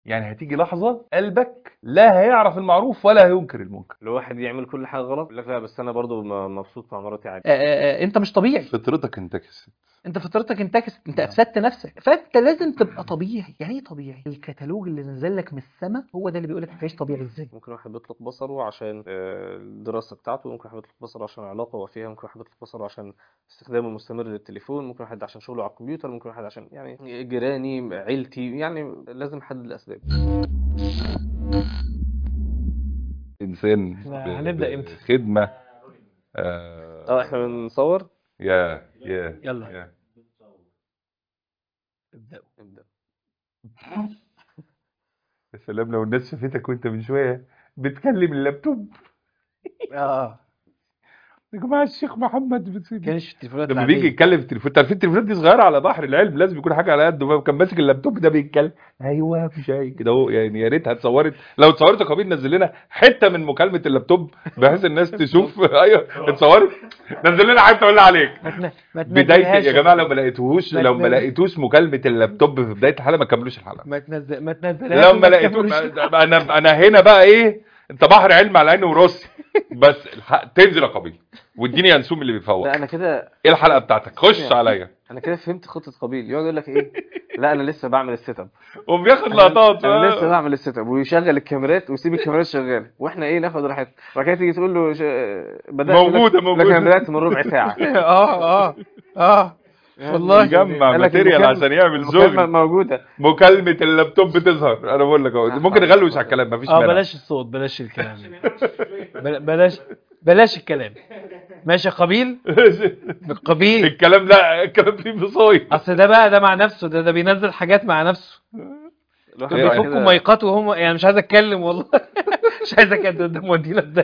يعني هتيجي لحظة قلبك لا هيعرف المعروف ولا هينكر المنكر لو واحد يعمل كل حاجه غلط يقول لك لا بس انا برضو م- مبسوط مع مراتي عادي آه، آه، آه، انت مش طبيعي فطرتك انتكست انت فطرتك انتكست انت نعم. افسدت نفسك فانت لازم تبقى طبيعي يعني ايه طبيعي الكتالوج اللي نزل لك من السماء هو ده اللي بيقول لك تعيش طبيعي ازاي ممكن واحد بيطلق بصره عشان آه، الدراسة بتاعته ممكن واحد بيطلق بصره عشان علاقة هو فيها ممكن واحد بيطلق بصره عشان استخدامه المستمر للتليفون ممكن واحد عشان شغله على الكمبيوتر ممكن واحد عشان يعني جيراني عيلتي يعني لازم نحدد الأسباب انسان احنا ب- هنبدأ ب- امتى؟ خدمة آه اه احنا بنصور يا يا يلا يا ابدأوا نبدأ يا سلام لو الناس شافتك وانت من شوية بتكلم اللابتوب اه يا جماعة الشيخ محمد بت- كانش التليفونات لما العادية. بيجي يتكلم في التليفون انت عارفين التليفونات دي صغيره على بحر العلم لازم يكون حاجه على قده كان ماسك اللابتوب ده بيتكلم ايوه في شيء كده اهو يعني يا ريتها اتصورت لو اتصورت يا قبيل نزل لنا حته من مكالمه اللابتوب بحيث الناس تشوف ايوه اتصورت نزل لنا حته بالله عليك ما تن- ما بدايه تنزلهاش يا جماعه لو ما لقيتوهوش ما لو ما تنزل- لقيتوش مكالمه اللابتوب في بدايه الحلقه ما تكملوش الحلقه ما تنزل ما تنزلهاش لو ما وما لقيتوش تكملوش. انا انا هنا بقى ايه انت بحر علم على عيني وراسي بس الحق تنزل يا قبيل واديني ينسوم اللي بيفوق لا انا كده ايه الحلقه بتاعتك خش عليا انا كده فهمت خطة قبيل يقعد يقول لك ايه لا انا لسه بعمل السيت اب وبياخد لقطات انا آه. لسه بعمل السيت اب ويشغل الكاميرات ويسيب الكاميرات شغاله واحنا ايه ناخد راحتنا وبعد كده تيجي تقول له ش... بدات موجودة، لك... موجودة. لك انا بدات من ربع ساعه اه اه اه والله يجمع قال لك ماتيريال المكالمة- عشان يعمل المكالمة شغل موجوده مكالمة اللابتوب بتظهر انا بقول لك اهو ممكن نغلوش على الكلام مفيش اه مانع بلاش الصوت بلاش الكلام بل- بلاش بلاش الكلام ماشي يا قبيل بالقبيل الكلام لا الكلام فيه مصايب اصل ده بقى ده مع نفسه ده ده بينزل حاجات مع نفسه الواحد إيه دول رأيك كده- بيفكوا مايقات وهم يعني مش عايز اتكلم والله مش عايز اتكلم قدام ودينا ازاي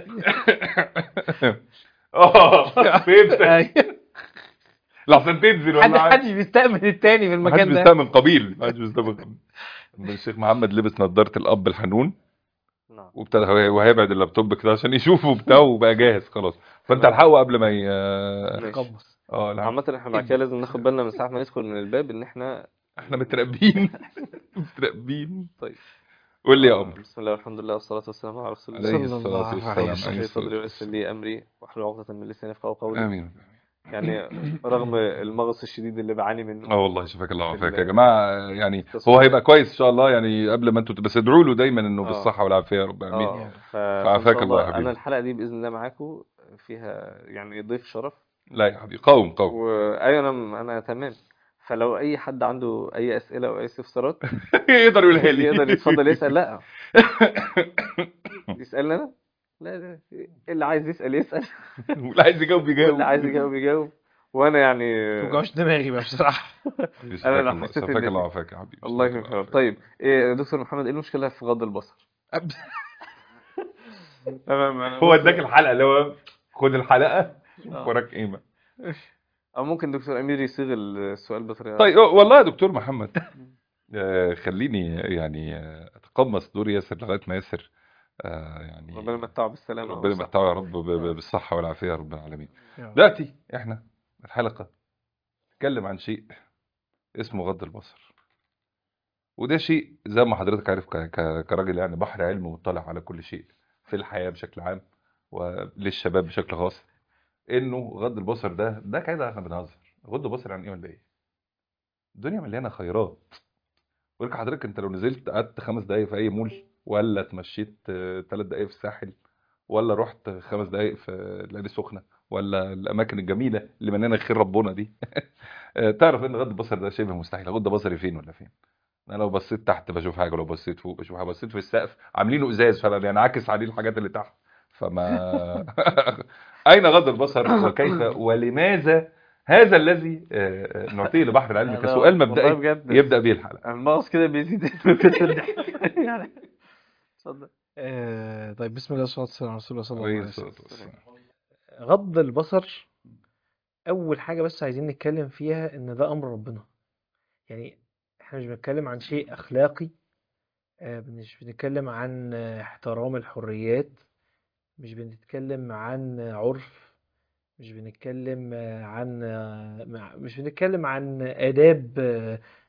اه فهمت أيوة. لحسن تنزل حد ولا حاجة. حدش بيستأمن التاني في محدش المكان ده بيستأمن قبيل محدش بيستأمن قبيل الشيخ محمد لبس نظارة الأب الحنون نعم وابتدى هو- وهيبعد اللابتوب كده عشان يشوفه وبتاع وبقى جاهز خلاص فانت الحقه قبل ما ي... ماشي. قبص اه لا عامة احنا بعد كده لازم ناخد بالنا من ساعة ما ندخل من الباب ان احنا احنا متراقبين متراقبين طيب قول لي يا قمر بسم الله والحمد لله والصلاة والسلام على رسول الله عليه صلى الصلاة الله عليه والسلام وسلم. عليه اشرح لي الصلاة صدري ويسر لي امري واحلل عقدة من لساني يفقهوا قولي امين يعني رغم المغص الشديد اللي بعاني منه اه والله شفاك الله وعافاك يا ال- جماعه يعني هو هيبقى كويس ان شاء الله يعني قبل ما انتوا بس ادعوا له دايما انه آه. بالصحه والعافيه يا رب امين اه ف... فعافاك فإن شاء الله يا حبيبي. انا الحلقة دي باذن الله معاكم فيها يعني ضيف شرف لا يا حبيبي قوم قوم وايوه انا انا تمام فلو اي حد عنده اي اسئله او اي استفسارات يقدر يقولها لي يقدر يتفضل يسال لا يسالني انا لا لا اللي عايز يسال يسال واللي عايز يجاوب يجاوب واللي عايز يجاوب يجاوب وانا يعني ما توجعوش دماغي بقى بصراحه شفاك أنا لو الله- حسيت شفاك إن- الله وعافاك يا حبيبي الله شفاك يكرمك يا رب وعافاك. طيب إيه يا دكتور محمد ايه المشكله في غض البصر تمام أنا هو بص- اداك الحلقه اللي هو خد الحلقه آه. وراك قيمه او ممكن دكتور امير يصيغ السؤال بطريقه طيب والله يا دكتور محمد آه، خليني يعني آه، اتقمص دور ياسر لغايه ما ياسر آه، يعني ربنا يمتعه بالسلامه ربنا يمتعه يا رب ب- ب- بالصحه والعافيه يا رب العالمين يا رب. دلوقتي احنا الحلقه نتكلم عن شيء اسمه غض البصر وده شيء زي ما حضرتك عارف ك- ك- كراجل يعني بحر علم مطلع على كل شيء في الحياه بشكل عام وللشباب بشكل خاص انه غض البصر ده ده كده احنا بنهزر غض البصر يعني ايه ولا ايه؟ الدنيا مليانه خيرات ولك حضرتك انت لو نزلت قعدت خمس دقايق في اي مول ولا اتمشيت ثلاث دقايق في الساحل ولا رحت خمس دقايق في العين السخنه ولا الاماكن الجميله اللي مليانه خير ربنا دي آه، تعرف ان غض البصر ده شبه مستحيل غض بصري فين ولا فين انا لو بصيت تحت بشوف حاجه لو بصيت فوق بشوف حاجه بصيت في السقف عاملينه ازاز فانا بينعكس عليه الحاجات اللي تحت فما اين غض البصر وكيف ولماذا هذا الذي آه، آه، نعطيه لبحر العلم أنا كسؤال والله مبدئي بجد يبدا به الحلقه الماوس كده بيزيد من كتر الضحك يعني اتفضل آه، طيب بسم الله والصلاه والسلام على رسول الله صلى الله عليه عليه وسلم الصلاة والسلام. غض البصر اول حاجه بس عايزين نتكلم فيها ان ده امر ربنا يعني احنا مش بنتكلم عن شيء اخلاقي آه، مش بنتكلم عن آه، احترام الحريات مش بنتكلم عن آه، عرف مش بنتكلم آه، عن آه، مع- مش بنتكلم عن آداب آه،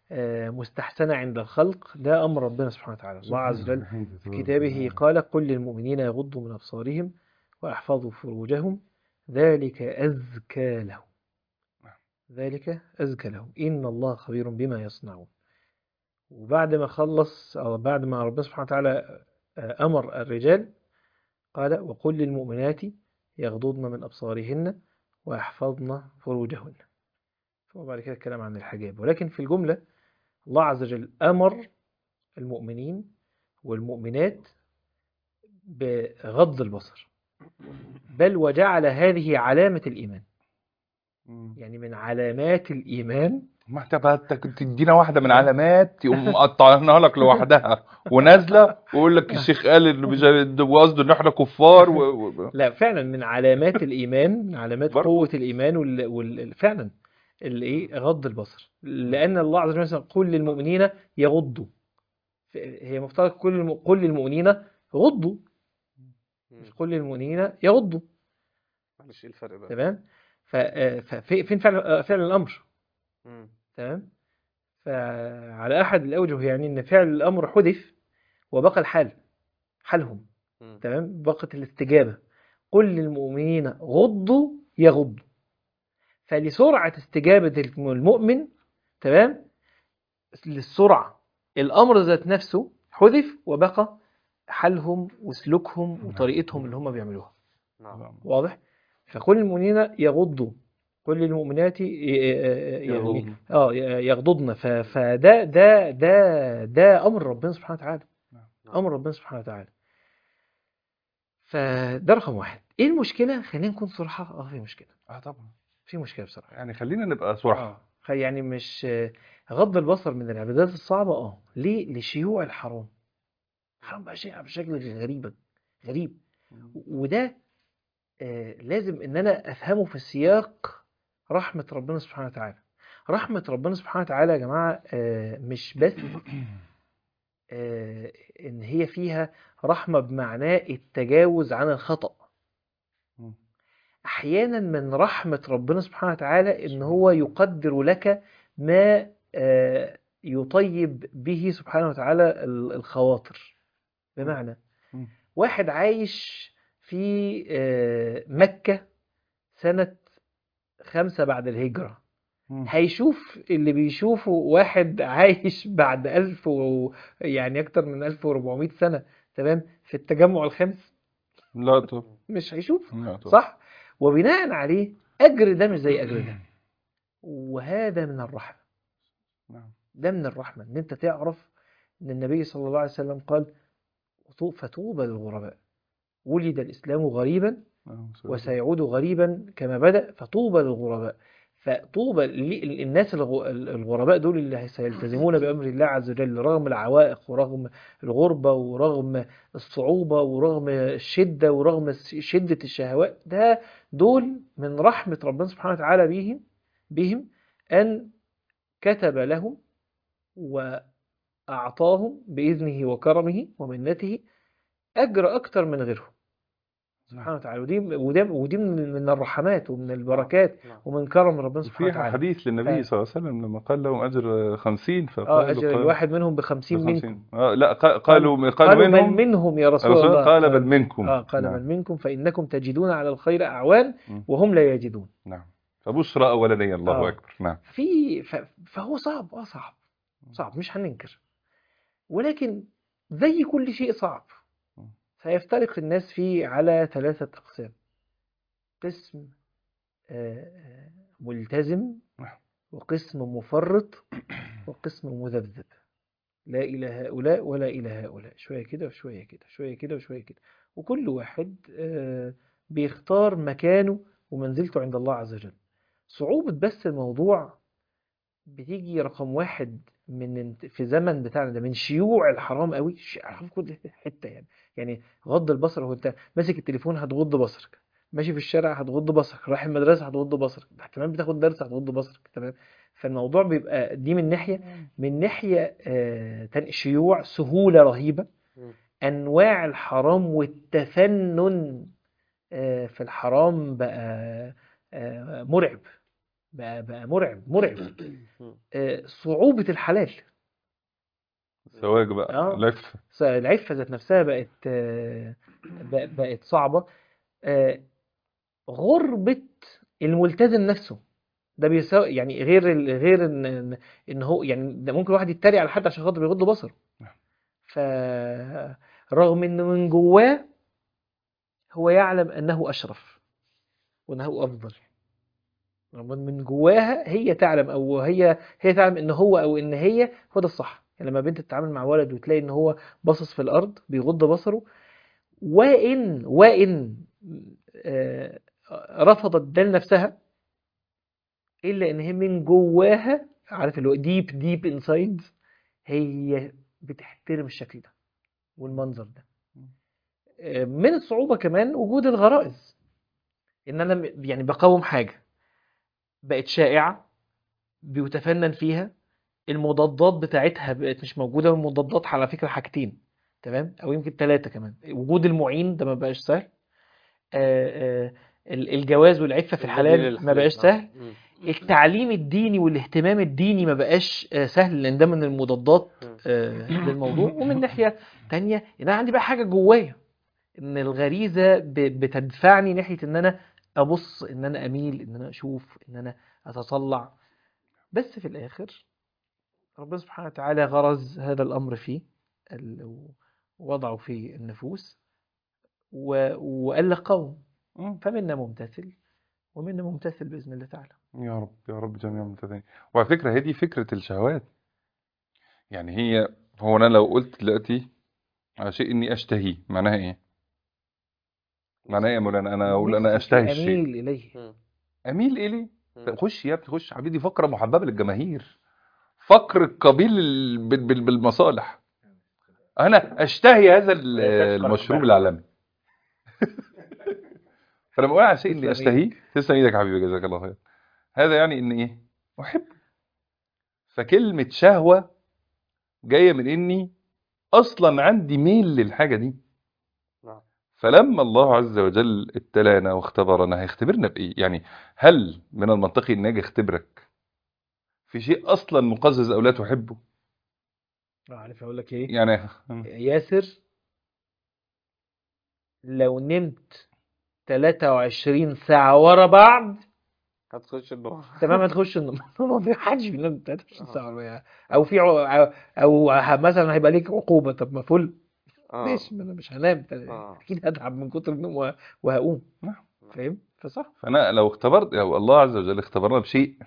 آه، مستحسنة عند الخلق ده أمر ربنا سبحانه وتعالى الله عز وجل في كتابه قال قل للمؤمنين يغضوا من أبصارهم ويحفظوا فروجهم ذلك أزكى لهم ذلك أزكى لهم إن الله خبير بما يصنعون وبعد ما خلص أو بعد ما ربنا سبحانه وتعالى آه، أمر الرجال قال وقل للمؤمنات يغضضن من أبصارهن ويحفظن فروجهن ثم بعد كده الكلام عن الحجاب ولكن في الجملة الله عز وجل أمر المؤمنين والمؤمنات بغض البصر بل وجعل هذه علامة الإيمان يعني من علامات الإيمان ما انت بقى ت- تدينا واحده من علامات يقوم مقطعينها لك لوحدها ونازله ويقول لك الشيخ قال انه مش- وقصده ان احنا كفار و... و... لا فعلا من علامات الإيمان من علامات برضه. قوة الإيمان وال... وال... فعلا الإيه غض البصر لأن الله عز وجل مثلا قل للمؤمنين يغضوا ف- هي مفترض كل الم... قل للمؤمنين غضوا مش قل للمؤمنين يغضوا معلش ايه الفرق بقى تمام ف... آه، ففي- فين فعل آه، فعل الأمر مم. تمام فعلى أحد الأوجه يعني إن فعل الأمر حذف وبقى الحال حالهم مم. تمام بقت الاستجابة قل للمؤمنين غضوا يغضوا فلسرعة استجابة المؤمن تمام للسرعة الأمر ذات نفسه حذف وبقى حالهم وسلوكهم وطريقتهم اللي هم بيعملوها نعم واضح فقل للمؤمنين يغضوا قل للمؤمنات ي- ي- يعني يغضضن. اه يغضضن ف- فده ده ده ده امر ربنا سبحانه وتعالى نعم. امر ربنا سبحانه وتعالى فده رقم واحد ايه المشكله خلينا نكون صراحه اه في مشكله اه طبعا في مشكله بصراحه يعني خلينا نبقى صراحه اه خ- يعني مش غض البصر من العبادات الصعبه اه ليه لشيوع الحرام الحرام بقى شيء بشكل غريب غريب وده آه، لازم ان انا افهمه في سياق رحمة ربنا سبحانه وتعالى رحمة ربنا سبحانه وتعالى يا جماعة آه، مش بس آه، ان هي فيها رحمة بمعناه التجاوز عن الخطأ مم. احيانا من رحمة ربنا سبحانه وتعالى ان هو يقدر لك ما آه، يطيب به سبحانه وتعالى ال- الخواطر بمعنى مم. واحد عايش في آه، مكة سنة خمسة بعد الهجرة مم. هيشوف اللي بيشوفه واحد عايش بعد ألف و... يعني أكتر من ألف وربعمائة سنة تمام في التجمع الخامس لا طبعا مش هيشوف لا طبعا صح وبناء عليه أجر ده مش زي أجر ده وهذا من الرحمة نعم. ده من الرحمة إن أنت تعرف إن النبي صلى الله عليه وسلم قال "طو- فطوبى للغرباء ولد الإسلام غريبا نعم. سوري. وسيعود غريبا كما بدأ فطوبى للغرباء فطوبى ل- الناس الغ- الغرباء دول اللي سيلتزمون بأمر الله عز وجل رغم العوائق ورغم الغربة ورغم الصعوبة ورغم الشدة ورغم شدة الشهوات ده دول من رحمة ربنا سبحانه وتعالى بهم بهم أن كتب لهم وأعطاهم بإذنه وكرمه ومنته أجر أكتر من غيرهم سبحانه وتعالى ودي ودي ودي من من الرحمات ومن البركات نعم. ومن كرم ربنا سبحانه وفيها وتعالى حديث للنبي ف- صلى الله عليه وسلم لما قال لهم اجر 50 اه فقالوا أجر قال- الواحد منهم بخمسين منكم بخمسين. آه لا قا- قالوا قالوا قالوا بل منهم منهم يا رسول الرسول الله قال بل منكم اه قال نعم. بل منكم فإنكم تجدون على الخير أعوان مم. وهم لا يجدون نعم فبشرى أولانية الله آه. أكبر نعم في ف- فهو صعب اه صعب صعب مش هننكر ولكن زي كل شيء صعب مم. سيفترق الناس فيه على ثلاثة أقسام قسم آه، آه، ملتزم نعم. وقسم مفرط وقسم مذبذب لا إلى هؤلاء ولا إلى هؤلاء شوية كده وشوية كده شوية كده وشوية كده وكل واحد آه، بيختار مكانه ومنزلته عند الله عز وجل صعوبة بس الموضوع بتيجي رقم واحد من انت- في زمن بتاعنا ده من شيوع الحرام قوي ش- الحرام في كل حتة يعني يعني غض البصر هو انت ماسك التليفون هتغض بصرك ماشي في الشارع هتغض بصرك رايح المدرسة هتغض بصرك احتمال بتاخد درس هتغض بصرك تمام فالموضوع بيبقى دي من ناحية من ناحية آه، تاني شيوع سهولة رهيبة مم. أنواع الحرام والتفنن آه، في الحرام بقى آه، مرعب بقى بقى مرعب مرعب مم. آه، صعوبة الحلال الزواج بقى آه. لف س- العفة ذات نفسها بقت آه، بق- بقت صعبة آه، غربة الملتزم نفسه ده بيساوي يعني غير ال- غير ان ان إن هو يعني ده ممكن واحد يتريق على حد عشان خاطر بيغض بصره ف رغم ان من جواه هو يعلم انه اشرف وانه افضل رغم إن من جواها هي تعلم او هي هي تعلم ان هو او ان هي هو ده الصح يعني لما بنت تتعامل مع ولد وتلاقي ان هو باصص في الارض بيغض بصره وان وان آه، رفضت ده لنفسها الا ان هي من جواها عارف اللي هو ديب ديب انسايد هي بتحترم الشكل ده والمنظر ده آه، من الصعوبة كمان وجود الغرائز ان انا م- يعني بقاوم حاجة بقت شائعة بيتفنن فيها المضادات بتاعتها بقت مش موجودة والمضادات على فكرة حاجتين تمام او يمكن ثلاثة كمان وجود المعين ده ما بقاش سهل آه، آه، ال- الجواز والعفة في الحلال ما بقاش سهل مم. التعليم الديني والاهتمام الديني ما بقاش آه، سهل لان ده من المضادات مم. آه، للموضوع ومن ناحية تانية ان انا عندي بقى حاجة جوايا ان الغريزة ب- بتدفعني ناحية ان انا ابص ان انا اميل ان انا اشوف ان انا اتطلع بس في الاخر ربنا سبحانه وتعالى غرز هذا الامر فيه ال- ووضعه في النفوس و- وقال قوم مم. فمنا ممتثل ومنا ممتثل باذن الله تعالى يا رب يا رب جميعا متدين وعلى فكرة هي دي فكرة الشهوات يعني هي هو أنا لو قلت دلوقتي على شيء إني أشتهيه معناها إيه؟ معناها إيه يا مولانا أنا أقول أنا نفسي أشتهي الشيء اميل اليه مم. أميل إليه مم. طب خش يا ابني خش حبيبي دي فقرة محببة للجماهير فقر القبيل ال- بال- بال- بالمصالح أنا أشتهي هذا ال- المشروب العالمي فلما أقول على شيء إني تسلم أشتهيه تسلم إيدك يا حبيبي جزاك الله خير هذا يعني إن إيه؟ أحب فكلمة شهوة جاية من إني أصلا عندي ميل للحاجة دي نعم فلما الله عز وجل ابتلانا واختبرنا هيختبرنا بإيه؟ يعني هل من المنطقي إن أجي أختبرك في شيء أصلا مقزز أو لا تحبه؟ عارف اقول لك ايه يعني ياسر لو نمت 23 ساعة ورا بعض هتخش النار تمام هتخش النوم ما في حدش بينام 23 ساعة ورا بعض. او في ع- او ه- مثلا هيبقى ليك عقوبة طب ما فل اه ماشي ما انا مش هنام اه اكيد هتعب من كتر النوم وه- وهقوم نعم. فاهم فصح فأنا لو اختبرت أو الله عز وجل اختبرنا بشيء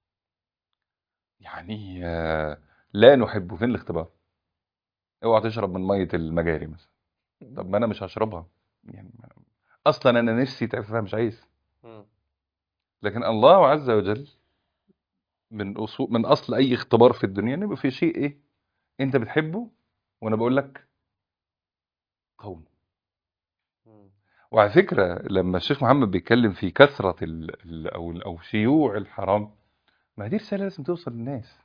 يعني آه، لا نحبه فين الاختبار؟ اوعى تشرب من مية المجاري مثلا طب ما أنا مش هشربها يعني أصلا أنا نفسي تعرفها مش عايز مم. لكن الله عز وجل من أصول من أصل أي اختبار في الدنيا إن يبقى في شيء إيه أنت بتحبه وأنا بقول لك قوم مم. وعلى فكرة لما الشيخ محمد بيتكلم في كثرة ال ال أو أو شيوع الحرام ما دي رسالة لازم توصل للناس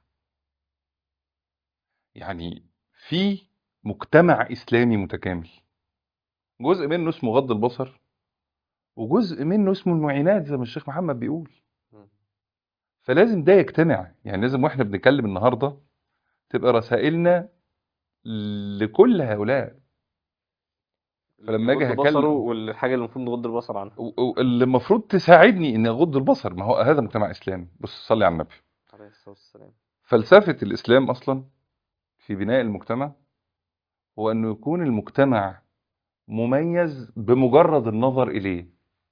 يعني في مجتمع إسلامي متكامل جزء منه اسمه غض البصر وجزء منه اسمه المعينات زي ما الشيخ محمد بيقول مم. فلازم ده يجتمع يعني لازم واحنا بنتكلم النهارده تبقى رسائلنا لكل هؤلاء فلما أجي يغض هكلم- بصره والحاجة اللي المفروض نغض البصر عنها و- و- اللي المفروض تساعدني اني اغض البصر ما هو هذا مجتمع اسلامي بص صلي على النبي عليه الصلاة والسلام فلسفة الاسلام اصلا في بناء المجتمع هو انه يكون المجتمع مميز بمجرد النظر اليه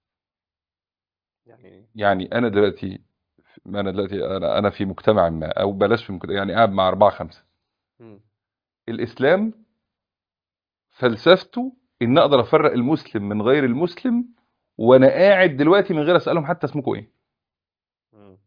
يعني ايه؟ يعني انا دلوقتي انا دلوقتي انا انا في مجتمع ما او بلاش في مجتمع يعني قاعد مع اربعة خمسة مم. الاسلام فلسفته ان اقدر افرق المسلم من غير المسلم وانا قاعد دلوقتي من غير اسالهم حتى اسمكم ايه مم.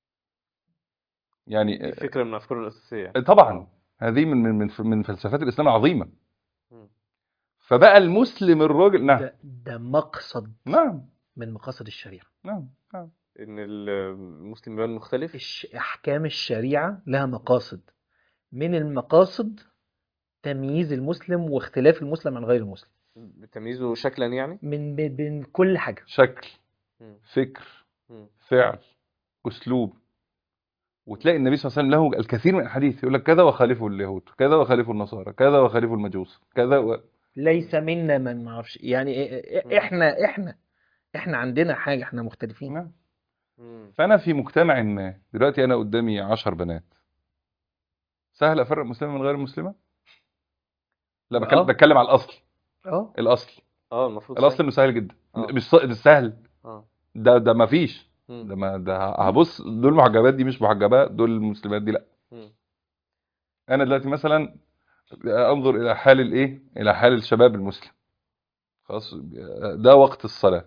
يعني دي فكرة من الأفكار الأساسية طبعا هذه من من من من فلسفات الاسلام العظيمه مم. فبقى المسلم الراجل نعم ده, ده مقصد نعم من مقاصد الشريعة نعم نعم إن المسلم يبان مختلف الش... أحكام الشريعة لها مقاصد من المقاصد تمييز المسلم واختلاف المسلم عن غير المسلم تمييزه شكلا يعني من ب- بين كل حاجة شكل مم. فكر مم. فعل اسلوب وتلاقي النبي صلى الله عليه وسلم له الكثير من الحديث يقول لك كذا وخالفه اليهود كذا وخالفه النصارى كذا وخالفه المجوس كذا و... ليس منا من ما اعرفش يعني إيه- إيه- احنا احنا احنا عندنا حاجه احنا مختلفين نعم. مم. فانا في مجتمع ما دلوقتي انا قدامي عشر بنات سهل افرق مسلمه من غير مسلمه لا آه. بتكلم, بتكلم على الاصل اه الاصل اه المفروض الاصل سهل. انه سهل جدا آه. مش ص- مش سهل اه ده ده ما فيش مم. ده ما ده هبص دول محجبات دي مش محجبات دول المسلمات دي لا مم. انا دلوقتي مثلا انظر الى حال الايه الى حال الشباب المسلم خلاص ده وقت الصلاه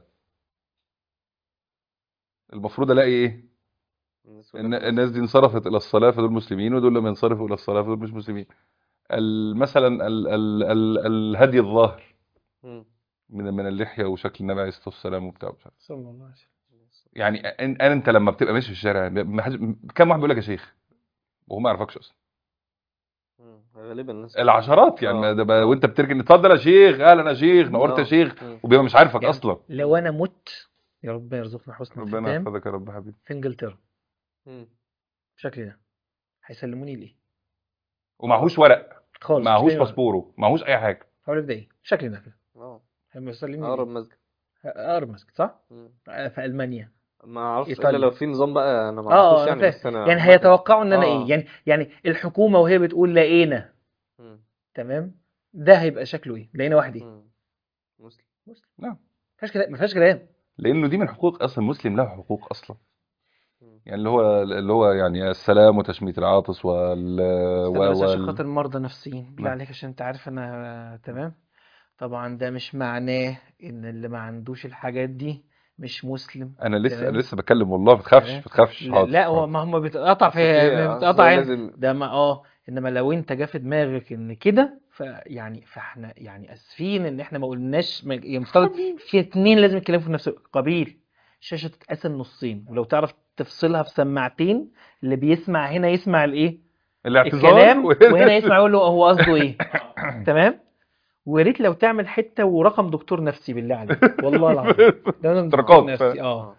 المفروض الاقي ايه بالنسبة الن- لك الناس دي انصرفت الى الصلاه فدول مسلمين ودول لم ينصرفوا الى الصلاه فدول مش مسلمين ال- مثلا ال ال ال الهدي الظاهر مم. من من اللحيه وشكل النبي عليه الصلاه والسلام وبتاع مش عارف. صلى الله عليه وسلم يعني أن- أنا انت لما بتبقى ماشي في الشارع ما حد- كم واحد بيقول لك يا شيخ وهو ما يعرفكش اصلا مم. غالبا الناس العشرات يعني آه. ده بقى وانت بتركن اتفضل يا شيخ اهلا يا شيخ نورت يا آه. شيخ مم. وبيبقى مش عارفك يعني اصلا لو انا مت يا رب يرزقنا حسن ربنا الختام يحفظك يا رب حبيبي في انجلترا مم. بالشكل ده هيسلموني ليه ومعهوش ورق خالص معهوش مش لاقي ورق. باسبوره معهوش اي حاجه هقول لك ده ايه بالشكل ده كده اه هيسلمني اقرب ليه؟ مسجد اقرب مسجد صح مم. آه، في المانيا ما اعرفش الا إيطاليا. لو في نظام بقى انا ما اه اعرفوش انا يعني فاهم بس انا يعني عامة- هيتوقعوا ان انا آه. ايه يعني يعني الحكومه وهي بتقول لقينا مم. تمام ده هيبقى شكله ايه لقينا واحد ايه مم. مسلم نعم ما فيهاش كلام ما فيهاش كلام لانه دي من حقوق اصلا المسلم له حقوق اصلا مم. يعني اللي هو اللي هو يعني السلام وتشميت العاطس وال استنى بس عشان وال- خاطر مرضى نفسيين بالله نعم. عليك عشان انت عارف انا تمام طبعا ده مش معناه ان اللي ما عندوش الحاجات دي مش مسلم انا لسه تمام. انا لسه بتكلم والله ما تخافش تمام. ما تخافش لا, حاضر، لا هو حاضر. ما هم بيتقطع في أصل هو بيتقطع هنا لازم ده ما اه انما لو انت جه في دماغك ان كده فيعني فاحنا يعني اسفين ان احنا ما قلناش ما- يعني مفترض في اتنين لازم يتكلموا في نفس الوقت. قبيل الشاشه تتقسم نصين ولو تعرف تفصلها في سماعتين اللي بيسمع هنا يسمع الايه الاعتذار الكلام وهنا- وهنا يسمع يقول له هو قصده ايه تمام ويا ريت لو تعمل حته ورقم دكتور نفسي بالله عليك والله العظيم ده أنا دكتور اشتراكات، نفسي اه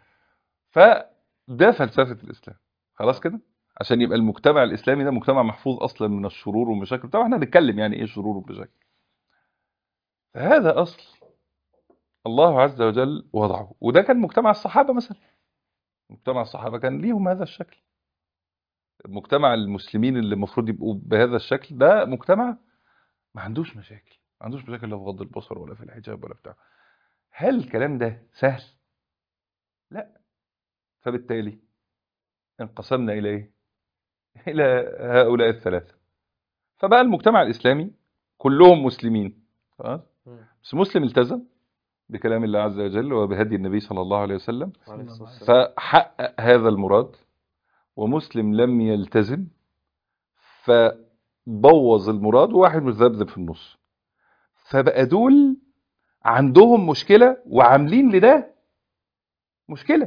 فده فلسفه الاسلام خلاص كده عشان يبقى المجتمع الاسلامي ده مجتمع محفوظ اصلا من الشرور والمشاكل طبعا احنا هنتكلم يعني ايه شرور ومشاكل هذا اصل الله عز وجل وضعه وده كان مجتمع الصحابه مثلا مجتمع الصحابه كان ليهم هذا الشكل مجتمع المسلمين اللي المفروض يبقوا بهذا الشكل ده مجتمع ما عندوش مشاكل ما عندوش مشاكل لا في غض البصر ولا في الحجاب ولا بتاع هل الكلام ده سهل لا فبالتالي انقسمنا الى ايه الى هؤلاء الثلاثه فبقى المجتمع الاسلامي كلهم مسلمين خلاص مم. بس مسلم التزم بكلام الله عز وجل وبهدي النبي صلى الله عليه وسلم عليه الصلاة والسلام. فحقق هذا المراد ومسلم لم يلتزم فبوظ المراد وواحد مذبذب في النص فبقى دول عندهم مشكلة وعاملين لده مشكلة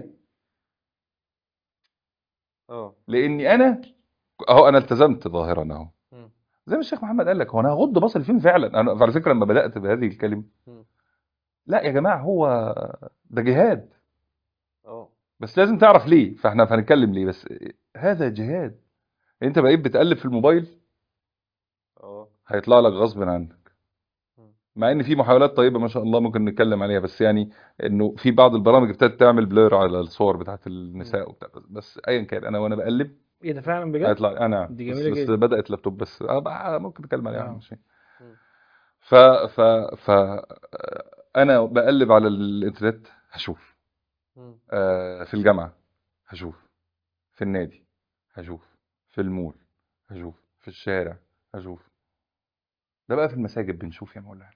اه لاني انا اهو انا التزمت ظاهرا اهو مم. زي ما الشيخ محمد قال لك هو انا هغض بصري فين فعلا انا على فكره لما بدات بهذه الكلمه مم. لا يا جماعه هو ده جهاد اه بس لازم تعرف ليه فاحنا هنتكلم ليه بس هذا جهاد انت بقيت بتقلب في الموبايل اه هيطلع لك غصب عنك مم. مع ان في محاولات طيبه ما شاء الله ممكن نتكلم عليها بس يعني انه في بعض البرامج ابتدت تعمل بلور على الصور بتاعت النساء وبتاع بس ايا كان انا وانا بقلب ايه ده فعلا بجد هيطلع انا دي بس, جميلة بس جدا. بدات لابتوب بس آه بقى ممكن نتكلم عليها آه. مش مم. ف ف ف انا بقلب على الانترنت هشوف مم. آه، في الجامعه هشوف في النادي هشوف في المول هشوف في الشارع هشوف ده بقى في المساجد بنشوف يا مولانا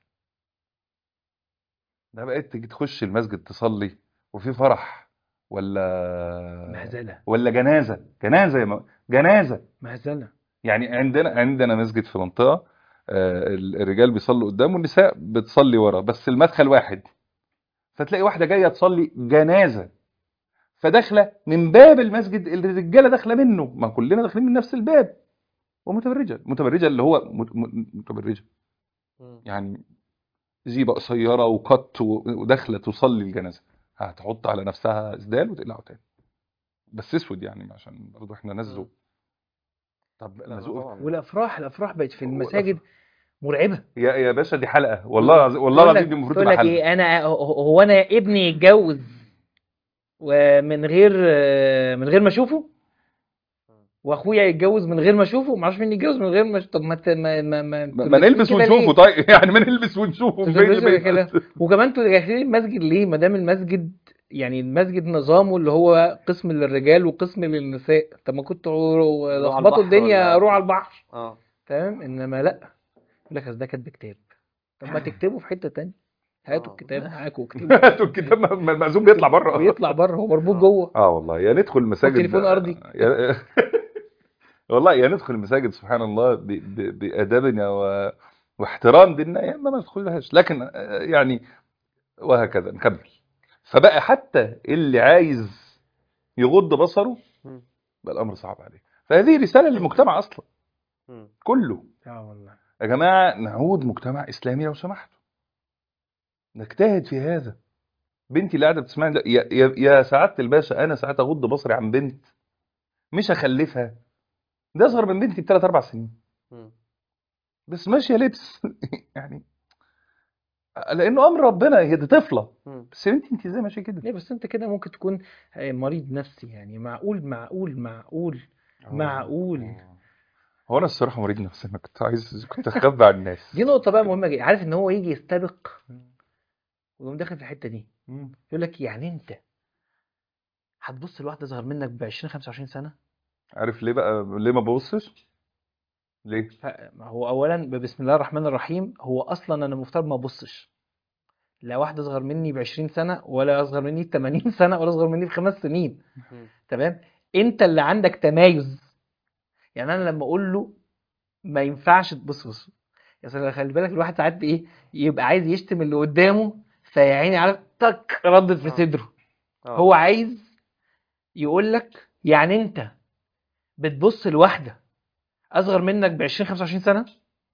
ده بقيت تيجي تخش المسجد تصلي وفي فرح ولا مهزله ولا جنازه جنازه يا مو... جنازه مهزله يعني عندنا عندنا مسجد في منطقه آه، الرجال بيصلوا قدام والنساء بتصلي ورا بس المدخل واحد فتلاقي واحده جايه تصلي جنازه فداخله من باب المسجد اللي الرجاله داخله منه ما كلنا داخلين من نفس الباب ومتبرجه متبرجه اللي هو مت- م- متبرجه مم. يعني جيبه قصيره وقط و- وداخله تصلي الجنازه هتحط على نفسها اسدال وتقلعه تاني بس اسود يعني عشان برضه احنا ناس ذوق طب لا، مذوق طبعاً. والافراح الافراح بقت في هو المساجد مرعبه يا يا باشا دي حلقه والله العظيم- والله تقول العظيم لك دي المفروض تقول تبقى لك حلقه ايه انا هو هو انا ابني يتجوز ومن غير من غير ما اشوفه واخويا يتجوز من غير ما اشوفه ما اعرفش مين يتجوز من غير ما طب ما ت- ما ما ما, ما ما نلبس كده ونشوفه ليه؟ طيب يعني ما نلبس ونشوفه انتوا فين بتلبسوا اللي كده. بيحصل؟ وكمان انتوا داخلين المسجد ليه ما دام المسجد يعني المسجد نظامه اللي هو قسم للرجال وقسم للنساء طب ما كنتوا روح على لخبطوا البحر الدنيا ولا- روح على البحر اه تمام انما لا يقول لك أصل ده كاتب كتاب طب ما تكتبوا في حته تانية هاتوا آه. الكتاب معاكم واكتبوا هاتوا الكتاب ما المأذون بيطلع بره ويطلع بره هو مربوط آه. جوه اه والله يا ندخل المساجد تليفون أرضي. يا... والله يا ندخل المساجد سبحان الله ب... ب... بآدابنا و... واحترام ديننا يا اما ما ندخلهاش لكن آه، يعني وهكذا نكمل فبقى حتى اللي عايز يغض بصره مم. بقى الامر صعب عليه فهذه رساله للمجتمع اصلا مم. كله اه والله يا جماعه نعود مجتمع اسلامي لو سمحتوا نجتهد في هذا بنتي اللي قاعده بتسمعني ده- يا يا يا سعاده الباشا انا ساعات اغض بصري عن بنت مش اخلفها ده اصغر من بنتي بثلاث اربع سنين مم. بس ماشيه لبس يعني لانه امر ربنا هي دي طفله مم. بس يا بنتي انت ازاي ماشيه كده ليه بس انت كده ممكن تكون آه، مريض نفسي يعني معقول معقول معقول معقول هو انا الصراحه مريض نفسي انا كنت عايز كنت اخبي على الناس دي نقطة بقى مهمة جدا عارف ان هو يجي يستبق ويقوم داخل في الحتة دي مم. يقول لك يعني انت هتبص لواحدة اصغر منك ب 20 25 سنة عارف ليه بقى ليه ما ببصش ليه ف- ما هو اولا بسم الله الرحمن الرحيم هو اصلا انا المفترض ما ابصش لا واحدة اصغر مني ب 20 سنة ولا اصغر مني ب 80 سنة ولا اصغر مني بخمس سنين مم. تمام انت اللي عندك تمايز يعني انا لما اقول له ما ينفعش تبص بص يا سلام خلي بالك الواحد ساعات ايه يبقى عايز يشتم اللي قدامه فيا عيني عارف تك ردت في آه. صدره آه. هو عايز يقول لك يعني انت بتبص لواحده اصغر منك ب 20 25 سنه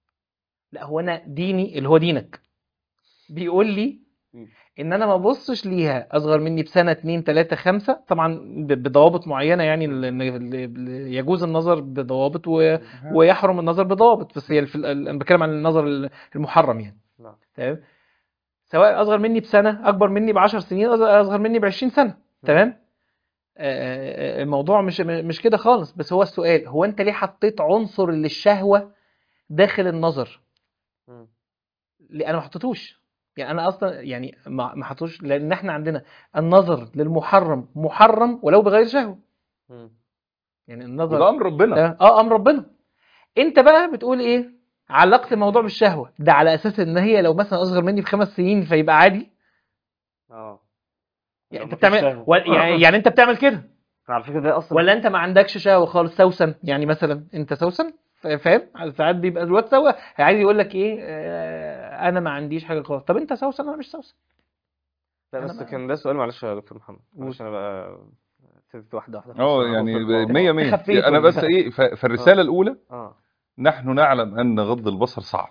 لا هو انا ديني اللي هو دينك بيقول لي مم. ان انا ما ابصش ليها اصغر مني بسنه اتنين تلاته خمسه طبعا ب- بضوابط معينه يعني ال- ال- ال- يجوز النظر بضوابط و... ويحرم النظر بضوابط بس هي في ال- انا بتكلم عن النظر المحرم يعني نعم. تمام سواء اصغر مني بسنه اكبر مني ب 10 سنين أصغر- اصغر مني ب 20 سنه تمام آه، آه، الموضوع مش مش كده خالص بس هو السؤال هو انت ليه حطيت عنصر للشهوه داخل النظر مم. ليه انا ما حطيتوش يعني انا اصلا يعني ما ما حطيتوش لان احنا عندنا النظر للمحرم محرم ولو بغير شهوه مم. يعني وده النظر امر ربنا تمام؟ اه امر ربنا انت بقى بتقول ايه علقت الموضوع بالشهوه ده على اساس ان هي لو مثلا اصغر مني بخمس سنين فيبقى عادي اه يعني لو انت مفيش بتعمل شهوة. و- يعني يعني انت بتعمل كده على فكره ده اصلا ولا انت ما عندكش شهوه خالص سوسن يعني مثلا انت سوسن فا- فاهم ساعات بيبقى الواد سوا عايز يقول لك ايه آه، انا ما عنديش حاجه خالص طب انت سوسن انا مش سوسن لا أنا بس بقى- كان ده سؤال معلش يا دكتور محمد قول. معلش انا بقى ابتديت واحده واحده اه في يعني الموضوع. 100 100 خفيت انا ولا- بس ايه ف- فالرساله الاولى اه نحن نعلم ان غض البصر صعب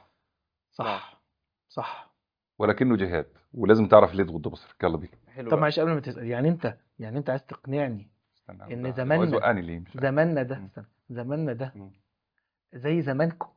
صح صح ولكنه جهاد ولازم تعرف ليه تغض بصرك يلا بينا حلو طب بقى. معلش قبل ما تسال يعني انت يعني انت عايز تقنعني استنى، إن عايز زماننا- يوقعني ليه مش عارف. زماننا ده مم. استنى، زماننا ده مم. زي زمانكم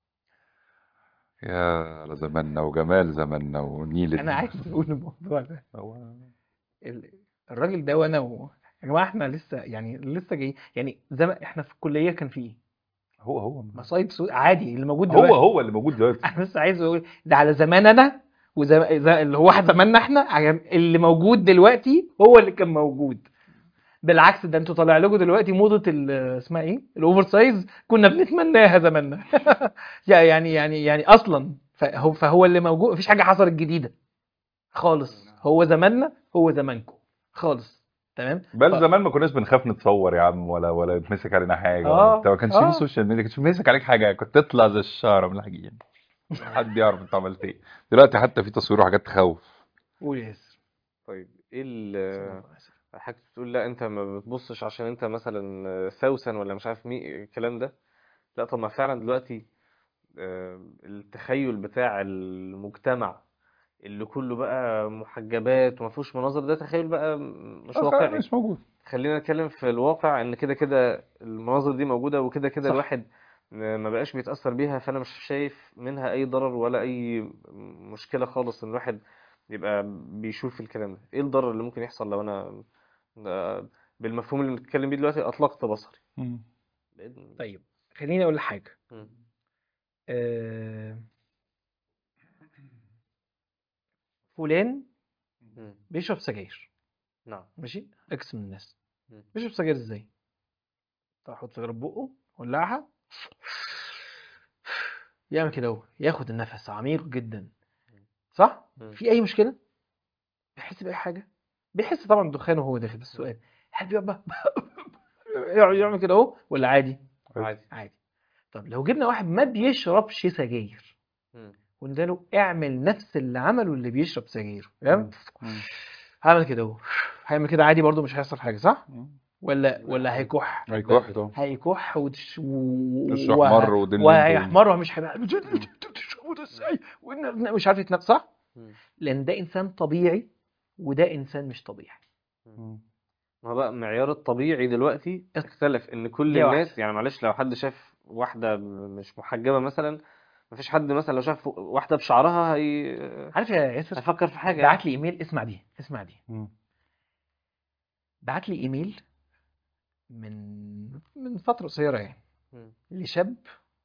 يا لزماننا وجمال زماننا ونيل انا عايز اقول الموضوع ده هو- ال- الراجل ده وانا و... يا جماعه احنا لسه يعني لسه جاي يعني زي ما احنا في الكليه كان في ايه هو هو مصايب سود عادي اللي موجود هو دلوقتي هو اللي موجود دلوقتي انا بس عايز اقول ده على زماننا وزم... زي- اللي هو زماننا احنا عجب- اللي موجود دلوقتي هو اللي كان موجود بالعكس ده انتوا طالع لكم دلوقتي موضه ال- اسمها ايه الاوفر سايز كنا بنتمناها زماننا يعني يعني يعني اصلا فهو فهو اللي موجود مفيش حاجه حصلت جديده خالص هو زماننا هو زمانكم خالص تمام بل ف- زمان ما كناش بنخاف نتصور يا عم ولا ولا يتمسك علينا حاجه آه، انت ما كانش آه. في سوشيال ميديا كانش بيمسك عليك حاجه كنت تطلع زي الشعره من الحاجين حد يعرف انت عملت ايه دلوقتي حتى في تصوير وحاجات تخوف قول يا ياسر طيب ايه ال حاجة بتقول لا انت ما بتبصش عشان انت مثلا سوسن ولا مش عارف مين الكلام ده لا طب ما فعلا دلوقتي آه، التخيل بتاع المجتمع اللي كله بقى محجبات وما فيهوش مناظر ده تخيل بقى مش آه، واقعي مش موجود خلينا نتكلم في الواقع ان كده كده المناظر دي موجودة وكده كده صح. الواحد ما بقاش بيتأثر بيها فانا مش شايف منها اي ضرر ولا اي مشكلة خالص ان الواحد يبقى بيشوف الكلام ده ايه الضرر اللي ممكن يحصل لو انا آه، بالمفهوم اللي بنتكلم بيه دلوقتي اطلقت بصري مم. طيب خليني اقول لك حاجه مم. آه، فلان مم. بيشرب سجاير نعم ماشي اكس من الناس مم. بيشرب سجاير ازاي طيب يحط سجاير في بقه ولعها يعمل كده اهو ياخد النفس عميق جدا صح مم. في اي مشكله بيحس باي حاجه بيحس طبعا بالدخان وهو داخل بس السؤال هل بيبقى يقعد يعمل كده اهو ولا عادي عادي عادي طب لو جبنا واحد ما بيشربش سجاير مم. وقلنا له اعمل نفس اللي عمله اللي بيشرب سجاير فاهم مم. هعمل كده اهو هيعمل كده عادي برضه مش هيحصل حاجه صح مم. ولا ولا هيكح هيكح طبعا هيكح وتش... و... وشه وه- احمر ودين وهيحمر ومش هيبقى بتشربوا ده ازاي وإن- مش عارف يتنفس صح مم. لان ده انسان طبيعي وده انسان مش طبيعي مم. ما هو بقى معيار الطبيعي دلوقتي اختلف ان كل هي الناس واحدة. يعني معلش لو حد شاف واحدة مش محجبة مثلا مفيش حد مثلا لو شاف واحدة بشعرها هي عارف يا ياسر هيفكر في حاجة بعت لي ايميل اسمع دي اسمع دي مم. بعت لي ايميل من من فتره قصيره يعني مم. لشاب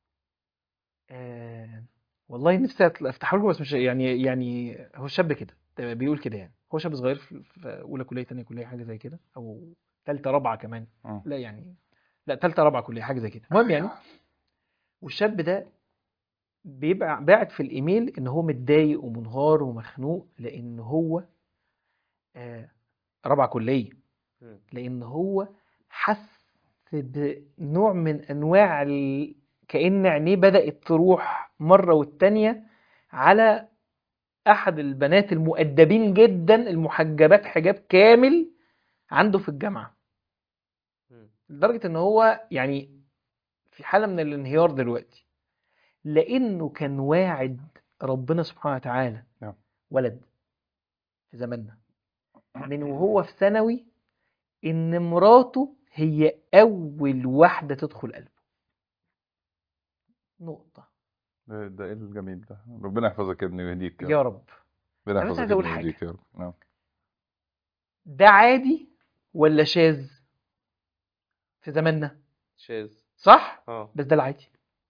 آه والله نفسي أطل- افتحه لكم بس مش يعني يعني هو شاب كده بيقول كده يعني هو شاب صغير في في اولى كليه تانية كليه حاجه زي كده او ثالثه رابعه كمان مم. لا يعني لا ثالثه رابعه كليه حاجه زي كده المهم يعني والشاب ده بيبقى باعت في الايميل ان هو متضايق ومنهار ومخنوق لان هو آه رابعه كليه مم. لان هو حس بنوع من انواع ال... كأن عينيه بدأت تروح مرة والتانية على احد البنات المؤدبين جدا المحجبات حجاب كامل عنده في الجامعة مم. لدرجة ان هو يعني في حالة من الانهيار دلوقتي لانه كان واعد ربنا سبحانه وتعالى نعم. ولد في زماننا من وهو في ثانوي ان مراته هي اول واحدة تدخل قلبه نقطة ده ده ايه الجميل ده ربنا يحفظك يا ابني ويهديك يا رب يا رب ربنا أنا بس يحفظك عايز يا أقول ابني حاجة. ويهديك يا رب نعم ده عادي ولا شاذ في زماننا شاذ صح اه بس ده العادي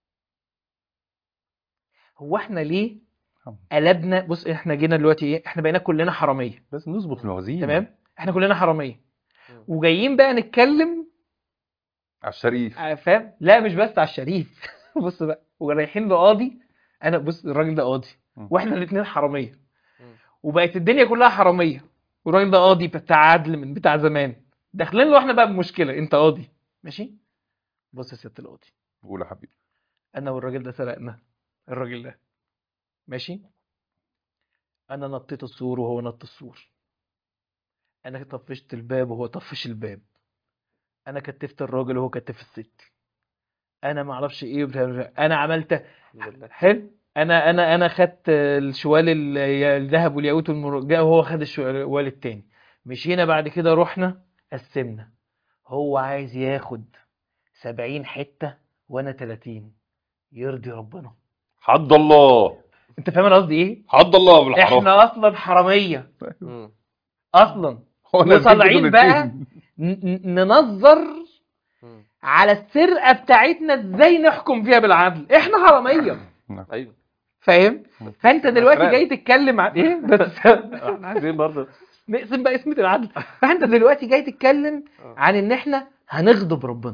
هو احنا ليه نعم. قلبنا بص احنا جينا دلوقتي ايه احنا بقينا كلنا حراميه بس نظبط الموازين تمام احنا كلنا حراميه مم. وجايين بقى نتكلم على الشريف ع- فاهم لا مش بس على الشريف بص بقى ورايحين لقاضي انا بص الراجل ده قاضي مم. واحنا الاثنين حراميه مم. وبقت الدنيا كلها حراميه والراجل ده قاضي بتاع عدل من بتاع زمان داخلين له احنا بقى بمشكله انت قاضي ماشي بص يا سياده القاضي قول يا حبيبي انا والراجل ده سرقنا الراجل ده ماشي انا نطيت السور وهو نط السور انا طفشت الباب وهو طفش الباب انا كتفت الراجل وهو كتف الست انا ما اعرفش ايه وبتاع- انا عملت الحمد لله حلو انا انا انا خدت الشوال ال- الذهب والياقوت والمرجان وهو خد الشوال التاني مشينا بعد كده رحنا قسمنا هو عايز ياخد سبعين حتة وانا تلاتين يرضي ربنا حد الله انت فاهم انا قصدي ايه حد الله بالحرام احنا اصلا حرامية مم. اصلا هو أنا وطالعين الاتنين بقى الاتنين. ن- ن- ننظر مم. على السرقة بتاعتنا ازاي نحكم فيها بالعدل احنا حرامية ايوه فاهم فانت دلوقتي سرقة. جاي تتكلم عن ايه بس احنا عايزين برضه نقسم بقى اسمة العدل فانت دلوقتي جاي تتكلم آه. عن ان احنا هنغضب ربنا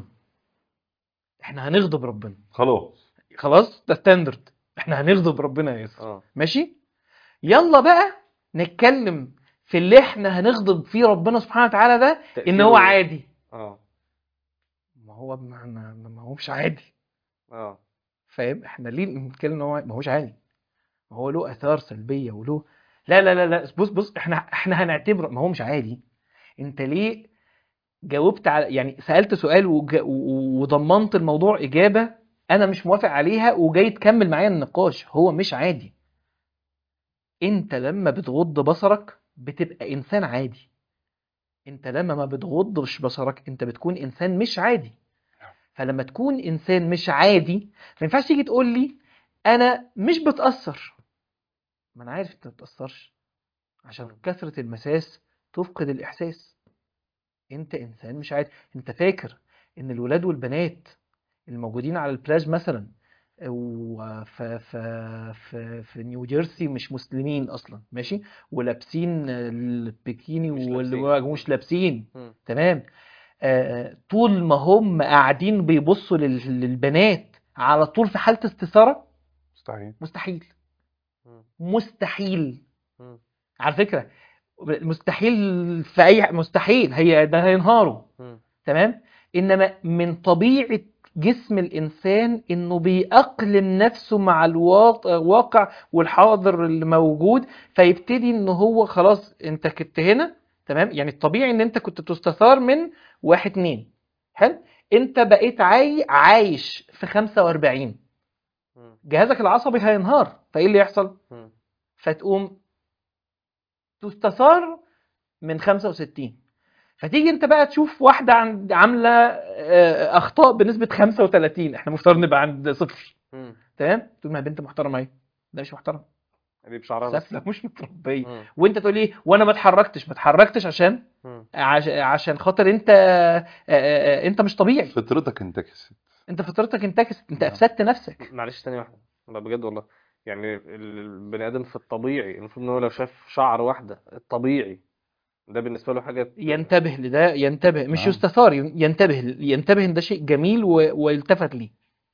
احنا هنغضب ربنا خلاص خلاص ده ستاندرد احنا هنغضب ربنا يا ياسر اه ماشي يلا بقى نتكلم في اللي احنا هنغضب فيه ربنا سبحانه وتعالى ده ان هو تأثيره- عادي اه ما هو ما, ما ما هوش عادي اه فاهم احنا ليه بنتكلم ان هو ما هوش عادي ما هو له اثار سلبيه وله لا لا لا لا بص بص احنا احنا هنعتبره ما هو مش عادي انت ليه جاوبت على يعني سالت سؤال وج... و- وضمنت الموضوع اجابه انا مش موافق عليها وجاي تكمل معايا النقاش هو مش عادي انت لما بتغض بصرك بتبقى انسان عادي انت لما ما بتغضش بصرك انت بتكون انسان مش عادي فلما تكون انسان مش عادي ما ينفعش تيجي تقول لي انا مش بتاثر ما انا عارف انت ما بتاثرش عشان كثره المساس تفقد الاحساس انت انسان مش عادي انت فاكر ان الولاد والبنات الموجودين على البلاج مثلا وفي في في في نيو جيرسي مش مسلمين اصلا ماشي ولابسين البيكيني مش واللي لابسين. مش لابسين مم. تمام آه، طول ما هم قاعدين بيبصوا لل- للبنات على طول في حالة استثارة مستحيل مستحيل مم. مستحيل مم. على فكرة مستحيل في أي مستحيل هي ده هينهاروا مم. تمام إنما من طبيعة جسم الإنسان إنه بيأقلم نفسه مع الواقع الواقع والحاضر اللي موجود فيبتدي إن هو خلاص أنت كنت هنا تمام يعني الطبيعي إن أنت كنت تستثار من واحد اتنين حلو أنت بقيت عاي... عايش في 45 مم. جهازك العصبي هينهار فإيه اللي يحصل؟ مم. فتقوم تستثار من 65 فتيجي انت بقى تشوف واحده عند عامله آه، اخطاء بنسبه 35 احنا مفترض نبقى عند صفر مم. تمام تقول ما هي بنت محترمه اهي ده مش محترم دي بشعرها بس سافله مش متربيه مم. وانت تقول ايه وانا ما اتحركتش ما اتحركتش عشان مم. عش... عشان خاطر انت آه، آه، آه، انت مش طبيعي فطرتك انتكست انت فطرتك انتكست انت نعم. افسدت نفسك معلش تاني واحدة لا بجد والله يعني ال- البني آدم في الطبيعي المفروض إن هو لو شاف شعر واحدة الطبيعي ده بالنسبة له حاجة ينتبه لده ينتبه مش نعم. يستثار ينتبه ينتبه ان ده شيء جميل و... ويلتفت ليه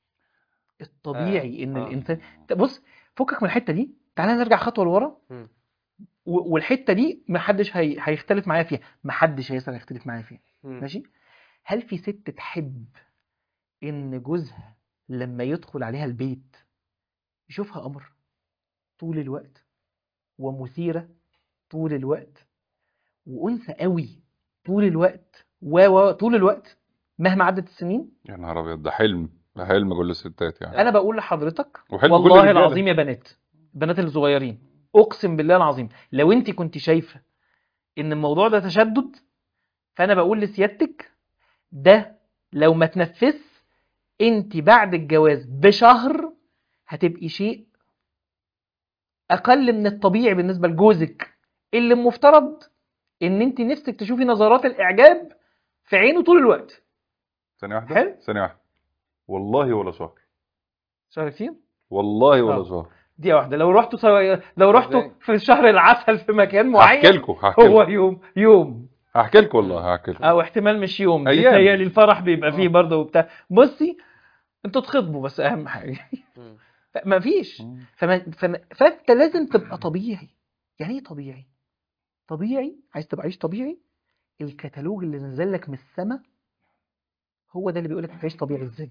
الطبيعي ان آه. الانسان بص فكك من الحته دي تعالى نرجع خطوه لورا مم. و- والحته دي محدش هي... هيختلف معايا فيها محدش هيقدر يختلف معايا فيها مم. ماشي هل في ست تحب ان جوزها لما يدخل عليها البيت يشوفها امر طول الوقت ومثيره طول الوقت وانثى قوي طول الوقت و و طول الوقت مهما عدت السنين يا نهار ابيض ده حلم ده حلم كل الستات يعني انا بقول لحضرتك وحلم كل والله الرجالة. العظيم يا بنات البنات الصغيرين اقسم بالله العظيم لو انت كنت شايفه ان الموضوع ده تشدد فانا بقول لسيادتك ده لو ما تنفذ انت بعد الجواز بشهر هتبقي شيء اقل من الطبيعي بالنسبه لجوزك اللي المفترض ان انت نفسك تشوفي نظرات الاعجاب في عينه طول الوقت ثانية واحدة حلو. ثانية واحدة والله ولا شهر شهر كتير والله ولا آه. شهر دقيقه واحده لو رحتوا سوا- لو رحتوا إزاي؟ في شهر العسل في مكان هحكي معين لكم هحكي هو لكم يوم يوم هحكي لكم والله هحكي لكم او احتمال مش يوم أيام. بيتهيألي الفرح بيبقى فيه آه. برضه وبتاع بصي انتوا تخطبوا بس اهم حاجه مم. ما فيش مم. فما فما فانت لازم تبقى طبيعي يعني ايه طبيعي طبيعي عايز تبقى عايش طبيعي الكتالوج اللي نزل لك من السماء هو ده اللي بيقول لك تعيش طبيعي ازاي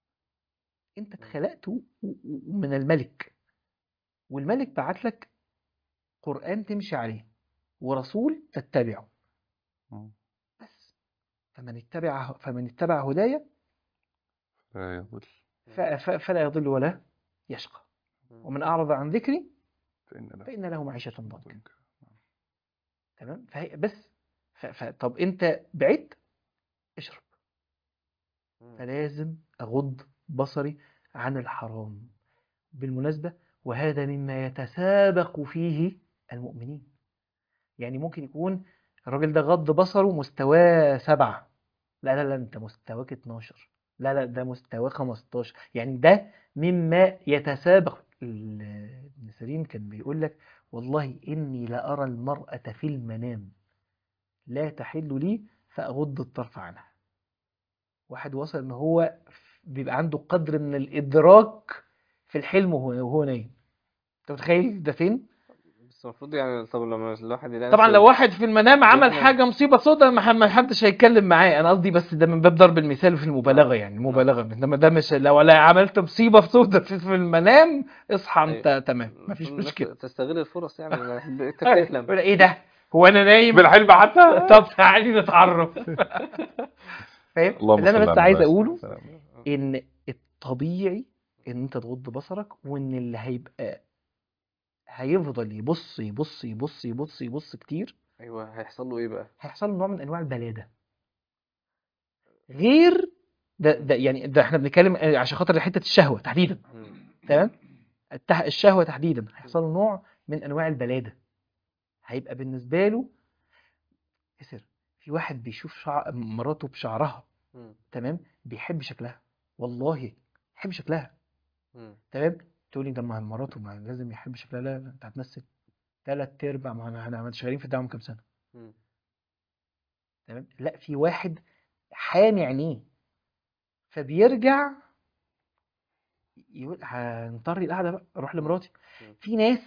انت اتخلقت و- و- من الملك والملك بعت لك قرآن تمشي عليه ورسول تتبعه مم. بس فمن اتبع فمن اتبع هدايا لا يضل ف- ف- فلا يضل ولا يشقى ومن أعرض عن ذكري فإن له فإن له معيشة ضنكا ضنكا. تمام فهي بس ف... ف... طب أنت بعدت اشرب مم. فلازم أغض بصري عن الحرام بالمناسبة وهذا مما يتسابق فيه المؤمنين يعني ممكن يكون الراجل ده غض بصره مستواه سبعة لا لا لا انت مستواك 12 لا لا ده مستواه 15 يعني ده مما يتسابق ال- ابن سيرين كان بيقول لك والله إني لأرى المرأة في المنام لا تحل لي فأغض الطرف عنها واحد وصل ان هو بيبقى عنده قدر من الإدراك في الحلم وهو وهو نايم انت متخيل ده فين؟ بس المفروض يعني طب لما الواحد يلاقي طبعا نفسه- لو واحد في المنام عمل بيحلم. حاجه مصيبه سودا ما ح- ما حدش هيتكلم معاه انا قصدي بس ده من باب ضرب المثال في المبالغه يعني المبالغه انما ده مش لو لا عملت مصيبه في سودا في في المنام اصحى انت تمام مفيش الناس مشكله تستغل الفرص يعني انت بتحلم يقول ايه ده هو انا نايم بالحلم حتى طب تعالي نتعرف فاهم اللهم اللي انا صل بس على عايز النبي. اقوله سلام. ان الطبيعي ان انت تغض بصرك وان اللي هيبقى هيفضل يبص يبص يبص يبص يبص كتير ايوه هيحصل له ايه بقى هيحصل له نوع من انواع البلاده غير ده ده يعني ده احنا بنتكلم آه، عشان خاطر حته الشهوه تحديدا مم. تمام التح... الشهوه تحديدا هيحصل له نوع من انواع البلاده هيبقى بالنسبه له اسر في واحد بيشوف شع... مراته بشعرها مم. تمام بيحب شكلها والله يحب شكلها مم. تمام تقول لي ده ما مراته ما لازم يحب شكلها لا لا انت هتمثل ثلاث ارباع ما احنا احنا شغالين في الدعوه من كام سنه مم. تمام لا في واحد حامي عينيه فبيرجع يقول هنطري القعده بقى اروح لمراتي مم. في ناس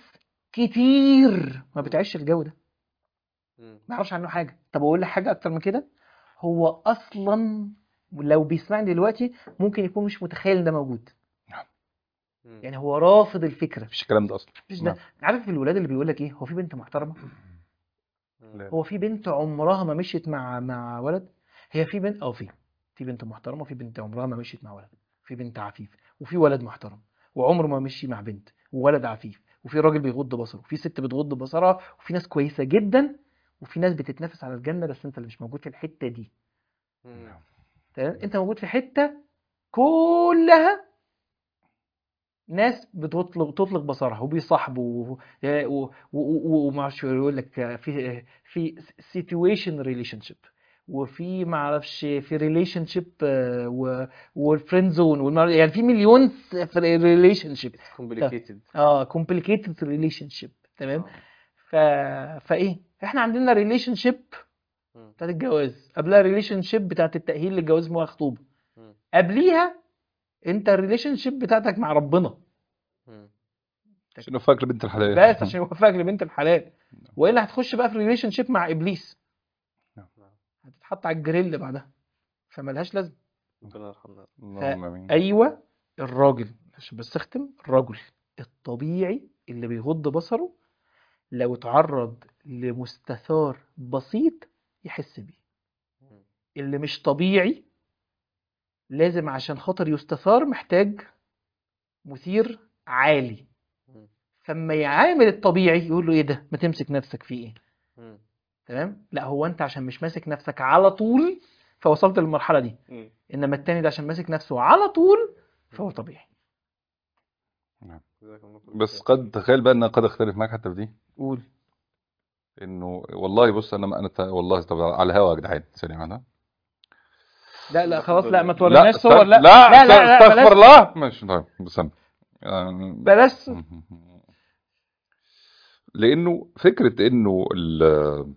كتير ما بتعيش الجو ده مم. ما يعرفش عنه حاجه طب اقول لك حاجه اكتر من كده هو اصلا لو بيسمعني دلوقتي ممكن يكون مش متخيل ان ده موجود مم. يعني هو رافض الفكره مفيش الكلام ده اصلا مش ده عارف الولاد اللي بيقول لك ايه هو في بنت محترمه مم. لا. هو في بنت عمرها ما مشيت مع مع ولد هي في بنت اه في في بنت محترمه وفي بنت عمرها ما مشيت مع ولد في بنت عفيف وفي ولد محترم وعمره ما مشي مع بنت وولد عفيف وفي راجل بيغض بصره وفي ست بتغض بصرها وفي ناس كويسه جدا وفي ناس بتتنافس على الجنه بس انت اللي مش موجود في الحته دي مم. تمام انت موجود في حته كلها ناس بتطلق تطلق بصرها وبيصاحبوا و- و- و- وما اعرفش يقول لك في في سيتويشن ريليشن شيب وفي ما اعرفش في ريليشن شيب والفريند زون يعني في مليون في ريليشن شيب complicated اه كومبليكيتد ريليشن شيب تمام ف فايه احنا عندنا ريليشن شيب مم. بتاعت الجواز قبلها ريليشن شيب بتاعت التأهيل للجواز مع خطوبة مم. قبليها انت الريليشن شيب بتاعتك مع ربنا مم. عشان فاكر بنت الحلال بس عشان يوفقك لبنت الحلال والا هتخش بقى في ريليشن شيب مع ابليس نعم. هتتحط على الجريل بعدها فملهاش لازمه ربنا يرحمنا اللهم امين ايوه الراجل عشان بس اختم الرجل الطبيعي اللي بيغض بصره لو اتعرض لمستثار بسيط يحس بيه مم. اللي مش طبيعي لازم عشان خاطر يستثار محتاج مثير عالي مم. فما يعامل الطبيعي يقول له ايه ده ما تمسك نفسك في ايه مم. تمام لا هو انت عشان مش ماسك نفسك على طول فوصلت للمرحله دي مم. انما التاني ده عشان ماسك نفسه على طول فهو طبيعي جزاكم الله كل بس خير. قد تخيل بقى ان أنا قد اختلف معاك حتى في دي قول انه والله بص انا انا والله طب على الهوا يا جدعان ثانيه واحده لا لا خلاص لا ما لا توريناش صور استغ- لا لا لا لا, لا استغفر بلاش الله ماشي طيب استنى يعني- بلاش لانه فكره انه ال-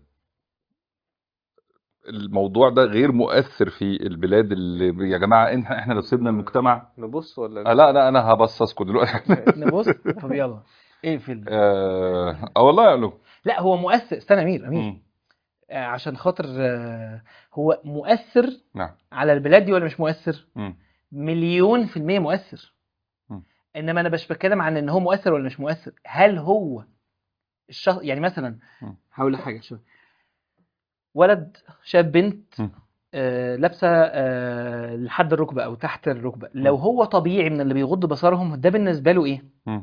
الموضوع ده غير مؤثر في البلاد اللي يا جماعه إن- احنا لو سيبنا المجتمع نبص ولا آه لا لا انا هبصصكم دلوقتي نبص طب يلا اقفل اه آه، والله يا له لا هو مؤثر استنى يا امير امير آه، عشان خاطر آه، هو مؤثر نعم على البلاد دي ولا مش مؤثر مم. مليون في المية مؤثر مم. انما انا مش بتكلم عن ان هو مؤثر ولا مش مؤثر هل هو الشخص يعني مثلا مم. هقول لك حاجه شوف ولد شاب بنت مم. آه لابسه آه لحد الركبه او تحت الركبه لو هو طبيعي من اللي بيغض بصرهم ده بالنسبه له ايه مم.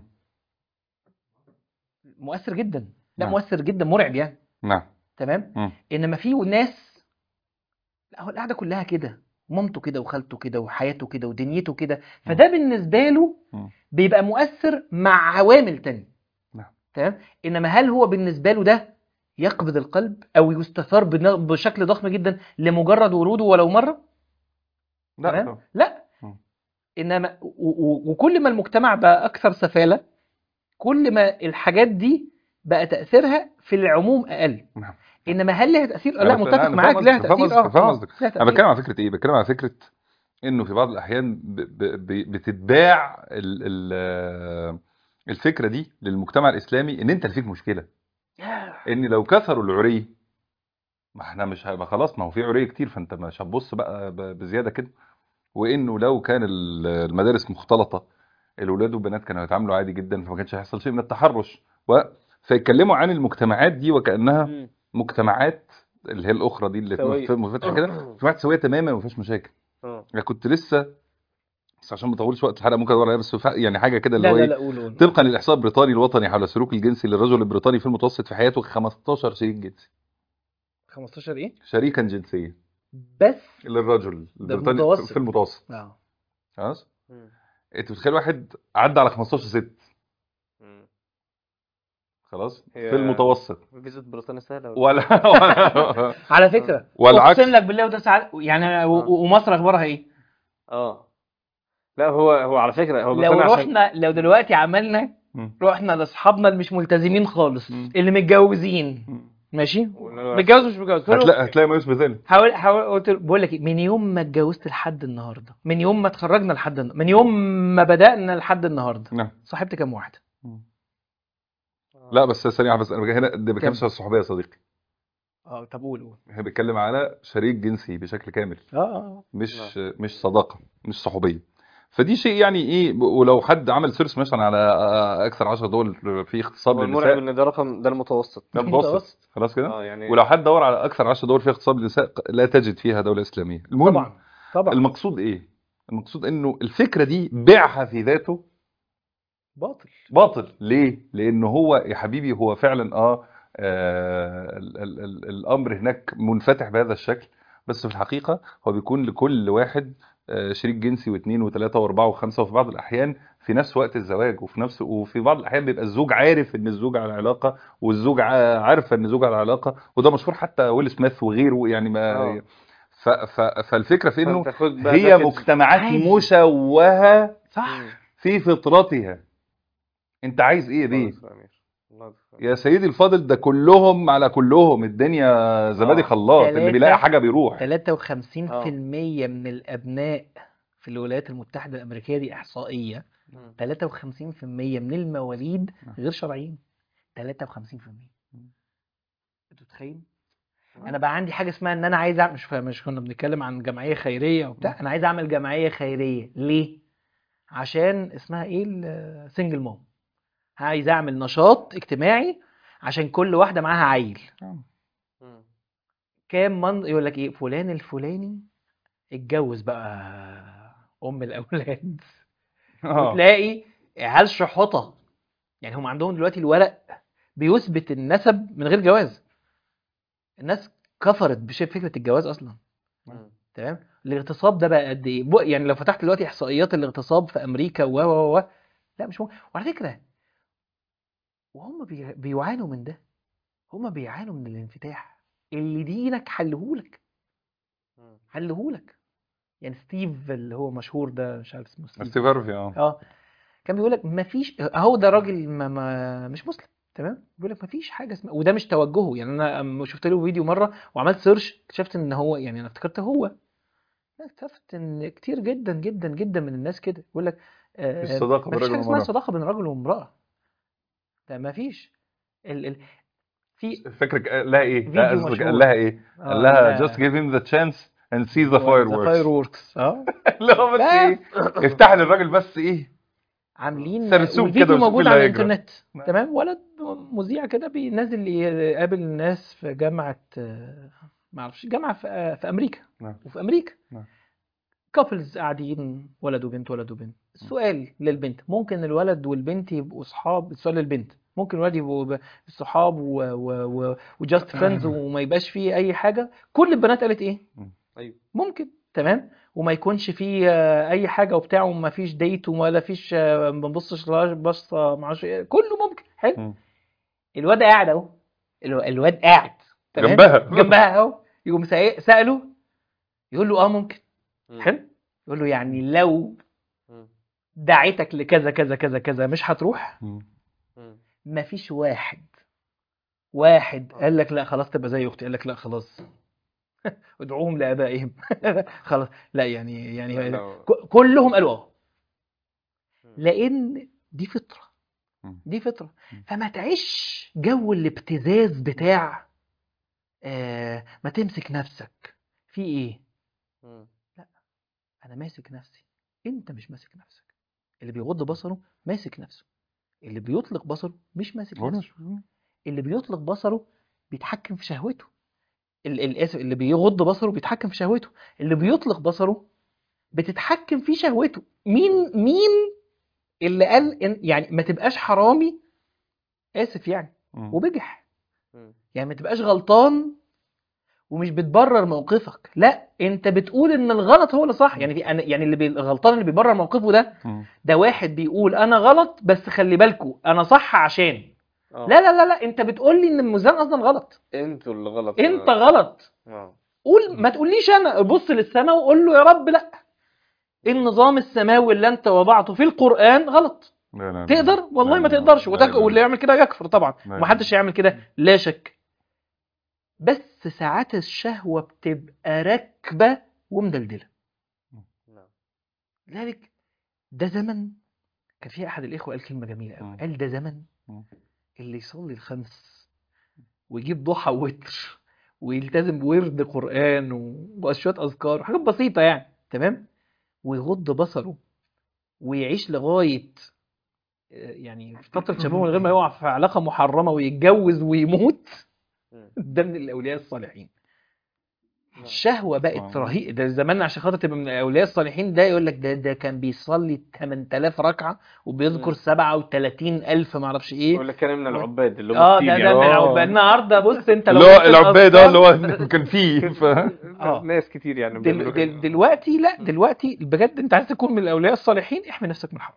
مؤثر جدا لا نعم. مؤثر جدا مرعب يعني نعم تمام مم. انما في ناس لا هو القعده كلها كده مامته كده وخالته كده وحياته كده ودنيته كده فده بالنسبه له مم. بيبقى مؤثر مع عوامل تانية نعم. تمام انما هل هو بالنسبه له ده يقبض القلب او يستثار بن- بشكل ضخم جدا لمجرد وروده ولو مره لا تمام طبعا. لا مم. انما و- و- وكل ما المجتمع بقى اكثر سفاله كل ما الحاجات دي بقى تاثيرها في العموم اقل نعم. انما هل لها تاثير أنا لا بس- متفق أنا معاك فاهم لها قصدك- فاهم تاثير قصدك- اه فاهم آه، قصدك. لها انا تأثير. بتكلم على فكره ايه بتكلم على فكره انه في بعض الاحيان ب... ب... ب... بتتباع ال... ال... الفكره دي للمجتمع الاسلامي ان انت اللي فيك مشكله ان لو كثروا العري ما احنا مش هيبقى خلاص ما هو في عري كتير فانت مش هتبص بقى ب... بزياده كده وانه لو كان ال- المدارس مختلطه الولاد والبنات كانوا هيتعاملوا عادي جدا فما كانش هيحصل شيء من التحرش و... فيتكلموا عن المجتمعات دي وكانها مم. مجتمعات اللي هي الاخرى دي اللي سوية. في مفتح كده مجتمعات سويه تماما وما فيهاش مشاكل اه انا كنت لسه بس عشان ما اطولش وقت الحلقه ممكن ادور عليها بس ف- يعني حاجه كده اللي لا هو لا ايه لا قول قول طبقا للاحصاء البريطاني الوطني حول السلوك الجنسي للرجل البريطاني في المتوسط في حياته 15 شريك جنسي 15 ايه شريكا جنسيا بس للرجل ده البريطاني المتوسط. في المتوسط اه خلاص مم. انت متخيل واحد عدى على 15 ست مم. خلاص هي- في المتوسط فيزا بريطانيا سهلة ولا ولا- على فكره والعكس. اقسم لك بالله وده ساعات يعني و- آه. ومصر اخبارها ايه اه لا هو هو على فكرة هو لو بريطانيا عشان رحنا لو دلوقتي عملنا مم. رحنا لاصحابنا اللي مش ملتزمين خالص مم. اللي متجوزين مم. ماشي ولا- متجوز مش متجوز قلت له هتلاقي هتلاقي ما يشبه ذلك حاول حاول قلت له بقول لك ايه من يوم ما اتجوزت لحد النهارده من يوم ما اتخرجنا لحد النهارده من يوم ما بدأنا لحد النهارده نعم صاحبت كام واحده لا بس ثانيه واحدة، بس انا هنا ده بيتكلم كم؟ على الصحوبيه يا صديقي اه طب قول قول احنا بنتكلم على شريك جنسي بشكل كامل اه اه مش مش صداقه مش صحوبيه فدي شيء يعني ايه ولو حد عمل سيرش مثلا على اكثر 10 دول في اغتصاب هو المرعب للنساء ان ده رقم ده المتوسط ده متوسط متوسط. خلاص كده اه يعني ولو حد دور على اكثر 10 دول في اغتصاب للنساء لا تجد فيها دوله اسلاميه المهم طبعا طبعا المقصود ايه المقصود انه الفكره دي بيعها في ذاته باطل باطل ليه لان هو يا حبيبي هو فعلا اه, آه ال ال ال الامر هناك منفتح بهذا الشكل بس في الحقيقه هو بيكون لكل واحد آه شريك جنسي واثنين وثلاثه واربعه وخمسه وفي بعض الاحيان في نفس وقت الزواج وفي نفس وفي بعض الاحيان بيبقى الزوج عارف ان الزوج على علاقه والزوج ع- عارفه ان الزوج على علاقه وده مشهور حتى ويل سميث وغيره يعني ما آه. ف ف فالفكره في انه فأنت خد بقى هي باكج. مجتمعات عادي. مشوهه صح مم. في فطرتها انت عايز ايه يا الله بيه يستر يا أمير. الله يستر يا يا سيدي الفاضل ده كلهم على كلهم الدنيا زبادي آه. خلاط اللي تلاتة. بيلاقي حاجه بيروح 53% من الابناء في الولايات المتحده الامريكيه دي احصائيه مم. 53% من المواليد نعم. غير شرعيين 53% انتوا متخيلين انا بقى عندي حاجه اسمها ان انا عايز اعمل مش فاهم مش كنا بنتكلم عن جمعيه خيريه وبتاع انا عايز اعمل جمعيه خيريه ليه عشان اسمها ايه السنجل مام عايز اعمل نشاط اجتماعي عشان كل واحده معاها عيل مم. كام من يقول لك ايه فلان الفلاني اتجوز بقى ام الاولاد اه وتلاقي عيال شحوطه يعني هم عندهم دلوقتي الورق بيثبت النسب من غير جواز الناس كفرت بشيء فكره الجواز اصلا مم. تمام الاغتصاب ده بقى قد ايه بق- يعني لو فتحت دلوقتي احصائيات الاغتصاب في امريكا و و و لا مش ممكن وعلى فكره وهم بي... بيعانوا من ده هم بيعانوا من الانفتاح اللي دينك حلهولك مم. حلهولك يعني ستيف اللي هو مشهور ده مش عارف اسمه ستيف ستيف هارفي اه اه كان بيقول لك مفيش اهو ده راجل ما ما مش مسلم تمام بيقول لك مفيش حاجه اسمها وده مش توجهه يعني انا أما شفت له فيديو مره وعملت سيرش اكتشفت ان هو يعني انا افتكرت هو لا اكتشفت ان كتير جدا جدا جدا من الناس كده بيقول لك آه، مفيش صداقة بين مفيش رجل حاجه اسمها وامرأة. صداقه بين رجل وامراه ده مفيش ال ال في فاكرك قال لها ايه فيديو لا قصدك مشهور. قال لها ايه آه، قال لها لا. just give him the chance and see the fireworks fireworks اه لا بس ايه افتح للراجل بس ايه عاملين سرسوب والفيديو كده وشوف موجود اللي على هيجرى. الانترنت نعم. تمام ولد مذيع كده بينزل يقابل الناس في جامعة آه، ما اعرفش جامعة في, آه، في امريكا نعم. وفي امريكا نعم. كابلز قاعدين ولد وبنت ولد وبنت السؤال للبنت ممكن الولد والبنت يبقوا صحاب السؤال للبنت ممكن الولد يبقوا ب- صحاب وجاست فريندز وما يبقاش فيه اي حاجة كل البنات قالت ايه ايوه ممكن تمام وما يكونش فيه آه، اي حاجه وبتاع وما فيش ديت ولا فيش آه، ما بنبصش لا بصه ما اعرفش إيه، كله ممكن حلو مم. الواد قاعد اهو الو- الواد قاعد تمام جنبها. جنبها اهو يقوم سا- ساله يقول له اه ممكن مم. حلو يقول له يعني لو مم. دعيتك لكذا كذا كذا كذا مش هتروح مم. مم. مفيش واحد واحد قال لك لا خلاص تبقى زي اختي قال لك لا خلاص ادعوهم لابائهم خلاص لا يعني يعني لا. ك- كلهم قالوا اه مم. لان دي فطره مم. دي فطره مم. فما تعيش جو الابتزاز بتاع آه ما تمسك نفسك في ايه مم. انا ماسك نفسي انت مش ماسك نفسك اللي بيغض بصره ماسك نفسه اللي بيطلق بصره مش ماسك هو نفسه مش- اللي بيطلق بصره بيتحكم في شهوته ال- ال- آسف، اللي بيغض بصره بيتحكم في شهوته اللي بيطلق بصره بتتحكم في شهوته مين مين اللي قال إن يعني ما تبقاش حرامي اسف يعني مم. وبجح مم. يعني ما تبقاش غلطان ومش بتبرر موقفك لا انت بتقول ان الغلط هو اللي صح يعني في أنا يعني اللي بي... الغلطان اللي بيبرر موقفه ده مم. ده واحد بيقول انا غلط بس خلي بالكوا انا صح عشان اه لا لا لا لا انت بتقول لي ان الميزان اصلا غلط انتوا اللي غلط انت غلط اه قول ما تقوليش انا بص للسماء وقول له يا رب لا النظام السماوي اللي انت وضعته في القرآن غلط لا لا لا. تقدر والله لا ما لا. تقدرش لا وتك... لا. واللي يعمل كده يكفر طبعا لا ومحدش لا. يعمل كده لا شك بس ساعات الشهوة بتبقى راكبة ومدلدلة نعم. لذلك ده زمن كان في احد الاخوه قال كلمه جميله قوي مم. قال ده زمن مم. اللي يصلي الخمس ويجيب ضحى ووتر ويلتزم بورد قران و- وشويه اذكار وحاجات بسيطه يعني تمام ويغض بصره ويعيش لغايه آه، يعني في فتره شبابه من غير ما يقع في علاقه محرمه ويتجوز ويموت مم. ده من الاولياء الصالحين نعم. الشهوه بقت آه. رهيبه ده زمان عشان خاطر تبقى من الاولياء الصالحين ده يقول لك ده ده كان بيصلي 8000 ركعه وبيذكر مم. 37000 ما اعرفش ايه يقول لك كان من العباد اللي هم اه كتير ده ده يعني. من آه. العباد النهارده بص انت لو اللي هو قلت العباد ده اللي الأذكار- هو كان فيه ف... آه. ناس كتير يعني دل بيعملوا دل كده. دلوقتي لا دلوقتي بجد انت عايز تكون من الاولياء الصالحين احمي نفسك من الحرام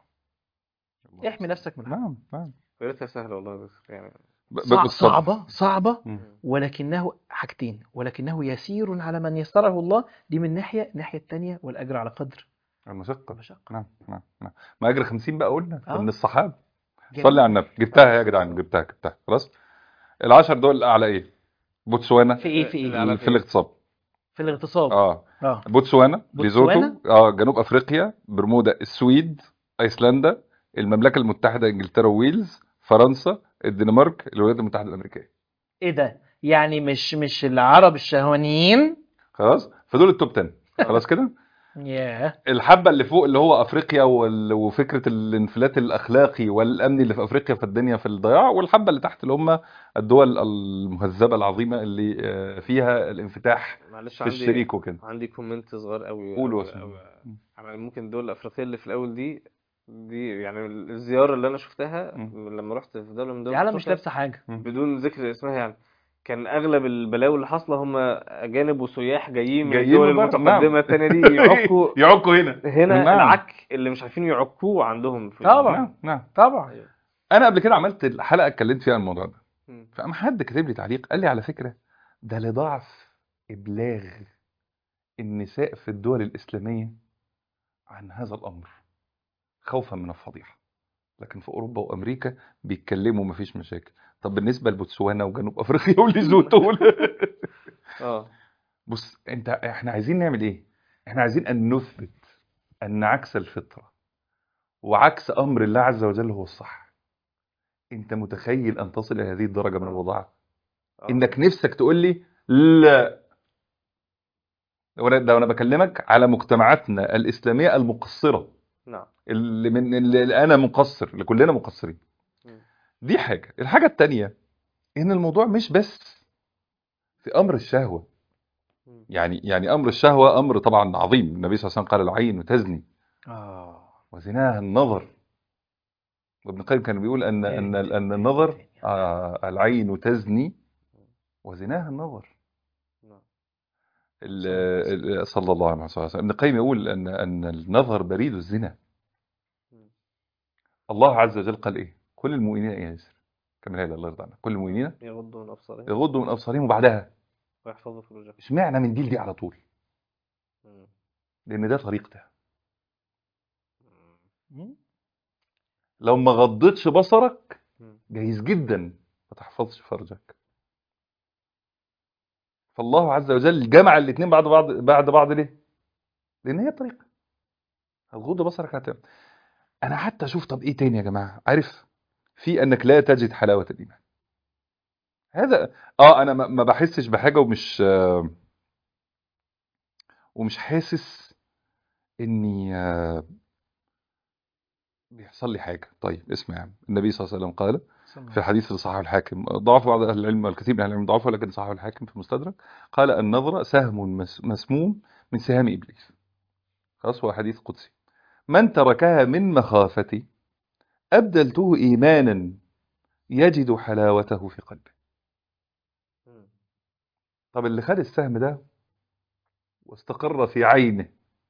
احمي نفسك من الحرام نعم نعم يا ريتها سهله والله بس يعني ب- ب- صع- بالصبر. صعبه صعبه مم. ولكنه حاجتين ولكنه يسير على من يسره الله دي من ناحيه الناحيه الثانيه والاجر على قدر المشقة المشقه نعم نعم نعم ما أجر 50 بقى قلنا آه. من الصحابة جميل. صلي على النبي جبتها يا جدعان جبتها جبتها خلاص العشر دول على ايه بوتسوانا في ايه في اللي ايه على في الاغتصاب في الاغتصاب اه اه بوتسوانا بوتسوانا؟ ليزوتو اه جنوب افريقيا برمودا السويد ايسلندا المملكه المتحده انجلترا وويلز فرنسا الدنمارك الولايات المتحده الامريكيه ايه ده يعني مش مش العرب الشهوانيين خلاص فدول التوب 10 خلاص كده ياه الحبه اللي فوق اللي هو افريقيا وال... وفكره الانفلات الاخلاقي والامني اللي في افريقيا فالدنيا في الضياع والحبه اللي تحت اللي هم الدول المهذبه العظيمه اللي آه، فيها الانفتاح معلش في عندي الشريك وكده عندي كومنت صغير قوي قولوا قوي- اسمه. قوي. على ممكن الدول الافريقيه اللي في الاول دي دي يعني الزياره اللي انا شفتها مم. لما رحت في دوله من دول العالم مش أفريقيا، لابسه حاجه بدون ذكر اسمها يعني كان اغلب البلاوي اللي حاصله هم اجانب وسياح جايين من جايين الدول من بره، المتقدمه نعم. الثانيه دي يعكوا يعكوا هنا هنا نعم. العك اللي مش عارفين يعكوه عندهم في طبعا. نعم نعم طبعا أيوة. انا قبل كده عملت الحلقه اتكلمت فيها عن الموضوع ده مم. فقام حد كاتب لي تعليق قال لي على فكره ده لضعف ابلاغ النساء في الدول الاسلاميه عن هذا الامر خوفا من الفضيحه لكن في اوروبا وامريكا بيتكلموا مفيش مشاكل طب بالنسبه لبوتسوانا وجنوب افريقيا وليزوتو وال- اه بص انت احنا عايزين نعمل ايه احنا عايزين ان نثبت ان عكس الفطره وعكس امر الله عز وجل هو الصح انت متخيل ان تصل الى هذه الدرجه من الوضاعه آه. انك نفسك تقول لي لا وانا ده وانا بكلمك على مجتمعاتنا الاسلاميه المقصره نعم اللي من اللي انا مقصر اللي كلنا مقصرين مم. دي حاجه الحاجه التانية ان الموضوع مش بس في امر الشهوه مم. يعني يعني امر الشهوه امر طبعا عظيم النبي صلى الله عليه وسلم قال العين تزني اه وزناها النظر وابن القيم كان بيقول ان ان ان النظر آه العين تزني وزناها النظر نعم. ال- ال- صلى الله عليه وسلم ابن القيم يقول ان ان النظر بريد الزنا مم. الله عز وجل قال ايه كل المؤمنين يا ياسر كمل هذا الله يرضى عنك كل المؤمنين يغضوا من ابصارهم يغضوا من ابصارهم وبعدها ويحفظوا فروجهم اشمعنى من دي لدي على طول مم. لان ده طريقته مم. لو ما غضتش بصرك مم. جايز جدا ما تحفظش فرجك فالله عز وجل جمع الاثنين بعد بعض بعد بعض ليه لان هي طريقه هتغض بصرك هتعمل انا حتى اشوف طب ايه تاني يا جماعه عارف في انك لا تجد حلاوه الايمان هذا اه انا ما ما بحسش بحاجه ومش آه ومش حاسس اني آه بيحصل لي حاجه طيب اسمع يا عم النبي صلى الله عليه وسلم قال في حديث صححه الحاكم ضعف بعض اهل العلم والكثير من اهل العلم ضعفه لكن صححه الحاكم في المستدرك قال النظره سهم مس- مسموم من سهام ابليس خلاص هو حديث قدسي من تركها من مخافتي أبدلته إيمانا يجد حلاوته في قلبه مم. طب اللي خد السهم ده واستقر في عينه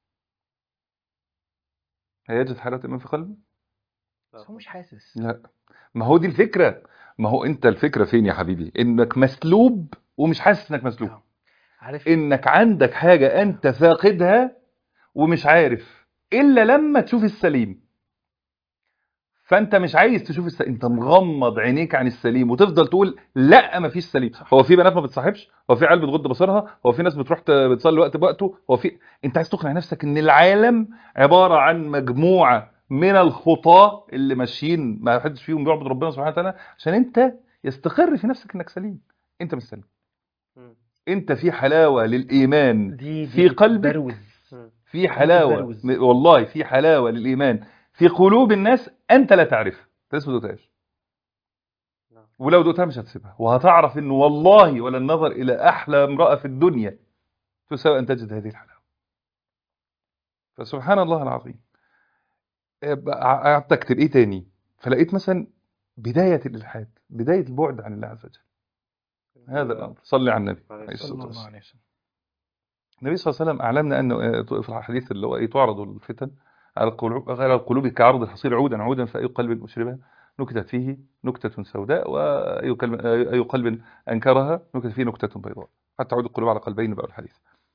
هيجد حلاوة الإيمان في قلبه؟ لا. بس هو مش حاسس لا ما هو دي الفكرة ما هو أنت الفكرة فين يا حبيبي إنك مسلوب ومش حاسس إنك مسلوب آه. عارف إنك عندك حاجة أنت فاقدها ومش عارف إلا لما تشوف السليم فأنت مش عايز تشوف السليم أنت مغمض عينيك عن السليم وتفضل تقول لا ما فيش سليم هو في بنات ما بتصاحبش هو في عيال بتغض بصرها هو في ناس بتروح ت- بتصلي وقت بوقته هو في انت عايز تقنع نفسك ان العالم عبارة عن مجموعة من الخطاة اللي ماشيين ما حدش فيهم بيعبد ربنا سبحانه وتعالى عشان انت يستقر في نفسك انك سليم انت مش سليم مم. انت في حلاوة للإيمان دي في دي قلبك بروز مم. في حلاوة بروز. م- والله في حلاوة للإيمان في قلوب الناس أنت لا تعرفها أنت لسه ما دوقتهاش نعم. ولو دوقتها مش هتسيبها وهتعرف إنه والله ولا النظر إلى أحلى امرأة في الدنيا تساوي أن تجد هذه الحلاوة فسبحان الله العظيم إيه بقى- قعدت أكتب إيه تاني فلقيت مثلا بداية الإلحاد بداية البعد عن الله عز وجل هذا الأمر صلي على النبي عليه عليه الصلاة الصلاة صلى الله والسلام عليه وسلم النبي صلى الله عليه وسلم أعلمنا أنه آه، في الحديث اللي هو إيه تعرض الفتن على القلوب على القلوب كعرض الحصير عودا عودا فأي قلب أشربها نكتت فيه نكتة سوداء وأي قلب, أي قلب أنكرها نكتت فيه نكتة بيضاء حتى عود القلوب على قلبين بقى الحديث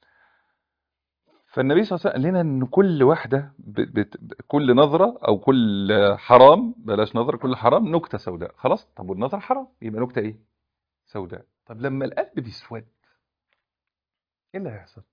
فالنبي صلى الله عليه وسلم قال لنا أن كل واحدة ب... بت... ب- كل نظرة أو كل حرام بلاش نظرة كل حرام نكتة سوداء خلاص طب والنظرة حرام يبقى نكتة إيه سوداء طب لما القلب بيسود إيه اللي هيحصل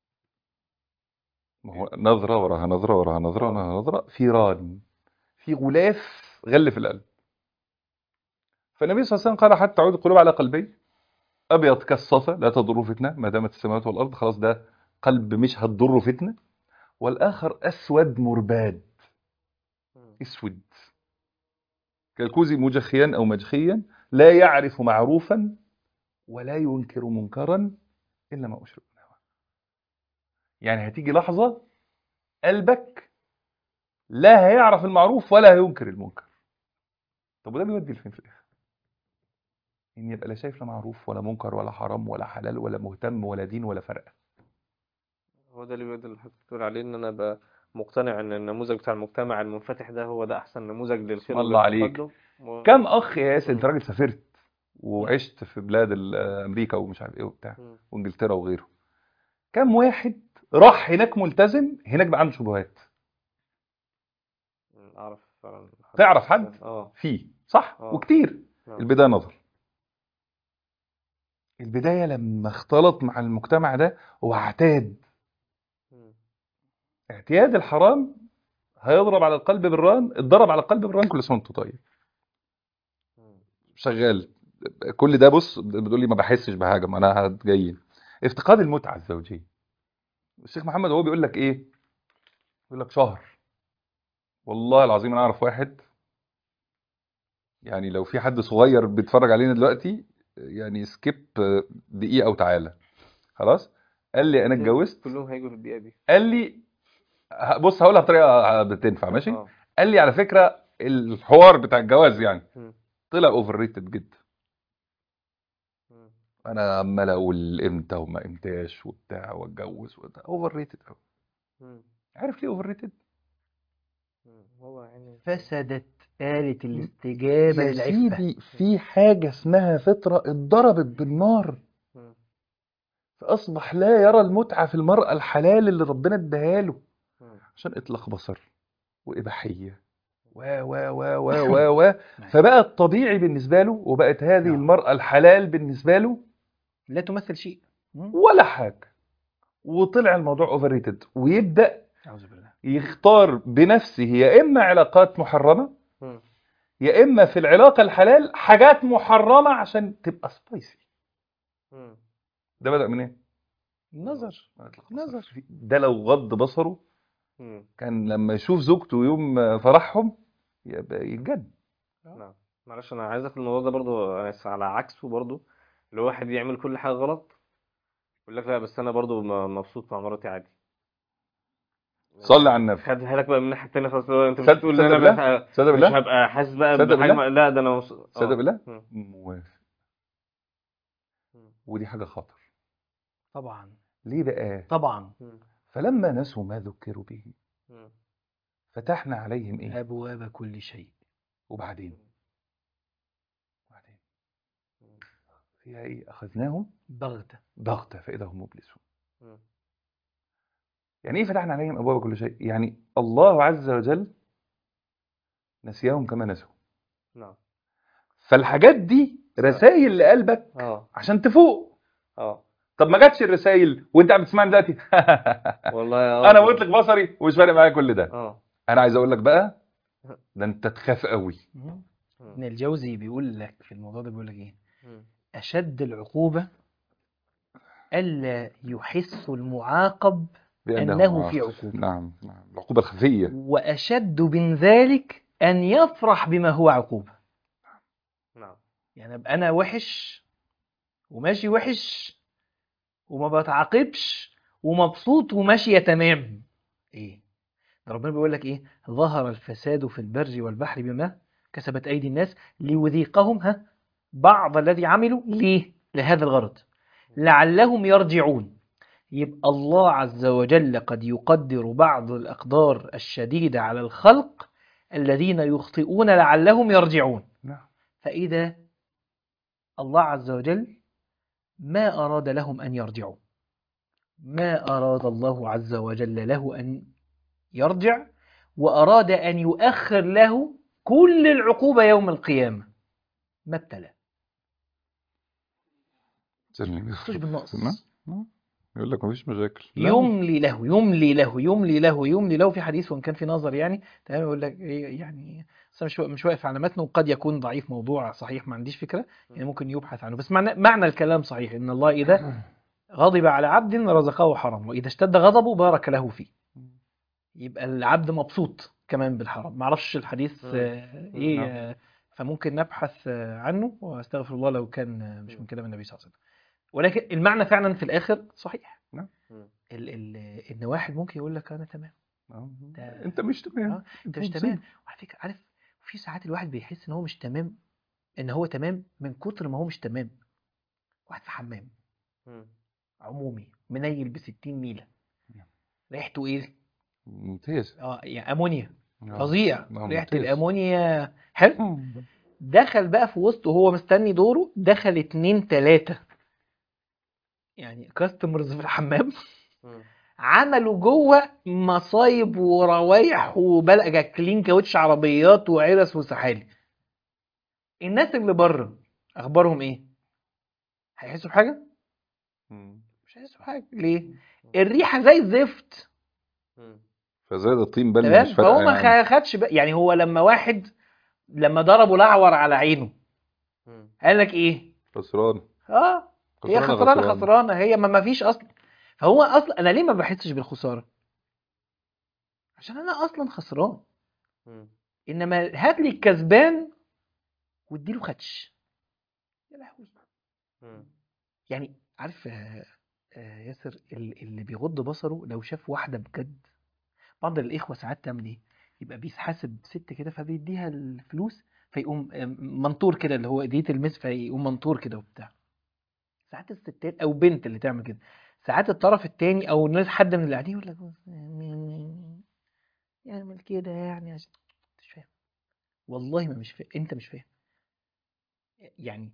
ما هو نظرة وراها نظرة وراها نظرة وراها نظرة في ران في غلاف غلف القلب فالنبي صلى الله عليه وسلم قال حتى تعود القلوب على قلبين أبيض كالصفا لا تضر فتنة ما دامت السماوات والأرض خلاص ده قلب مش هتضره فتنة والآخر أسود مرباد مم. اسود كالكوز مجخيا أو مجخيا لا يعرف معروفا ولا ينكر منكرا إلا ما أشرب من هواه يعني هتيجي لحظة قلبك لا هيعرف المعروف ولا هينكر المنكر طب وده بيودي لفين في الآخر إن يبقى لا شايف لا معروف ولا منكر ولا حرام ولا حلال ولا مهتم ولا دين ولا فرق هو ده اللي بيقدر اللي حضرتك بتقول عليه ان انا ابقى مقتنع ان النموذج بتاع المجتمع المنفتح ده هو ده احسن نموذج للخير الله عليك. والتقدم و... كم أخ يا ياسر أنت مم. راجل سافرت وعشت في بلاد ال- أمريكا ومش عارف إيه وبتاع مم. وانجلترا وغيره كم واحد راح هناك ملتزم هناك بقى عنده شبهات مم. اعرف فعلا تعرف حد؟ اه فيه صح آه. وكتير نعم. البداية نظر البداية لما اختلط مع المجتمع ده هو اعتاد مم. اعتياد الحرام هيضرب على القلب بالران اتضرب على القلب بالران كل سنة وانت طيب مم. شغال كل ده بص بتقول لي ما بحسش بحاجة ما انا جاي افتقاد المتعة الزوجية الشيخ محمد هو بيقول لك ايه بيقول لك شهر والله العظيم انا اعرف واحد يعني لو في حد صغير بيتفرج علينا دلوقتي يعني سكيب دقيقة وتعالى خلاص قال لي انا اتجوزت كلهم هيجوا في الدقيقة دي قال لي ه- بص هقولها بطريقة بتنفع ماشي اه قال لي على فكرة الحوار بتاع الجواز يعني مم. طلع اوفر ريتد جدا مم. انا عمال اقول امتى وما امتاش وبتاع واتجوز اوفر ريتد قوي مم. عارف ليه اوفر ريتد مم. هو يعني فسدت آلة الاستجابة يا للعفة سيدي في حاجة اسمها فطرة اتضربت بالنار مم. فأصبح لا يرى المتعة في المرأة الحلال اللي ربنا اداها له مم. عشان إطلاق بصر وإباحية و و و و و و فبقى الطبيعي بالنسبة له وبقت هذه نعم. المرأة الحلال بالنسبة له لا تمثل شيء مم. ولا حاجة وطلع الموضوع اوفر ريتد ويبدأ أعوذ بالله يختار بنفسه يا إما علاقات محرمة مم. يا إما في العلاقة الحلال حاجات محرمة عشان تبقى سبايسي مم. ده بدأ من ايه؟ النظر نظر ده لو غض بصره مم. كان لما يشوف زوجته يوم فرحهم يبقى يتجن نعم معلش انا عايز في الموضوع ده برضو أنا س- على عكسه برضو اللي هو واحد يعمل كل حاجة غلط يقول لك لا بس انا برضو م- مبسوط مع مراتي عادي صلي على النبي خدها لك بقى من الناحيه الثانيه خلاص لو انت مش صدق- بتقول صدق ان انا بالله؟ بقى صدق مش بالله هبقى حاسس بقى صدق بحاجه بالله؟ لا ده انا مص... صدق آه. بالله مم. موافق مم. ودي حاجة خطر طبعا ليه بقى طبعا مم. فلما نسوا ما ذكروا به مم. فتحنا عليهم ايه ابواب كل شيء وبعدين وبعدين فيها ايه اخذناهم بغتة بغتة فاذا هم مبلسون مم. يعني ايه فتحنا عليهم ابواب كل شيء يعني الله عز وجل نسيهم كما نسوا نعم فالحاجات دي رسائل لقلبك اه عشان تفوق اه طب ما جاتش الرسائل وانت قاعد بتسمعني دلوقتي والله اه انا بطلق بصري ومش فارق معايا كل ده اه انا عايز اقول لك بقى ده انت تخاف قوي مم. ابن الجوزي بيقول لك في الموضوع ده بيقول لك ايه مم. أشد العقوبة ألا يحس المعاقب أنه في عقوبة نعم نعم العقوبة الخفية وأشد من ذلك أن يفرح بما هو عقوبة نعم يعني أبقى أنا وحش وماشي وحش وما بتعاقبش ومبسوط وماشية تمام إيه ده ربنا بيقول لك إيه ظهر الفساد في البر والبحر بما كسبت أيدي الناس ليذيقهم ها بعض الذي عملوا ليه لهذا الغرض لعلهم يرجعون يبقى الله عز وجل قد يقدر بعض الأقدار الشديدة على الخلق الذين يخطئون لعلهم يرجعون نعم فإذا الله عز وجل ما أراد لهم أن يرجعوا ما أراد الله عز وجل له أن يرجع وأراد أن يؤخر له كل العقوبة يوم القيامة ما ابتلى مش بالنقص نعم. يقول لك مفيش مشاكل لا. يملي له يملي له يملي له يملي له في حديث وان كان في نظر يعني تمام يقول لك إيه يعني بس أنا مش مش واقف على متنه وقد يكون ضعيف موضوع صحيح ما عنديش فكره يعني ممكن يبحث عنه بس معنى معنى الكلام صحيح ان الله اذا غضب على عبد رزقه حرام واذا اشتد غضبه بارك له فيه يبقى العبد مبسوط كمان بالحرام ما اعرفش الحديث مم. آه، ايه نعم. آه، فممكن نبحث آه، عنه واستغفر الله لو كان آه، مش من كلام النبي صلى الله عليه وسلم ولكن المعنى فعلا في الاخر صحيح مم. ال ال ان واحد ممكن يقول لك انا تمام آه. ده- انت مش تمام آه، انت مش مصيبة. تمام وعلى فكره عارف في ساعات الواحد بيحس ان هو مش تمام ان هو تمام من كتر ما هو مش تمام واحد في حمام مم. عمومي منيل ب 60 نيله ريحته ايه ممتاز اه يعني امونيا آه. فظيع آه، ريحه ممتاز. الامونيا حلو مم. دخل بقى في وسط وهو مستني دوره دخل اتنين تلاتة يعني كاستمرز في الحمام مم. عملوا جوه مصايب وروايح وبلقى جاكلين كاوتش عربيات وعرس وسحالي الناس اللي بره اخبارهم ايه هيحسوا بحاجه مم. مش هيحسوا بحاجه ليه الريحه زي الزفت مم. فزاد الطين بل تمام مش فهو فارقه ما يعني. خدش بقى يعني هو لما واحد لما ضربه لعور على عينه مم. قال لك ايه خسران اه هي خسرانة خسرانه خسرانة. خسرانه هي ما ما فيش اصلا فهو اصلا انا ليه ما بحسش بالخساره عشان انا اصلا خسران مم. انما هات لي الكسبان واديله خدش يا لهوي مم. يعني عارف آه، آه، ياسر ال- اللي بيغض بصره لو شاف واحده بجد بعض الاخوه ساعات تعمل ايه يبقى بيحاسب ست كده فبيديها الفلوس فيقوم آه، منطور كده اللي هو ايديه المس فيقوم منطور كده وبتاع ساعات الستات او بنت اللي تعمل كده ساعات الطرف التاني او الناس حد من اللي قاعدين يقول لك بص، يعمل كده يعني عشان مش فاهم والله ما مش فاهم انت مش فاهم يعني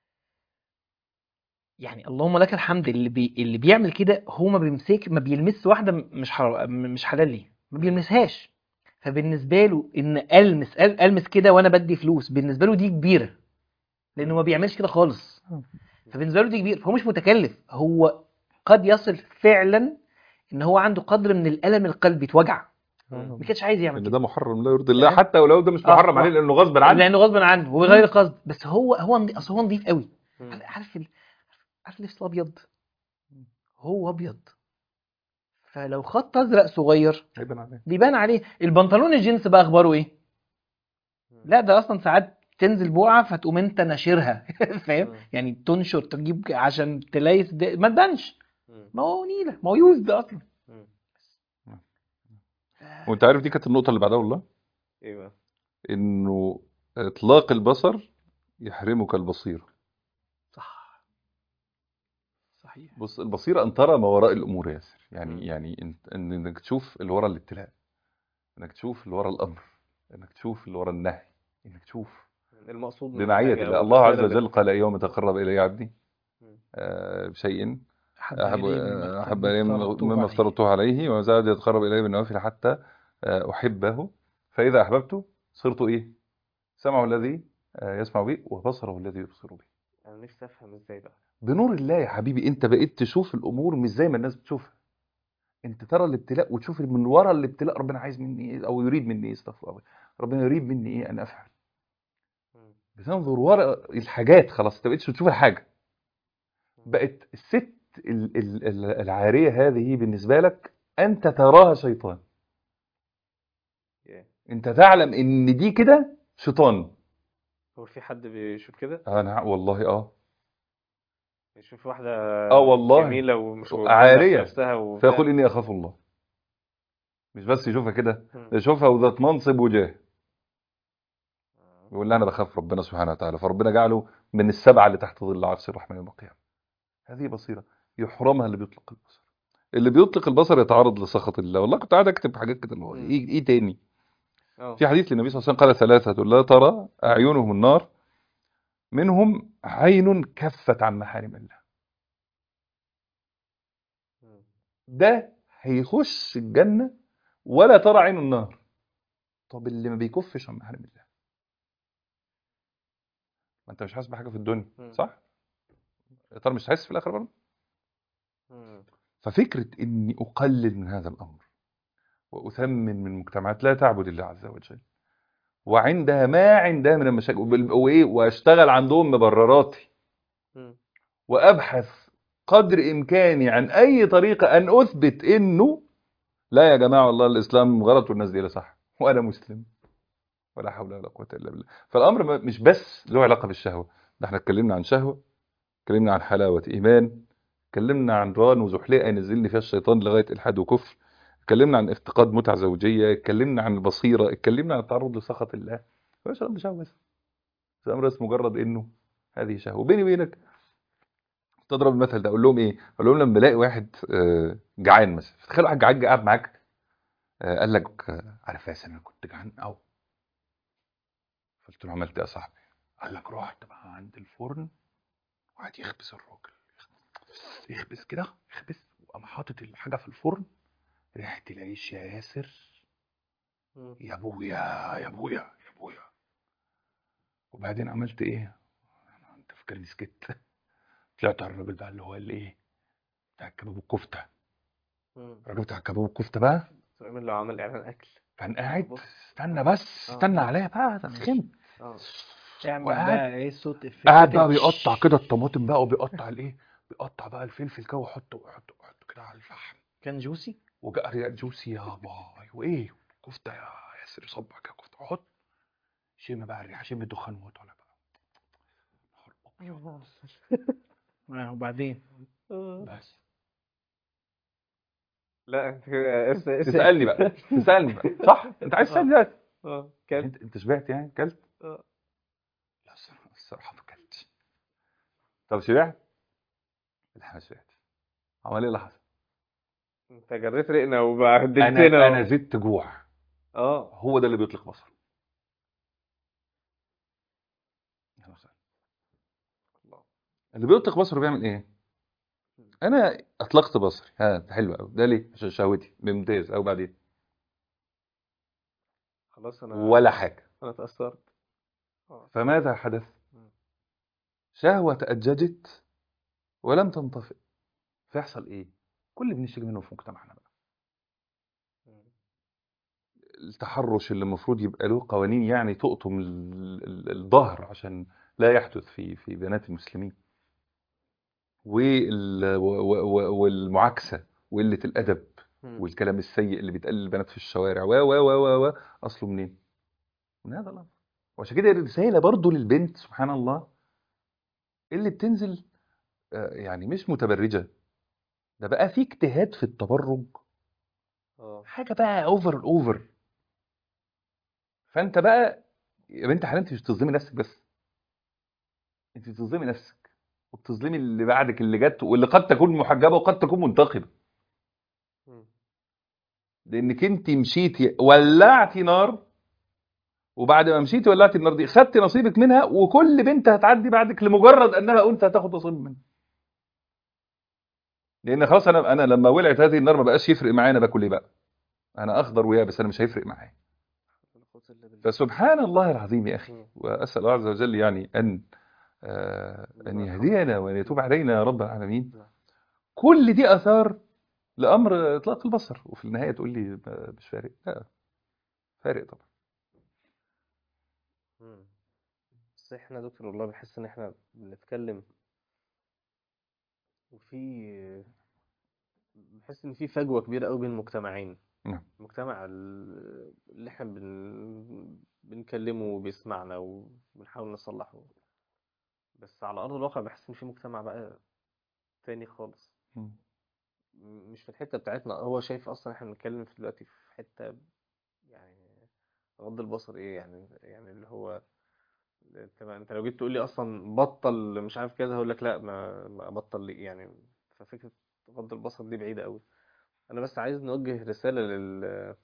يعني اللهم لك الحمد اللي بي اللي بيعمل كده هو ما بيمسك ما بيلمس واحده مش حر... مش حلال ليه ما بيلمسهاش فبالنسبه له ان المس المس كده وانا بدي فلوس بالنسبه له دي كبيره لانه ما بيعملش كده خالص فبالنسبه له دي كبيره فهو مش متكلف هو قد يصل فعلا ان هو عنده قدر من الالم القلبي اتوجع ما كانش عايز يعمل ان كده ده محرم لا يرضي الله تمام. حتى ولو ده مش آه، محرم آه. عليه لانه غصب عنه لانه غصب عنه وبغير قصد بس هو هو نضيف اصل هو نضيف قوي مم. عارف ال... عارف اللبس الابيض هو ابيض فلو خط ازرق صغير هيبان عليه بيبان عليه البنطلون الجينز بقى اخباره ايه لا ده اصلا ساعات تنزل بقعه فتقوم انت ناشرها فاهم مم. يعني تنشر تجيب عشان تلايس ده ما تبانش مم. ما هو نيله ما هو يوز ده اصلا مم. وانت عارف دي كانت النقطة اللي بعدها والله ايه بقى انه اطلاق البصر يحرمك البصيرة صح صحيح بص البصيرة ان ترى ما وراء الامور يا ياسر مم. يعني يعني انت إن- انك تشوف اللي وراء الابتلاء انك تشوف اللي وراء الامر انك تشوف اللي وراء النهي انك تشوف المقصود من بمعية الحاجة الله أو الله عز الرسالة وجل قال يوم تقرب الي عبدي مم. آه، بشيء أحب أحب إلي مما أحب إلي مما افترضته مما عليه. افترضته عليه وما زاد يتقرب إلي بالنوافل حتى آه، أحبه فإذا أحببته صرت إيه؟ سمعه الذي آه، يسمع به وبصره الذي يبصر به انا نفسي افهم ازاي بقى بنور الله يا حبيبي أنت بقيت تشوف الأمور مش زي ما الناس بتشوفها أنت ترى الابتلاء وتشوف من ورا الابتلاء ربنا عايز مني إيه أو يريد مني إيه استغفر الله ربنا يريد مني إيه أن أفعل مم. بتنظر ورا الحاجات خلاص أنت بقيتش تشوف الحاجة بقت الست ال- ال- ال- العارية هذه بالنسبة لك أنت تراها شيطان ياه. أنت تعلم إن دي كده شيطان هو في حد بيشوف كده أنا والله أه يشوف واحدة آه والله. جميلة ومش عارية. في نفسها وبتاع. فيقول إني أخاف الله مش بس يشوفها كده مم. ده يشوفها وذات منصب وجاه يقول لها أنا بخاف ربنا سبحانه وتعالى فربنا جعله من السبعة اللي تحت ظل عرش الرحمن يوم القيامة هذه بصيرة يحرمها اللي بيطلق البصر اللي بيطلق البصر يتعرض لسخط الله والله كنت قاعد اكتب حاجات كده اللي هو مم. ايه ايه تاني اه في حديث للنبي صلى الله عليه وسلم قال ثلاثة لا ترى أعينهم النار منهم عين كفت عن محارم الله مم. ده هيخش الجنة ولا ترى عين النار طب اللي ما بيكفش عن محارم الله ما انت مش حاسس بحاجة في الدنيا مم. صح؟ يا ترى مش حاسس في الآخر برضه؟ مم. ففكرة إني أقلل من هذا الأمر وأثمن من مجتمعات لا تعبد الله عز وجل وعندها ما عندها من المشاكل وبال- وإيه وأشتغل عندهم مبرراتي مم. وأبحث قدر إمكاني عن أي طريقة أن أثبت إنه لا يا جماعة والله الإسلام غلط والناس دي لا صح وأنا مسلم ولا حول ولا قوة إلا بالله فالأمر ما- مش بس له علاقة بالشهوة ده احنا اتكلمنا عن شهوة اتكلمنا عن حلاوة إيمان اتكلمنا عن ران وزحليقة ينزلني فيها الشيطان لغاية إلحاد وكفر اتكلمنا عن افتقاد متعة زوجية اتكلمنا عن البصيرة اتكلمنا عن التعرض لسخط الله مش أمر شهوة بس بس أمر بس مجرد إنه هذه شهوة وبيني وبينك تضرب المثل ده أقول لهم إيه؟ أقول لهم لما بلاقي واحد آه، جعان مثلا تخيل واحد جعان قاعد معاك آه، قال لك آه، عارف يا سامي أنا كنت جعان قوي قلت له عملت ايه يا صاحبي؟ قال لك رحت بقى عند الفرن وقعد يخبز الراجل يخبز كده يخبز وقام حاطط الحاجه في الفرن ريحه العيش يا ياسر مم. يا ابويا يا ابويا يا ابويا وبعدين عملت ايه؟ أنا- انت فاكرني سكت طلعت على الراجل بقى اللي هو الايه؟ بتاع الكباب والكفته مم. الراجل بتاع الكباب والكفته بقى سؤال لو عمل اعلان اكل كان قاعد بص. استنى بس آه. استنى عليا بقى ده أنا خمت اه اعمل وقاعد- بقى ايه صوت افيه قاعد كده. بقى بيقطع كده الطماطم بقى وبيقطع الايه بيقطع بقى الفلفل كده ويحطه ويحطه ويحطه كده على الفحم كان جوسي وجاء ريق جوسي يا باي وايه كفته يا ياسر صبع كده كفته حط شم بقى الريحه شم الدخان وهو طالع بقى نهار أبيض. آه، وبعدين بس لا انت كده اس- اس- تسالني بقى تسالني بقى صح انت عايز تسالني دلوقتي اه كان انت انت شبعت يعني كلت آه. لا الصراحه الصراحه ما كلتش طب شبعت لا ما شبعتش عمل ايه اللي حصل انت جريت رقنا وبهدلتنا انا انا زدت جوع اه هو ده اللي بيطلق بصر أهلا وسهلا. اللي بيطلق بصره بيعمل ايه انا اطلقت بصري ها ده حلو قوي ده ليه عشان شهوتي ممتاز او بعدين خلاص انا ولا حاجه انا اتأثرت اه فماذا حدث شهوه تأججت ولم تنطفئ فيحصل ايه كل اللي بنشتكي منه في مجتمعنا بقى التحرش اللي المفروض يبقى له قوانين يعني تقطم ال- ال- الظهر عشان لا يحدث في في بنات المسلمين وال- و- و- والمعاكسة وقلة الأدب مم. والكلام السيء اللي بيتقال للبنات في الشوارع و و و و و أصله منين؟ من هذا الأمر وعشان كده الرسالة برضو للبنت سبحان الله اللي بتنزل آه، يعني مش متبرجة ده بقى في اجتهاد في التبرج اه حاجه بقى اوفر الاوفر فانت بقى يا بنت حلال انت مش بتظلمي نفسك بس انت بتظلمي نفسك وبتظلمي اللي بعدك اللي جت واللي قد تكون محجبه وقد تكون منتقبه مم. لانك انت مشيتي ولعتي نار وبعد ما مشيتي ولعتي النار دي خدتي نصيبك منها وكل بنت هتعدي بعدك لمجرد انها انثى هتاخد نصيب منها لان خلاص انا انا لما ولعت هذه النار ما بقاش يفرق معايا انا باكل ايه بقى انا اخضر ويابس انا مش هيفرق معايا لا قوة إلا بالله. فسبحان الله العظيم يا اخي مم. واسال الله عز وجل يعني ان آه ان الله يهدينا وان يتوب علينا يا رب العالمين نعم. كل دي اثار لامر اطلاق البصر وفي النهايه تقول لي ما- مش فارق لا فارق طبعا مم. بس احنا يا دكتور والله بحس ان احنا بنتكلم وفي بحس ان في فجوة كبيرة قوي بين مجتمعين نعم. المجتمع ال- اللي احنا بن... بنكلمه وبيسمعنا وبنحاول نصلحه بس على ارض الواقع بحس ان في مجتمع بقى تاني خالص مم. م- مش في الحتة بتاعتنا هو شايف اصلا احنا بنتكلم في دلوقتي في حتة يعني غض البصر ايه يعني يعني اللي هو انت انت لو جيت تقول لي اصلا بطل مش عارف كذا هقول لك لا ما ما ابطل ليه يعني ففكره غض البصر دي بعيده قوي انا بس عايز نوجه رساله لل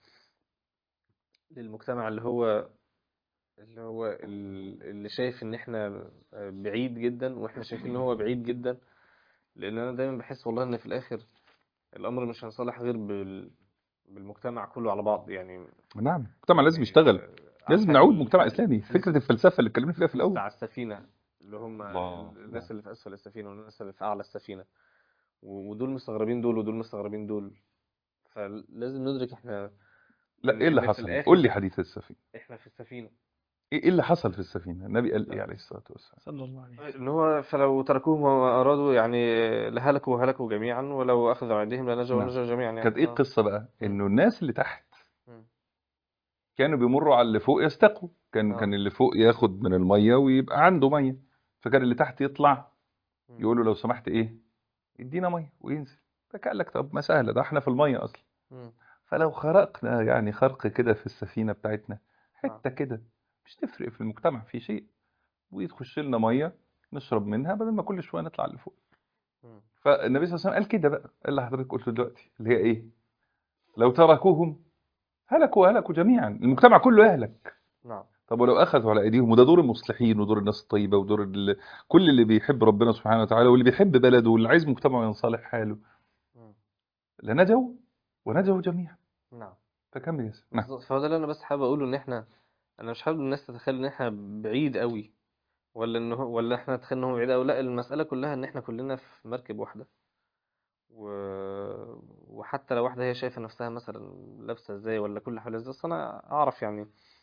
للمجتمع اللي هو اللي هو ال- اللي شايف ان احنا بعيد جدا واحنا شايفين ان هو بعيد جدا لان انا دايما بحس والله ان في الاخر الامر مش هينصلح غير بال بالمجتمع كله على بعض يعني نعم المجتمع لازم يشتغل لازم نعود مجتمع اسلامي فكره الفلسفه اللي اتكلمنا فيها في الاول بتاع السفينة اللي هم الله، الناس الله. اللي في أسفل السفينة والناس اللي في أعلى السفينة و- ودول مستغربين دول ودول مستغربين دول فلازم ندرك احنا لا ايه اللي إن في حصل الآخر- قول لي حديث السفينه احنا في السفينة ايه إيه اللي حصل في السفينه النبي قال ايه عليه الصلاه والسلام صلى الله عليه وسلم ان هو فلو تركوهم وما أرادوا يعني لهلكوا وهلكوا جميعا ولو أخذوا عندهم لنجوا نعم. ونجوا جميعا يعني كانت ايه آه. القصه بقى انه الناس اللي تحت مم. كانوا بيمروا على اللي فوق يستقوا كان آه. كان اللي فوق ياخد من الميه ويبقى عنده ميه فكان اللي تحت يطلع مم. يقول له لو سمحت ايه ادينا ميه وينزل فقال لك طب ما سهله ده احنا في الميه اصلا مم. فلو خرقنا يعني خرق كده في السفينه بتاعتنا حته كده مش تفرق في المجتمع في شيء ويخش لنا ميه نشرب منها بدل ما كل شويه نطلع لفوق مم. فالنبي صلى الله عليه وسلم قال كده بقى اللي حضرتك قلته دلوقتي اللي هي ايه لو تركوهم هلكوا هلكوا جميعا المجتمع كله يهلك نعم طب ولو اخذوا على ايديهم وده دور المصلحين ودور الناس الطيبه ودور ال... كل اللي بيحب ربنا سبحانه وتعالى واللي بيحب بلده واللي عايز مجتمعه ينصلح حاله مم. لنجوا ونجوا جميعا نعم فكمل يا سيدي. نعم بالظبط فهو ده اللي انا بس حابب اقوله ان احنا انا مش حابب الناس تتخيل ان احنا بعيد قوي ولا ان هو ولا احنا نتخيل ان هو بعيد قوي لا المسألة كلها ان احنا كلنا في مركب واحدة و... وحتى لو واحدة هي شايفة نفسها مثلا لابسة ازاي ولا كل حاجة ازاي بس انا اعرف يعني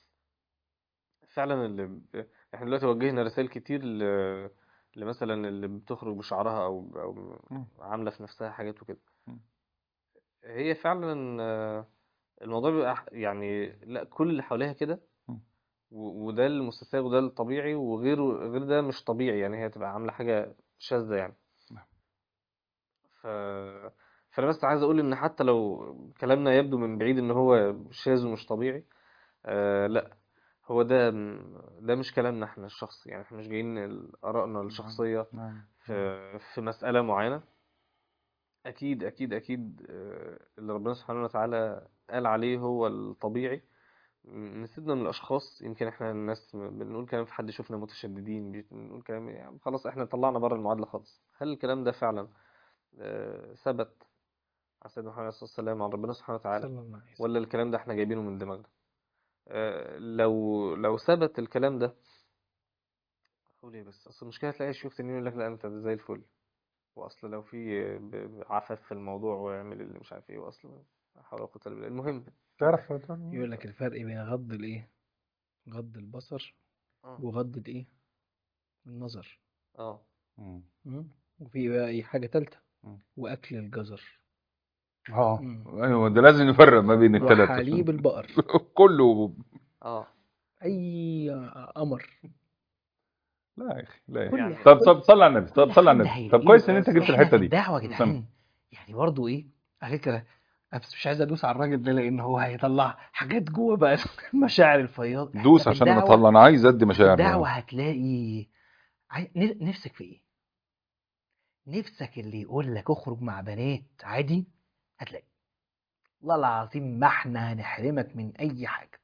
فعلا اللي ب... احنا دلوقتي وجهنا رسائل كتير ل... لمثلا اللي بتخرج بشعرها او او مم. عاملة في نفسها حاجات وكده مم. هي فعلا آه، الموضوع بيبقى ح- يعني لا كل اللي حواليها كده مم. و- وده المستثنى وده الطبيعي وغيره غير ده مش طبيعي يعني هي تبقى عاملة حاجة شاذة يعني نعم. ف... فأنا بس عايز أقول إن حتى لو كلامنا يبدو من بعيد إن هو شاذ ومش طبيعي آه لا هو ده ده مش كلامنا احنا الشخصي يعني احنا مش جايين آرائنا الشخصية نعم في في مسألة معينة أكيد أكيد أكيد آه، اللي ربنا سبحانه وتعالى قال عليه هو الطبيعي م- نسيبنا من الأشخاص يمكن إحنا الناس م- بنقول كلام في حد شفنا متشددين بي- بنقول كلام يعني خلاص إحنا طلعنا بره المعادلة خالص هل الكلام ده فعلا آه، ثبت على سيدنا محمد صلى الله عليه وسلم عن ربنا سبحانه وتعالى صلى الله عليه وسلم ولا الكلام ده إحنا جايبينه من دماغنا آه، لو لو ثبت الكلام ده أقول إيه بس أصل المشكلة تلاقي شيوخ تانيين يقول لك لا أنت زي الفل واصل لو في ب- ب- عفف في الموضوع ويعمل اللي مش عارف ايه واصل لا حول ولا قوه الا بالله المهم تعرف يقول لك الفرق بين غض الايه غض البصر اه وغض الايه النظر اه مم. مم. وفي بقى ايه حاجة تالتة مم. واكل الجزر اه مم. ايوه ده لازم نفرق ما بين الثلاثه وحليب البقر كله اه اي امر لا يا اخي لا يا كل اخي حاجة- طب طب صلي على النبي طب كل صلي على حد النبي هيلاقيه. طب كويس ان انت جبت احنا الحته في دي الدعوة يا استنى. جدعان يعني برضو ايه على فكرة بس مش عايز ادوس على الراجل ده لان هو هيطلع حاجات جوه بقى المشاعر الفياض دوس في عشان انا الدعوة- اطلع انا عايز ادي في مشاعر الدعوة هتلاقي عاي... ن- نفسك في ايه نفسك اللي يقول لك اخرج مع بنات عادي هتلاقي والله العظيم ما احنا هنحرمك من اي حاجة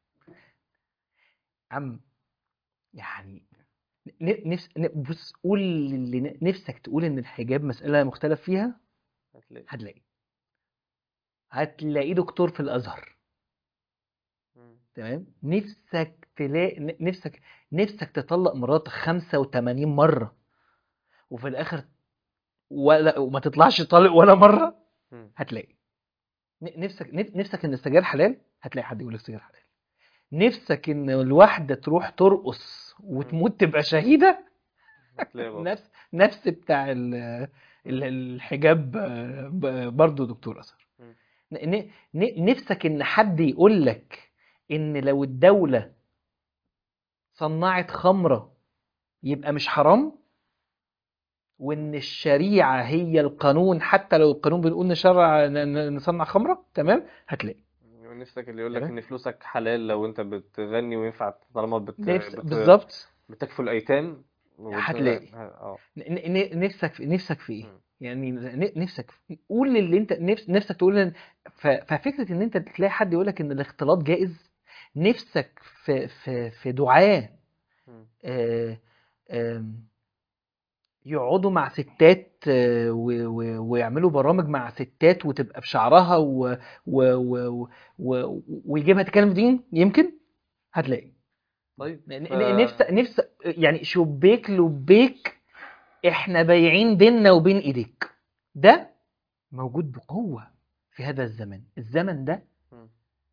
عم يعني ن- نفس ن- بص قول اللي ن- نفسك تقول ان الحجاب مسألة مختلف فيها هتلاقي هتلاقي هتلاقيه دكتور في الازهر مم. تمام نفسك تلاقي ن- نفسك نفسك تطلق مراتك 85 مرة وفي الآخر ولا وما تطلعش طالق ولا مرة مم. هتلاقي ن- نفسك نف- نفسك ان السجاير حلال هتلاقي حد يقول لك السجاير حلال نفسك ان الواحدة تروح ترقص وتموت تبقى شهيدة هتلاقي برضه. نفس نفس بتاع ال- ال- الحجاب آه، ب- برضو دكتور أزهر مم. ن- ن- نفسك ان حد يقول لك ان لو الدولة صنعت خمرة يبقى مش حرام وان الشريعة هي القانون حتى لو القانون بنقول نشرع ن- ن- نصنع خمرة تمام هتلاقي نفسك اللي يقول لك تمام. ان فلوسك حلال لو انت بتغني وينفع طالما بت... نفس بت... بالظبط بتكفل ايتام وبت- هتلاقي. اه ن- ن- نفسك في نفسك في ايه مم. يعني ن- نفسك في- قول اللي انت نفس نفسك تقول إن- ف- ففكره ان انت تلاقي حد يقول لك ان الاختلاط جائز نفسك في في في دعاه مم. آه، آم، يقعدوا مع ستات آه، و- و- ويعملوا برامج مع ستات وتبقى بشعرها و- و- و- و- ويجيبها تتكلم في دين يمكن هتلاقي طيب ن- ف- ن- نفس نفس يعني شبيك لبيك احنا بايعين بيننا وبين ايديك ده موجود بقوة في هذا الزمن الزمن ده مم.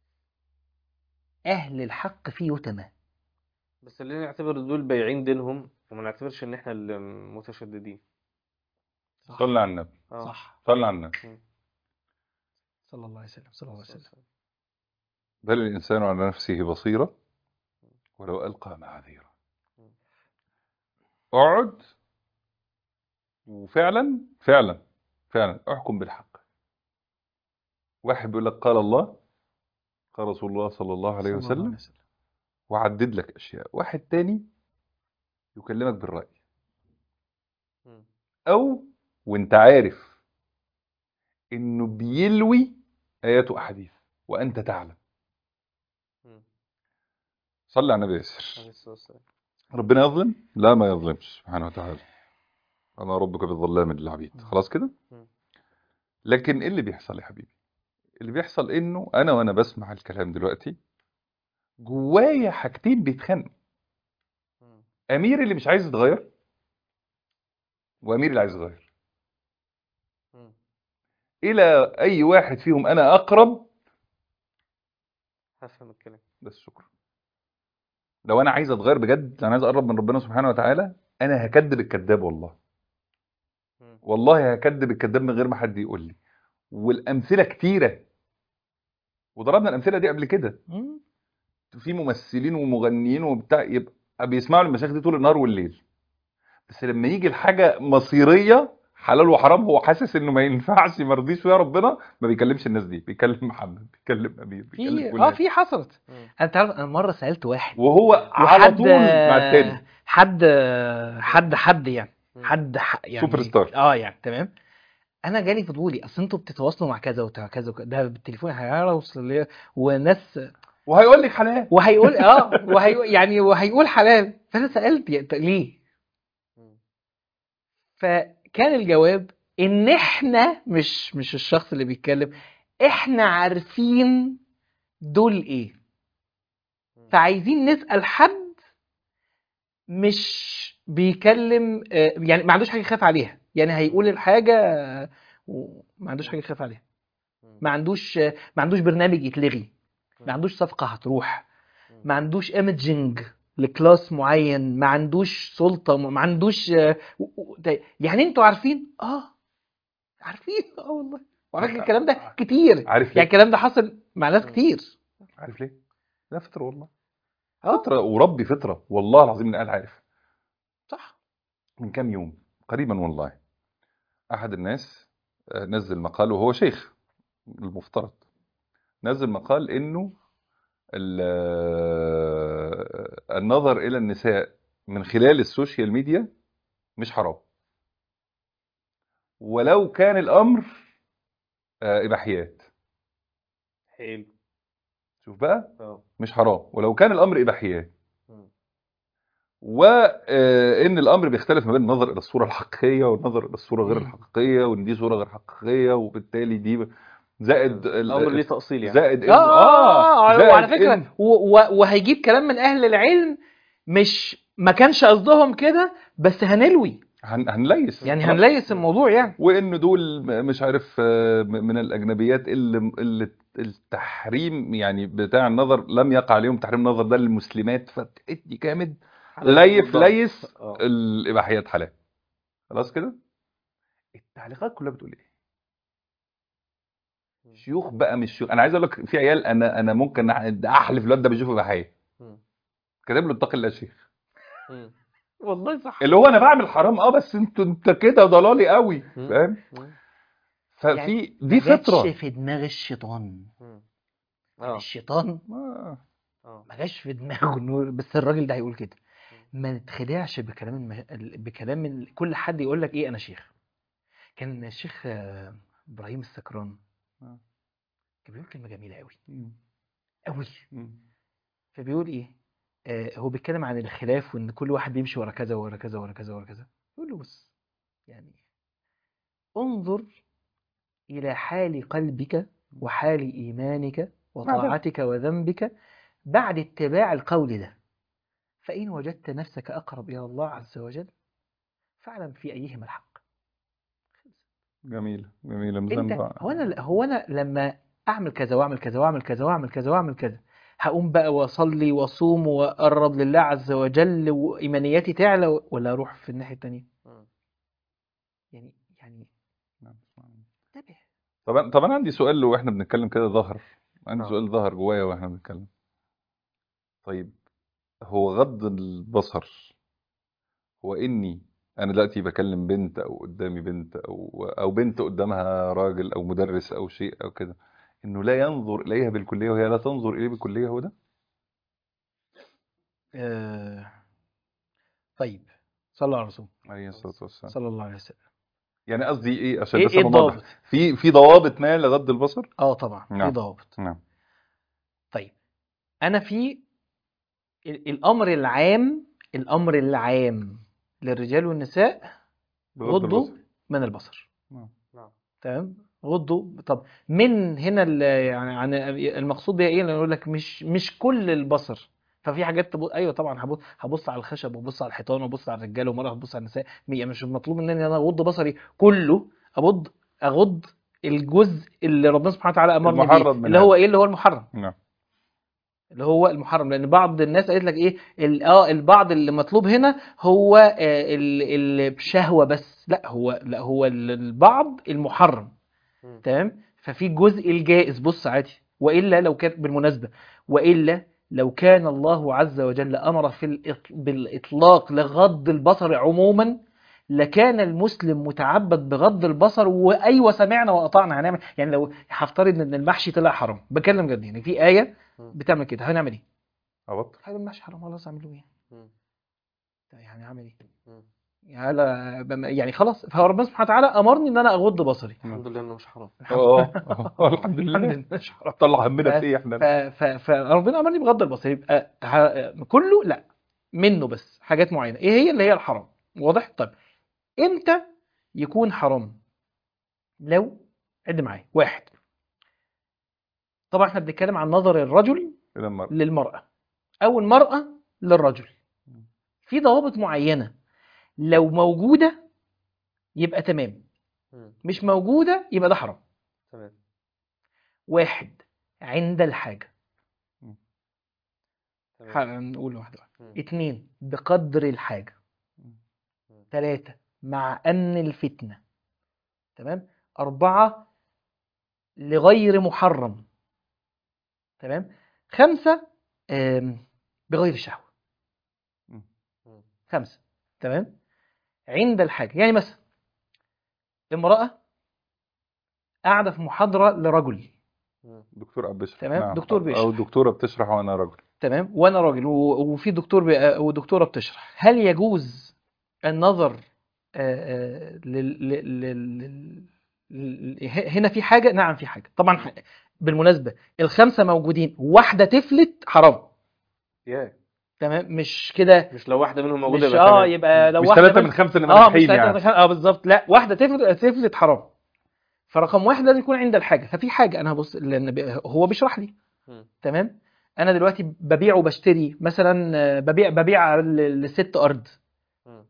اهل الحق فيه يتمى بس اللي نعتبر دول بايعين دينهم وما نعتبرش ان احنا اللي متشددين صلي على النبي اه صح صلي على النبي صلى الله عليه وسلم صلى الله عليه وسلم بل الإنسان على نفسه بصيرة ولو ألقى معاذيره اقعد وفعلا فعلا فعلا احكم بالحق واحد بيقول لك قال الله قال رسول الله صلى الله عليه صلى الله وسلم وعدد لك أشياء واحد تاني يكلمك بالرأي مم. أو وانت عارف إنه بيلوي آيات وأحاديث وأنت تعلم مم. صلي على النبي ياسر عليه الصلاة والسلام ربنا يظلم لا ما يظلمش سبحانه وتعالى أنا ربك بالظلام للعبيد خلاص كده مم. لكن ايه اللي بيحصل يا حبيبي اللي بيحصل انه انا وانا بسمع الكلام دلوقتي جوايا حاجتين بيتخانقوا مم. امير اللي مش عايز يتغير وامير اللي عايز يتغير مم. الى اي واحد فيهم انا اقرب هفهم الكلام بس شكرا لو انا عايز اتغير بجد انا عايز اقرب من ربنا سبحانه وتعالى انا هكذب الكذاب والله مم. والله هكذب الكذاب من غير ما حد يقول لي والامثله كتيره وضربنا الامثله دي قبل كده مم. في ممثلين ومغنيين وبتاع يبقى بيسمعوا المشايخ دي طول النهار والليل بس لما يجي الحاجه مصيريه حلال وحرام هو حاسس انه ما ينفعش ما رضيش فيها ربنا ما بيكلمش الناس دي بيكلم محمد بيكلم امير بيكلم في فلان اه في حصلت مم. انت عارف انا مره سالت واحد وهو على وحد طول مع التاني حد حد حد يعني مم. حد ح- يعني سوبر ستار. اه يعني تمام انا جالي فضولي اصل انتوا بتتواصلوا مع كذا وكذا وكذا وكذا. ده بالتليفون هيوصل لي وناس وهيقول لك حلال وهيقول اه وهيقول يعني وهيقول حلال فانا سالت يعني طب ليه مم. فكان الجواب ان احنا مش مش الشخص اللي بيتكلم احنا عارفين دول ايه فعايزين نسأل حد مش بيكلم آه، يعني ما عندوش حاجة يخاف عليها يعني هيقول الحاجة آه، وما عندوش حاجة يخاف عليها مم. ما عندوش آه، ما عندوش برنامج يتلغي ما عندوش صفقة هتروح ما عندوش ايمجنج لكلاس معين ما عندوش سلطة ما عندوش آه، و- و- ده- يعني انتوا عارفين اه عارفين اه والله وعارف الكلام ده كتير عارف يعني ليه الكلام ده حصل مع ناس مم. كتير عارف ليه ده فطره والله اه فطره وربي فطره والله العظيم ان قال عارف صح من كام يوم قريبا والله احد الناس آه، نزل مقال وهو شيخ المفترض نزل مقال انه ال- النظر الى النساء من خلال السوشيال ميديا مش حرام ولو كان الامر آه، اباحيات حلو شوف بقى اه مش حرام ولو كان الامر اباحيات مم. وان الامر بيختلف ما بين النظر الى الصوره الحقيقيه والنظر الى الصوره غير مم. الحقيقيه وان دي صوره غير حقيقيه وبالتالي دي زائد ال- الامر ليه تاصيل يعني زائد اه اه اه زائد وعلى فكره إن- و- و- وهيجيب كلام من اهل العلم مش ما كانش قصدهم كده بس هنلوي هن- هنليس يعني خلاص. هنليس الموضوع يعني وان دول م- مش عارف آه، م- من الاجنبيات اللي اللي التحريم يعني بتاع النظر لم يقع عليهم تحريم النظر ده للمسلمات فتدي جامد ليف بالضبط. ليس اه الاباحيات حلال خلاص كده التعليقات كلها بتقول ايه شيوخ بقى مش شيوخ انا عايز اقول لك في عيال انا انا ممكن أح- احلف الواد ده بيشوف اباحيه مم. كاتب له اتقي الله يا شيخ مم. والله صح اللي هو انا بعمل حرام اه بس انت انت كده ضلالي قوي مم. فاهم مم. ففي يعني دي ما جاتش فطره في دماغ الشيطان مم. يعني اه الشيطان آه. اه ما جاش في دماغه انه بس الراجل ده هيقول كده ما نتخدعش بكلام المه... ال- بكلام ال... كل حد يقول لك ايه انا شيخ كان الشيخ آه، ابراهيم السكران آه. كان بيقول كلمه جميله قوي مم. قوي مم. فبيقول ايه آه هو بيتكلم عن الخلاف وان كل واحد بيمشي ورا كذا ورا كذا ورا كذا ورا كذا يقول له بص يعني انظر الى حال قلبك وحال ايمانك وطاعتك وذنبك بعد اتباع القول ده فإن وجدت نفسك أقرب إلى الله عز وجل فاعلم في أيهما الحق جميله جميله انت ميزان بقى. هو انا هو انا لما اعمل كذا واعمل كذا واعمل كذا واعمل كذا واعمل كذا هقوم بقى واصلي واصوم واقرب لله عز وجل وايمانياتي تعلى ولا اروح في الناحيه الثانيه مم. يعني يعني انتبه طب أنا- طب انا عندي سؤال واحنا بنتكلم كده ظهر عندي آه. سؤال ظهر جوايا واحنا بنتكلم طيب هو غض البصر هو اني انا دلوقتي بكلم بنت او قدامي بنت او او بنت قدامها راجل او مدرس او شيء او كده انه لا ينظر اليها بالكليه وهي لا تنظر اليه بالكليه هو ده آه... طيب صلى على الرسول عليه الصلاه والسلام صلى الله عليه وسلم يعني قصدي ايه عشان ايه بس ايه أبقى واضح. الضابط في في ضوابط ما لغض البصر اه طبعا في نعم. ضوابط نعم طيب انا في ال- الامر العام الامر العام للرجال والنساء بغض غضوا البصر من البصر نعم. نعم تمام غضوا طب من هنا ال- يعني عن المقصود بيها ايه لأن يقول لك مش مش كل البصر ففي حاجات تبص ايوه طبعا هبص هبص على الخشب وابص على الحيطان وابص على الرجاله ومره هبص على النساء يعني مش مطلوب مني ان انا اغض بصري كله اغض اغض الجزء اللي ربنا سبحانه وتعالى امرني بيه المحرم من اللي هو هذا. ايه اللي هو المحرم نعم اللي هو المحرم لان بعض الناس قالت لك ايه ال- اه البعض اللي مطلوب هنا هو آه، ال- ال- بشهوه بس لا هو لا هو ال- البعض المحرم مم. تمام ففي جزء الجائز بص عادي والا لو كان بالمناسبه والا لو كان الله عز وجل امر في الإط- بالاطلاق لغض البصر عموما لكان المسلم متعبد بغض البصر وايوه سمعنا واطعنا هنعمل يعني لو هفترض ان المحشي طلع حرام بكلم جد يعني في ايه مم. بتعمل كده هنعمل ايه؟ ابطل هذا المحشي حرام خلاص اعمله ايه؟ مم. يعني هعمل ايه؟ مم. يعني لا- بم- يعني خلاص فهو ربنا سبحانه وتعالى امرني ان انا اغض بصري الحمد لله انه مش حرام اه آه، الحمد لله الحمد لله مش حرام. طلع همنا ف- في ايه ف- احنا ف- فربنا امرني بغض البصر يبقى ه- كله لا منه بس حاجات معينه ايه هي اللي هي الحرام واضح طيب امتى يكون حرام لو عد معايا واحد طبعا احنا بنتكلم عن نظر الرجل الى المرء للمرأة أو المرأة للرجل في ضوابط معينة لو موجودة يبقى تمام مم. مش موجودة يبقى ده حرام تمام واحد عند الحاجة تمام هنقول واحدة واحدة مم. اتنين بقدر الحاجة ثلاثة مع أمن الفتنة تمام أربعة لغير محرم تمام خمسة آم، بغير الشهوة مم. خمسة تمام عند الحاجة يعني مثلا امرأة قاعدة في محاضرة لرجل مم. دكتور قاعد بيشرح تمام، نعم. دكتور أو- بيشرح. او دكتوره بتشرح وانا راجل تمام وانا راجل و- وفي دكتور بي- ودكتوره بتشرح هل يجوز النظر آه، آه، لل... لل... لل... لل... هنا في حاجه نعم في حاجه طبعا ح- بالمناسبه الخمسه موجودين واحده تفلت حرام يا تمام مش كده مش لو واحده منهم موجوده مش يبقى اه تمام. يبقى لو مش واحده ثلاثه بس- من خمسه اللي اه مش ناجحين ثلاثة يعني من خمسة- اه بالظبط لا واحده تفلت تفلت حرام فرقم واحد لازم يكون عند الحاجه ففي حاجه انا هبص لان بي- هو بيشرح لي مم. تمام انا دلوقتي ببيع وبشتري مثلا آه، ببيع ببيع ل- لست ارض مم.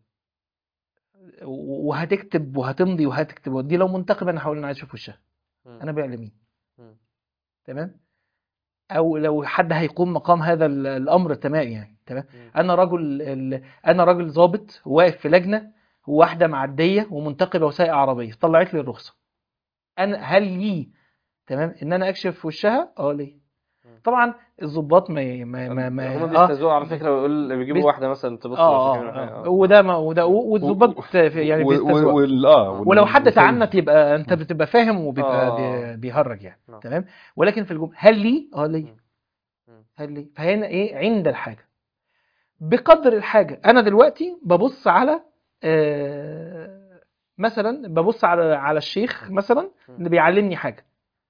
وهتكتب وهتمضي وهتكتب ودي لو منتقبه انا هقول انا عايز اشوف وشها مم. انا بايع لمين مم. تمام او لو حد هيقوم مقام هذا ال- الامر تمام يعني تمام مم. انا رجل ال- انا راجل ضابط واقف في لجنه وواحده معديه ومنتقبه وسايقه عربيه طلعت لي الرخصه انا هل لي تمام ان انا اكشف وشها اه ليه مم. طبعا الضباط ما ما ما, ما هم آه بيستهزئوا على فكره ويقول بيجيبوا بيست- واحده مثلا تبص اه لو في كاميرا اه حاجة. آه. وده ما وده والضباط في- يعني و- و- بيستهزئوا وال- اه وال- ولو حد والفيلم. تعنت يبقى انت بتبقى فاهم وبيبقى آه. بي- بيهرج يعني نعم. تمام ولكن في الجمله هل لي اه لي مم. مم. هل لي فهنا ايه عند الحاجه بقدر الحاجه انا دلوقتي ببص على آه مثلا ببص على على الشيخ مثلا اللي بيعلمني حاجه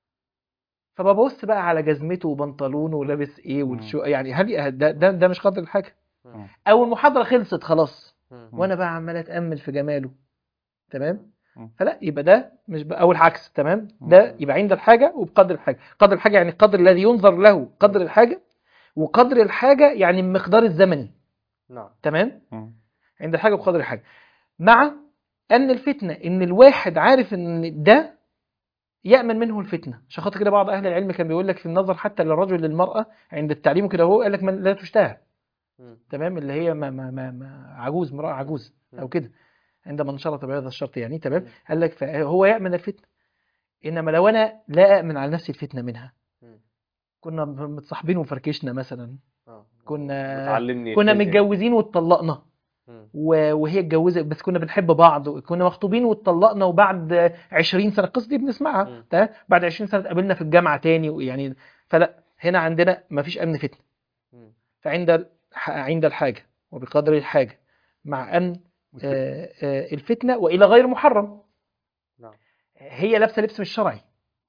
فببص بقى على جزمته وبنطلونه ولابس ايه والشو يعني هل ده ده, ده مش قدر الحاجه مم. او المحاضره خلصت خلاص مم. وانا بقى عمال اتامل في جماله تمام مم. فلا يبقى ده مش بقى او العكس تمام ده يبقى عند الحاجه وبقدر الحاجه قدر الحاجه يعني القدر الذي ينظر له قدر الحاجه وقدر الحاجه يعني المقدار الزمني نعم تمام مم. عند الحاجه بقدر الحاجه مع ان الفتنه ان الواحد عارف ان ده يأمن منه الفتنة عشان خاطر كده بعض أهل العلم كان بيقول لك في النظر حتى للرجل للمرأة عند التعليم وكده هو قال لك من لا تشتهى مم. تمام اللي هي ما ما ما, ما عجوز امرأة عجوز أو كده عندما انشرط بهذا الشرط يعني تمام مم. قال لك فهو يأمن الفتنة إنما لو أنا لا أأمن على نفسي الفتنة منها مم. كنا متصاحبين وفركشنا مثلا آه. كنا بتعلمني كنا الفيزياء. متجوزين واتطلقنا مم. و- وهي اتجوزت بس كنا بنحب بعض كنا مخطوبين واتطلقنا وبعد 20 سنه القصه دي بنسمعها مم. تمام بعد 20 سنه اتقابلنا في الجامعه تاني ويعني فلا هنا عندنا مفيش امن فتنه مم. فعند الح- عند الحاجه وبقدر الحاجه مع ان آه، آه، الفتنه والى غير محرم نعم. هي لابسه لبس مش شرعي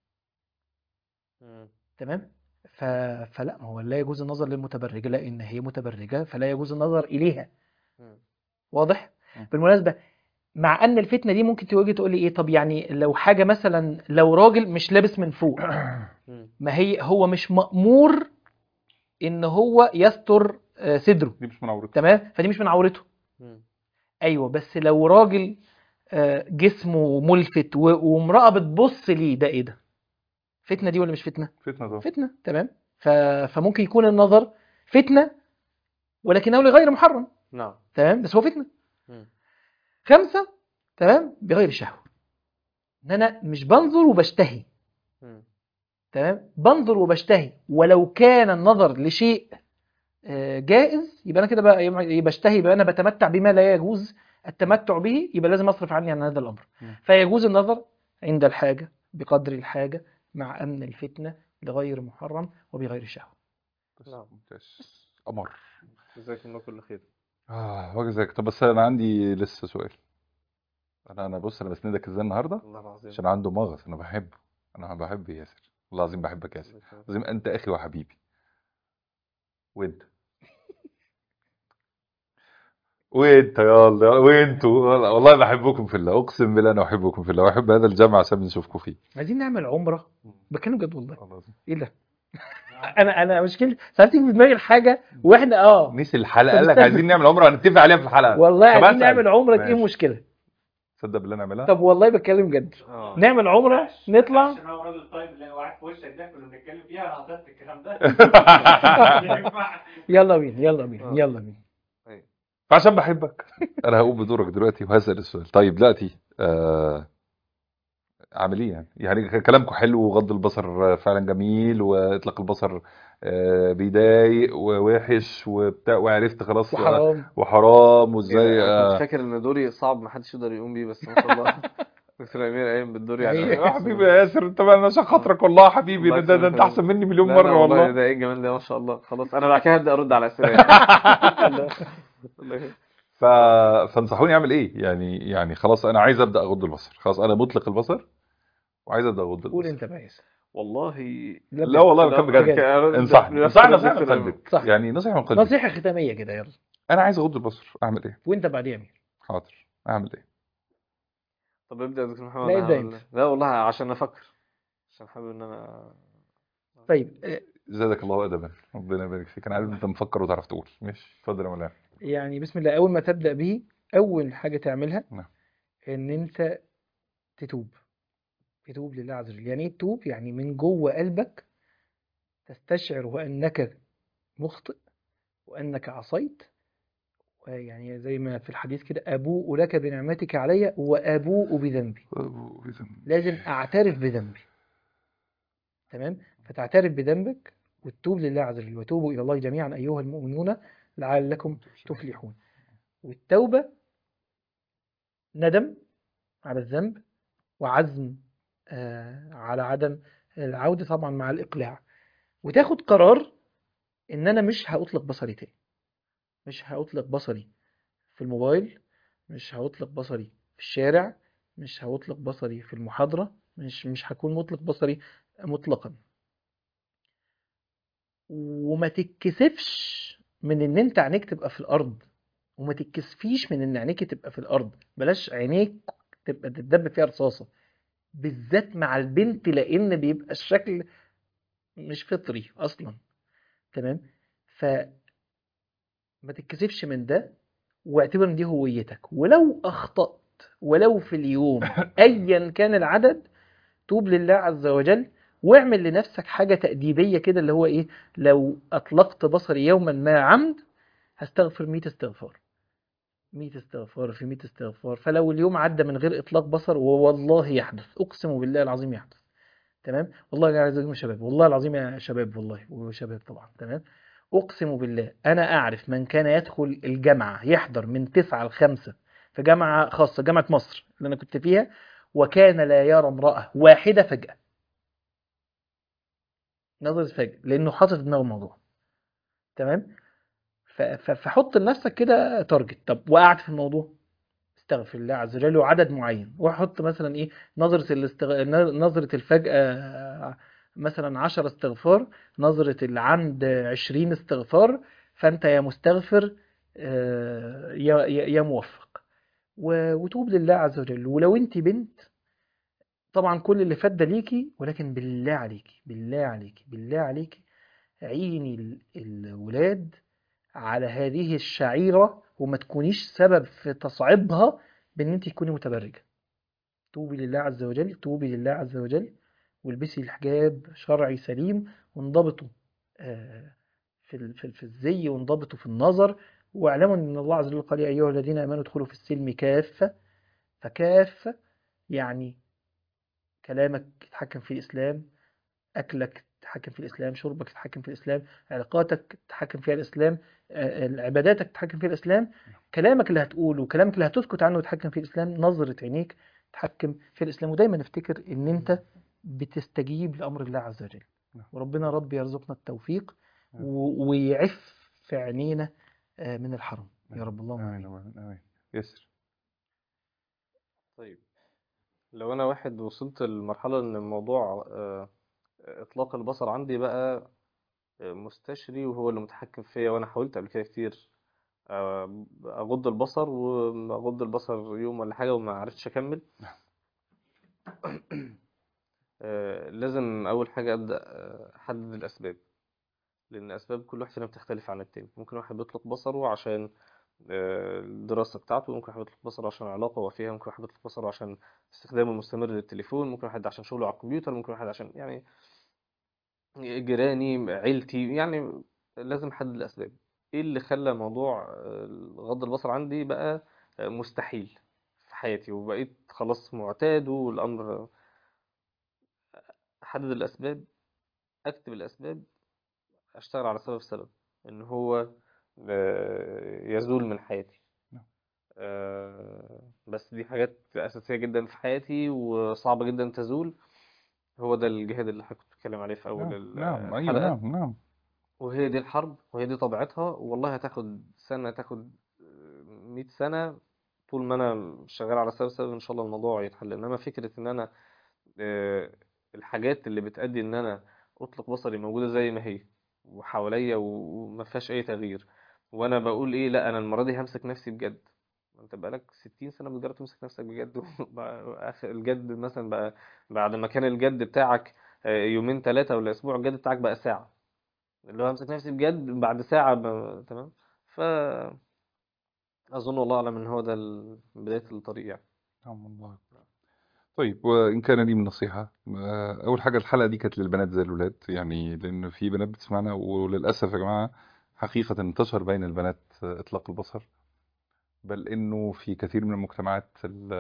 مم. تمام ف... فلا ما هو لا يجوز النظر للمتبرجه لان هي متبرجه فلا يجوز النظر اليها مم. واضح مم. بالمناسبه مع ان الفتنه دي ممكن تيجي تقول لي ايه طب يعني لو حاجه مثلا لو راجل مش لابس من فوق مم. ما هي هو مش مأمور ان هو يستر آه، صدره دي مش من عورتها تمام فدي مش من عورته مم. ايوه بس لو راجل آه، جسمه ملفت و- وامراه بتبص ليه ده ايه ده فتنه دي ولا مش فتنه فتنه طبعا فتنه تمام ف... فممكن يكون النظر فتنه ولكنه لغير محرم نعم تمام بس هو فتنه مم. خمسة تمام بغير شهوة ان انا مش بنظر وبشتهي مم. تمام بنظر وبشتهي ولو كان النظر لشيء آه، جائز يبقى انا كده بقى يبقى بشتهي يبقى انا بتمتع بما لا يجوز التمتع به يبقى لازم اصرف عني عن هذا الامر مم. فيجوز النظر عند الحاجة بقدر الحاجة مع امن الفتنة لغير محرم وبغير شهوة نعم. ممتاز قمر جزاكم الله كل خير اه وجه زيك طب بس انا عندي لسه سؤال انا انا بص انا بسندك ازاي النهارده الله العظيم عشان عنده مغص انا بحبه انا بحب ياسر والله العظيم بحبك يا ياسر لازم انت اخي وحبيبي وانت وانت يلا وانتوا والله- والله بحبكم في الله اقسم بالله انا احبكم في الله واحب هذا الجمع عشان بنشوفكم فيه عايزين نعمل عمرة بتكلم بجد والله والله العظيم. ايه ده انا انا مشكلة ساعات تيجي في دماغي الحاجة واحنا اه نسي الحلقه طب قال لك استنى. عايزين نعمل عمره هنتفق عليها في الحلقه والله طب عايزين أسأل. نعمل عمرة ايه ماشي. المشكلة تصدق بالله نعملها طب والله بتكلم جد اه نعمل عمرة نطلع عشان هو راجل طيب اللي قاعد في وشك ده كنا بنتكلم فيها انا حضرت الكلام ده ينفع يلا بينا يلا بينا آه. يلا بينا فعشان بحبك انا هقوم بدورك دلوقتي وهسأل السؤال طيب دلوقتي آه عامل ايه يعني يعني كلامكم حلو وغض البصر فعلا جميل واطلاق البصر آه بيضايق ووحش وبتاع وعرفت خلاص وحرام وحرام وازاي إيه ده؟ أنا آه كنت فاكر ان دوري صعب محدش يقدر يقوم بيه بس ما شاء الله دكتور امير قايم بالدور أيوة. يعني يا حبيبي يا ياسر انت بقى عشان خاطرك والله يا حبيبي الله ده, ده, ده يسلمك انت يا احسن مني مليون لا، مره لا، والله والله ده ايه الجمال ده ما شاء الله خلاص انا بعد كده هبدا ارد على اسئله الله ف... فانصحوني اعمل ايه يعني يعني خلاص انا عايز ابدا اغض البصر خلاص انا مطلق البصر وعايز ابدا اغض قول البصر انت بقى ياسر والله لا والله كان بجد بجد. انصحني انصحني نصيحه من قلبك صح. يعني نصيحه من قلبك نصيحة ختامية كده يلا انا عايز اغض البصر اعمل ايه وانت بعديها مين حاضر اعمل ايه طب ابدا يا دكتور محمد لا، أنا ابدأ ولا- لا والله عشان افكر عشان حابب ان انا طيب آه، زادك الله ادبا ربنا يبارك فيك انا عارف إن انت مفكر وتعرف تقول ماشي اتفضل يا مولانا يعني بسم الله اول ما تبدأ به اول حاجة تعملها نعم. ان انت تتوب تتوب لله عز وجل يعني ايه تتوب يعني من جوه قلبك تستشعر وانك مخطئ وانك عصيت يعني زي ما في الحديث كده ابوء لك بنعمتك علي وابوء بذنبي لازم اعترف بذنبي تمام فتعترف بذنبك وتتوب لله عز وجل وتوبوا الى الله جميعا ايها المؤمنون لعلكم تفلحون والتوبة ندم على الذنب وعزم آه، على عدم العودة طبعا مع الإقلاع وتاخد قرار إن أنا مش هأطلق بصري تاني مش هأطلق بصري في الموبايل مش هأطلق بصري في الشارع مش هأطلق بصري في المحاضرة مش مش هكون مطلق بصري مطلقا وما تتكسفش من ان انت عينيك تبقى في الارض وما تتكسفيش من ان عينيك تبقى في الارض بلاش عينيك تبقى تتدب فيها رصاصة بالذات مع البنت لان بيبقى الشكل مش فطري اصلا تمام ف ما تتكسفش من ده واعتبر ان دي هويتك ولو اخطأت ولو في اليوم ايا كان العدد توب لله عز وجل واعمل لنفسك حاجة تأديبية كده اللي هو ايه لو اطلقت بصري يوما ما عمد هستغفر 100 استغفار 100 استغفار في 100 استغفار فلو اليوم عدى من غير اطلاق بصر والله يحدث اقسم بالله العظيم يحدث تمام والله يا عزيزي شباب والله العظيم يا شباب والله وشباب طبعا تمام اقسم بالله انا اعرف من كان يدخل الجامعة يحضر من 9 ل 5 في جامعة خاصة جامعة مصر اللي انا كنت فيها وكان لا يرى امرأة واحدة فجأة نظرة فجأة لأنه حاطط في دماغه الموضوع تمام ف- ف- فحط لنفسك كده تارجت طب وقعت في الموضوع استغفر الله عز وجل وعدد معين وحط مثلا ايه نظرة الاستغ... نظرة الفجأة مثلا 10 استغفار نظرة العمد 20 استغفار فانت يا مستغفر آه، يا يا يا موفق و- وتوب لله عز وجل ولو انت بنت طبعا كل اللي فات ده ليكي ولكن بالله عليكي بالله عليكي بالله عليكي عيني ال- الولاد على هذه الشعيرة وما تكونيش سبب في تصعيبها بان انت تكوني متبرجة توبي لله عز وجل توبي لله عز وجل والبسي الحجاب شرعي سليم وانضبطوا آه، في ال- في في الزي وانضبطوا في النظر واعلموا ان الله عز وجل قال يا ايها الذين امنوا ادخلوا في السلم كافة فكافة يعني كلامك يتحكم في الإسلام أكلك تتحكم في الإسلام شربك تتحكم في الإسلام علاقاتك تتحكم فيها الإسلام آه، عباداتك تتحكم فيها الإسلام كلامك اللي هتقوله وكلامك اللي هتسكت عنه يتحكم فيه الإسلام نظرة عينيك تتحكم في الإسلام ودايما نفتكر إن أنت بتستجيب لأمر الله عز وجل وربنا رب يرزقنا التوفيق و- ويعف في عينينا آه، من الحرام يا رب اللهم آمين آمين آمين آمين يسر طيب لو انا واحد وصلت لمرحلة ان الموضوع آه، اطلاق البصر عندي بقى آه، مستشري وهو اللي متحكم فيا وانا حاولت قبل كده كتير آه، اغض البصر واغض البصر يوم ولا حاجة وما عرفتش اكمل آه، لازم اول حاجة ابدا آه، احدد الاسباب لان اسباب كل واحد فينا بتختلف عن التاني ممكن واحد بيطلق بصره عشان آه، الدراسة بتاعته ممكن واحد يطلق بصره عشان علاقة هو فيها ممكن واحد يطلق بصره عشان استخدامه المستمر للتليفون ممكن واحد عشان شغله على الكمبيوتر ممكن واحد عشان يعني جيراني عيلتي يعني لازم احدد الاسباب ايه اللي خلى موضوع آه، غض البصر عندي بقى آه، مستحيل في حياتي وبقيت خلاص معتاد والامر احدد الاسباب اكتب الاسباب اشتغل على سبب سبب ان هو آه، يزول من حياتي آه، بس دي حاجات أساسية جدا في حياتي وصعبة جدا تزول هو ده الجهاد اللي حضرتك كنت بتتكلم عليه في أول نعم ال- نعم أيوة الحلقة نعم نعم وهي دي الحرب وهي دي طبيعتها والله هتاخد سنة هتاخد مئة سنة طول ما أنا شغال على سبب سبب إن شاء الله الموضوع يتحل إنما فكرة إن أنا آه، الحاجات اللي بتأدي إن أنا أطلق بصري موجودة زي ما هي وحواليا و- وما فيهاش أي تغيير وأنا بقول إيه لا أنا المرة دي همسك نفسي بجد أنت بقالك 60 سنة بتجرب تمسك نفسك بجد وبقى آخر الجد مثلا بقى بعد ما كان الجد بتاعك آه، يومين ثلاثة ولا أسبوع الجد بتاعك بقى ساعة اللي هو همسك نفسي بجد بعد ساعة ب... تمام ف أظن والله أعلم إن هو ده ال- بداية الطريق يعني نعم والله طيب وإن كان لي من نصيحة آه، أول حاجة الحلقة دي كانت للبنات زي الولاد يعني لأن في بنات بتسمعنا وللأسف يا جماعة حقيقة انتشر بين البنات آه، إطلاق البصر بل إنه في كثير من المجتمعات ال-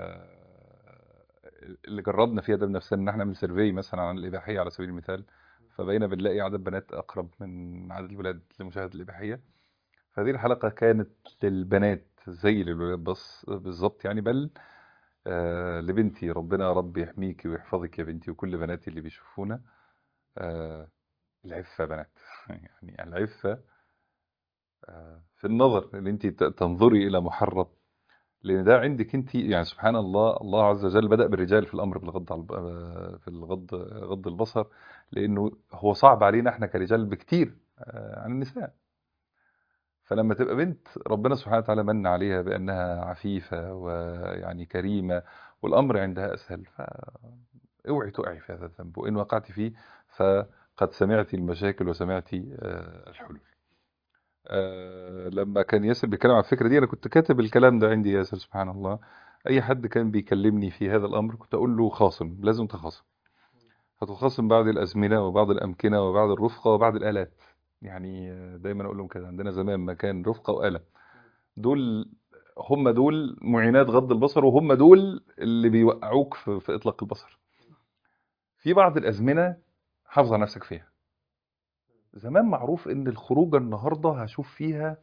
اللي جربنا فيها ده بنفسنا إن احنا نعمل سيرفي مثلا عن الإباحية على سبيل المثال فبقينا بنلاقي عدد بنات أقرب من عدد الولاد لمشاهدة الإباحية فهذه الحلقة كانت للبنات زي للولاد بس بالظبط يعني بل آه لبنتي ربنا يا رب يحميكي ويحفظك يا بنتي وكل بناتي اللي بيشوفونا آه العفة يا بنات يعني العفة آه في النظر ان انت ت- تنظري الى محرم لان ده عندك انت يعني سبحان الله الله عز وجل بدأ بالرجال في الامر بالغض على الب- آه، في الغض غض البصر لانه هو صعب علينا احنا كرجال بكتير آه، عن النساء فلما تبقى بنت ربنا سبحانه وتعالى من عليها بأنها عفيفة ويعني كريمة والأمر عندها أسهل فاوعي تقعي في هذا الذنب وإن وقعت فيه فقد سمعت المشاكل وسمعت آه، الحلول آه، لما كان ياسر بيتكلم عن الفكرة دي أنا كنت كاتب الكلام ده عندي ياسر سبحان الله أي حد كان بيكلمني في هذا الأمر كنت أقول له خاصم لازم تخاصم هتخاصم بعض الأزمنة وبعض الأمكنة وبعض الرفقة وبعض الآلات يعني آه، دايما أقول لهم كده عندنا زمان مكان رفقة وآلة دول هم دول معينات غض البصر وهم دول اللي بيوقعوك في, في إطلاق البصر في بعض الأزمنة حافظ على نفسك فيها زمان معروف ان الخروجه النهارده هشوف فيها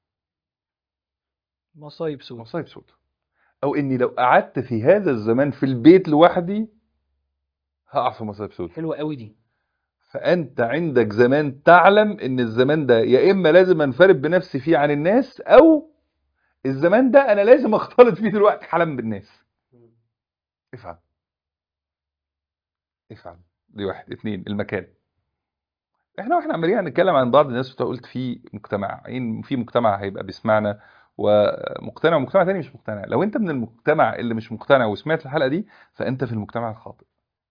مصايب سود مصايب سود او اني لو قعدت في هذا الزمان في البيت لوحدي هقع في مصايب سود حلوة قوي دي فانت عندك زمان تعلم ان الزمان ده يا اما لازم انفرد بنفسي فيه عن الناس او الزمان ده انا لازم اختلط فيه دلوقتي حالا بالناس افعل افعل دي واحد اتنين المكان احنا واحنا عمالين نتكلم عن بعض الناس بتوع قلت في مجتمعين في مجتمع هيبقى بيسمعنا ومقتنع ومجتمع تاني مش مقتنع لو انت من المجتمع اللي مش مقتنع وسمعت الحلقة دي فانت في المجتمع الخاطئ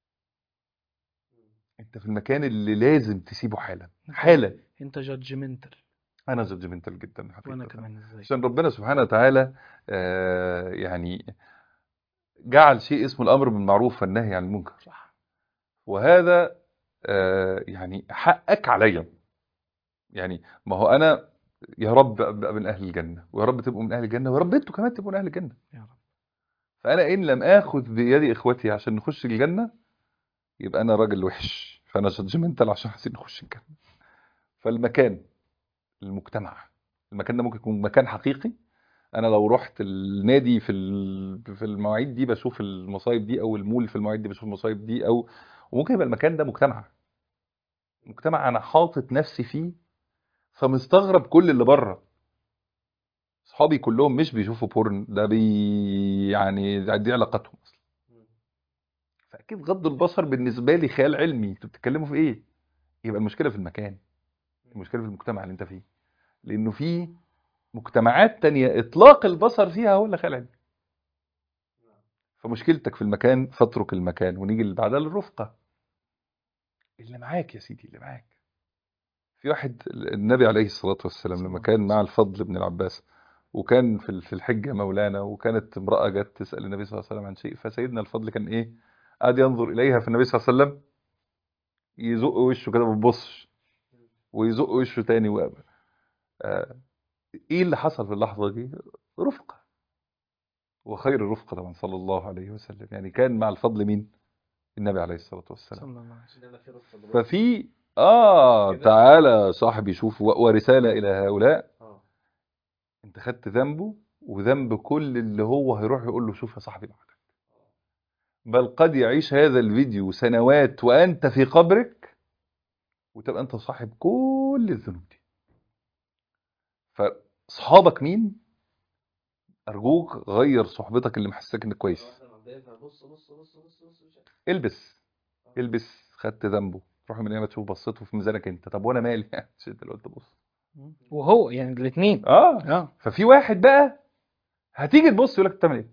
انت في المكان اللي لازم تسيبه حالا حالا انت جادجمنتال انا جادجمنتال جدا وانا حقيقة كمان ازاي عشان ربنا سبحانه وتعالى آه، يعني جعل شيء اسمه الامر بالمعروف والنهي عن المنكر صح وهذا آه، يعني حقك عليا يعني ما هو انا يا رب ابقى من اهل الجنه ويا رب تبقوا من اهل الجنه ويا رب انتوا كمان تبقوا من اهل الجنه يا رب فانا ان لم اخذ بيد اخوتي عشان نخش الجنه يبقى انا راجل وحش فانا جادجمنتال عشان عايزين نخش الجنه فالمكان المجتمع المكان ده ممكن يكون مكان حقيقي انا لو رحت النادي في ال- في المواعيد دي بشوف المصايب دي او المول في المواعيد دي بشوف المصايب دي او وممكن يبقى المكان ده مجتمع مجتمع انا حاطط نفسي فيه فمستغرب كل اللي بره صحابي كلهم مش بيشوفوا بورن ده بي يعني دي علاقاتهم اصلا فاكيد غض البصر بالنسبه لي خيال علمي انتوا بتتكلموا في ايه يبقى المشكله في المكان المشكله في المجتمع اللي انت فيه لانه في مجتمعات تانية اطلاق البصر فيها هو اللي خيال علمي فمشكلتك في المكان فاترك المكان ونيجي اللي بعدها للرفقه اللي معاك يا سيدي اللي معاك في واحد النبي عليه الصلاة والسلام لما كان مع الفضل بن العباس وكان في في الحجة مولانا وكانت امرأة جت تسأل النبي صلى الله عليه وسلم عن شيء فسيدنا الفضل كان ايه قاعد ينظر إليها فالنبي صلى الله عليه وسلم يزق وشه كده ما بيبصش ويزق وشه تاني و... آه، ايه اللي حصل في اللحظة دي رفقة وخير الرفقة طبعا صلى الله عليه وسلم يعني كان مع الفضل مين النبي عليه الصلاة والسلام صلى الله عليه وسلم ففي اه كده. تعالى صاحبي شوف و- ورسالة إلى هؤلاء اه انت خدت ذنبه وذنب كل اللي هو هيروح يقول له شوف يا صاحبي لوحدك بل قد يعيش هذا الفيديو سنوات وأنت في قبرك وتبقى أنت صاحب كل الذنوب دي فصحابك مين أرجوك غير صحبتك اللي محسسك إنك كويس البس البس خدت ذنبه روح من ما تشوف بصيته في ميزانك انت طب وانا مالي مش انت اللي قلت بص وهو يعني الاثنين اه اه ففي واحد بقى هتيجي تبص يقول لك بتعمل ايه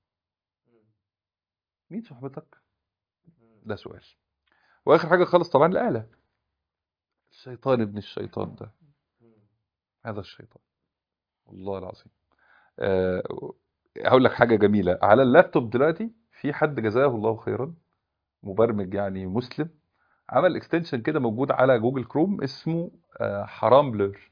مين صحبتك ده سؤال واخر حاجه خالص طبعا الاله الشيطان ابن الشيطان ده هذا الشيطان والله العظيم أه هقول لك حاجه جميله على اللابتوب دلوقتي في حد جزاه الله خيرا مبرمج يعني مسلم عمل اكستنشن كده موجود على جوجل كروم اسمه آه، حرام بلور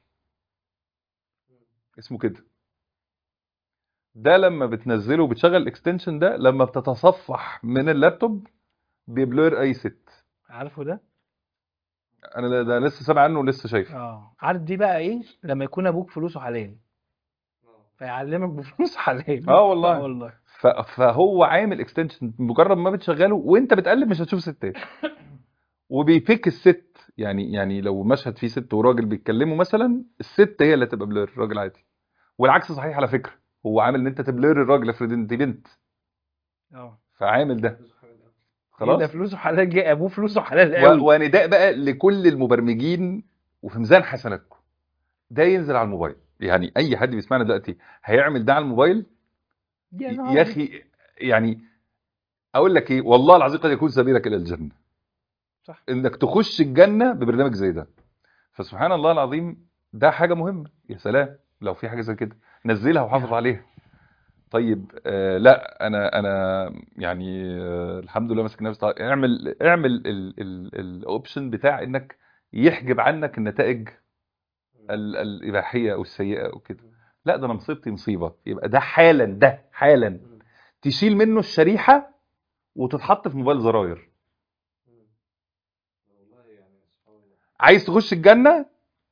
اسمه كده ده لما بتنزله وبتشغل الاكستنشن ده لما بتتصفح من اللابتوب بيبلور اي ست عارفه ده انا ده- ده لسه سامع عنه ولسه شايفه اه عارف دي بقى ايه لما يكون ابوك فلوسه حلال فيعلمك بفلوس حلال اه والله. آه والله ف- فهو عامل اكستنشن مجرد ما بتشغله وانت بتقلب مش هتشوف ستات وبيفك الست يعني يعني لو مشهد فيه ست وراجل بيتكلموا مثلا الست هي اللي هتبقى بلور الراجل عادي والعكس صحيح على فكره هو عامل ان انت تبلور الراجل افرض انت بنت اه فعامل ده خلاص ده خلاص فلوسه حلال جه ابوه فلوسه حلال و- قوي ونداء بقى لكل المبرمجين وفي ميزان حسناتكم ده ينزل على الموبايل يعني اي حد بيسمعنا دلوقتي هيعمل ده على الموبايل يا يا نهار اخي يعني اقول لك ايه والله العظيم قد يكون سبيلك الى الجنه صح. انك تخش الجنه ببرنامج زي ده فسبحان الله العظيم ده حاجه مهمه يا سلام لو في حاجه زي كده نزلها وحافظ نعم. عليها طيب آه لا انا انا يعني آه الحمد لله ماسك نفسي طيب اعمل اعمل الاوبشن بتاع انك يحجب عنك النتائج ال- الاباحيه او السيئه او كده لا ده انا مصيبتي مصيبه يبقى ده حالا ده حالا تشيل منه الشريحه وتتحط في موبايل زراير عايز تخش الجنه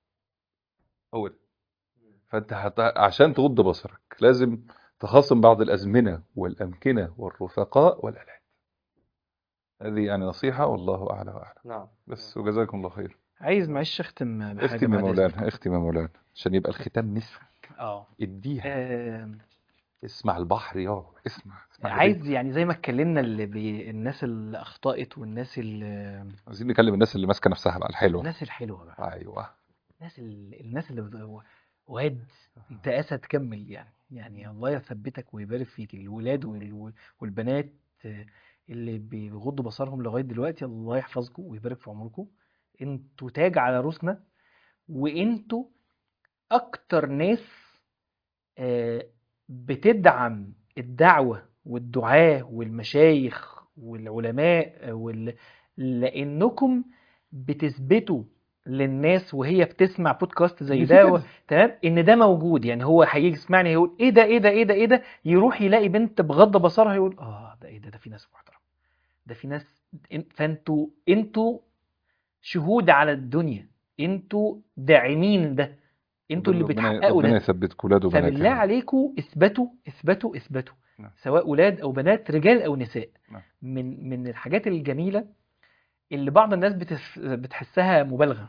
هو ده فانت هت... عشان تغض بصرك لازم تخاصم بعض الازمنه والامكنه والرفقاء والالات هذه يعني نصيحه والله اعلى واعلم نعم بس وجزاكم الله خير عايز معلش اختم بحاجه اختم يا بعد إذنك. مولانا اختم يا مولانا عشان يبقى الختام مسك اه اديها آم، اسمع البحر يا اسمع اسمع عايز يعني زي ما اتكلمنا اللي بي... الناس اللي اخطأت والناس اللي عايزين نكلم الناس اللي ماسكه نفسها بقى الحلوه الناس الحلوه بقى ايوه الناس ال... الناس اللي بت- واد انت اسد تكمل يعني يعني الله يثبتك ويبارك فيك الولاد وال... والبنات آه، اللي بيغضوا بصرهم لغايه دلوقتي الله يحفظكم ويبارك في عمركم انتوا تاج على رؤوسنا وانتوا اكتر ناس آه، بتدعم الدعوة والدعاة والمشايخ والعلماء آه، وال... لانكم بتثبتوا للناس وهي بتسمع بودكاست زي ده و... تمام ان ده موجود يعني هو هيجي يسمعني يقول ايه ده ايه ده ايه ده ايه ده يروح يلاقي بنت بغض بصرها يقول اه ده ايه ده ده في ناس محترمه ده في ناس إن- فانتوا انتوا شهود على الدنيا انتوا داعمين ده انتوا اللي ربنا- بتحققوا ربنا ده يثبتكم ولاد وبنات فبالله يا رب. عليكم اثبتوا اثبتوا اثبتوا نعم. سواء اولاد او بنات رجال او نساء نعم. من من الحاجات الجميله اللي بعض الناس بتف... بتحسها مبالغه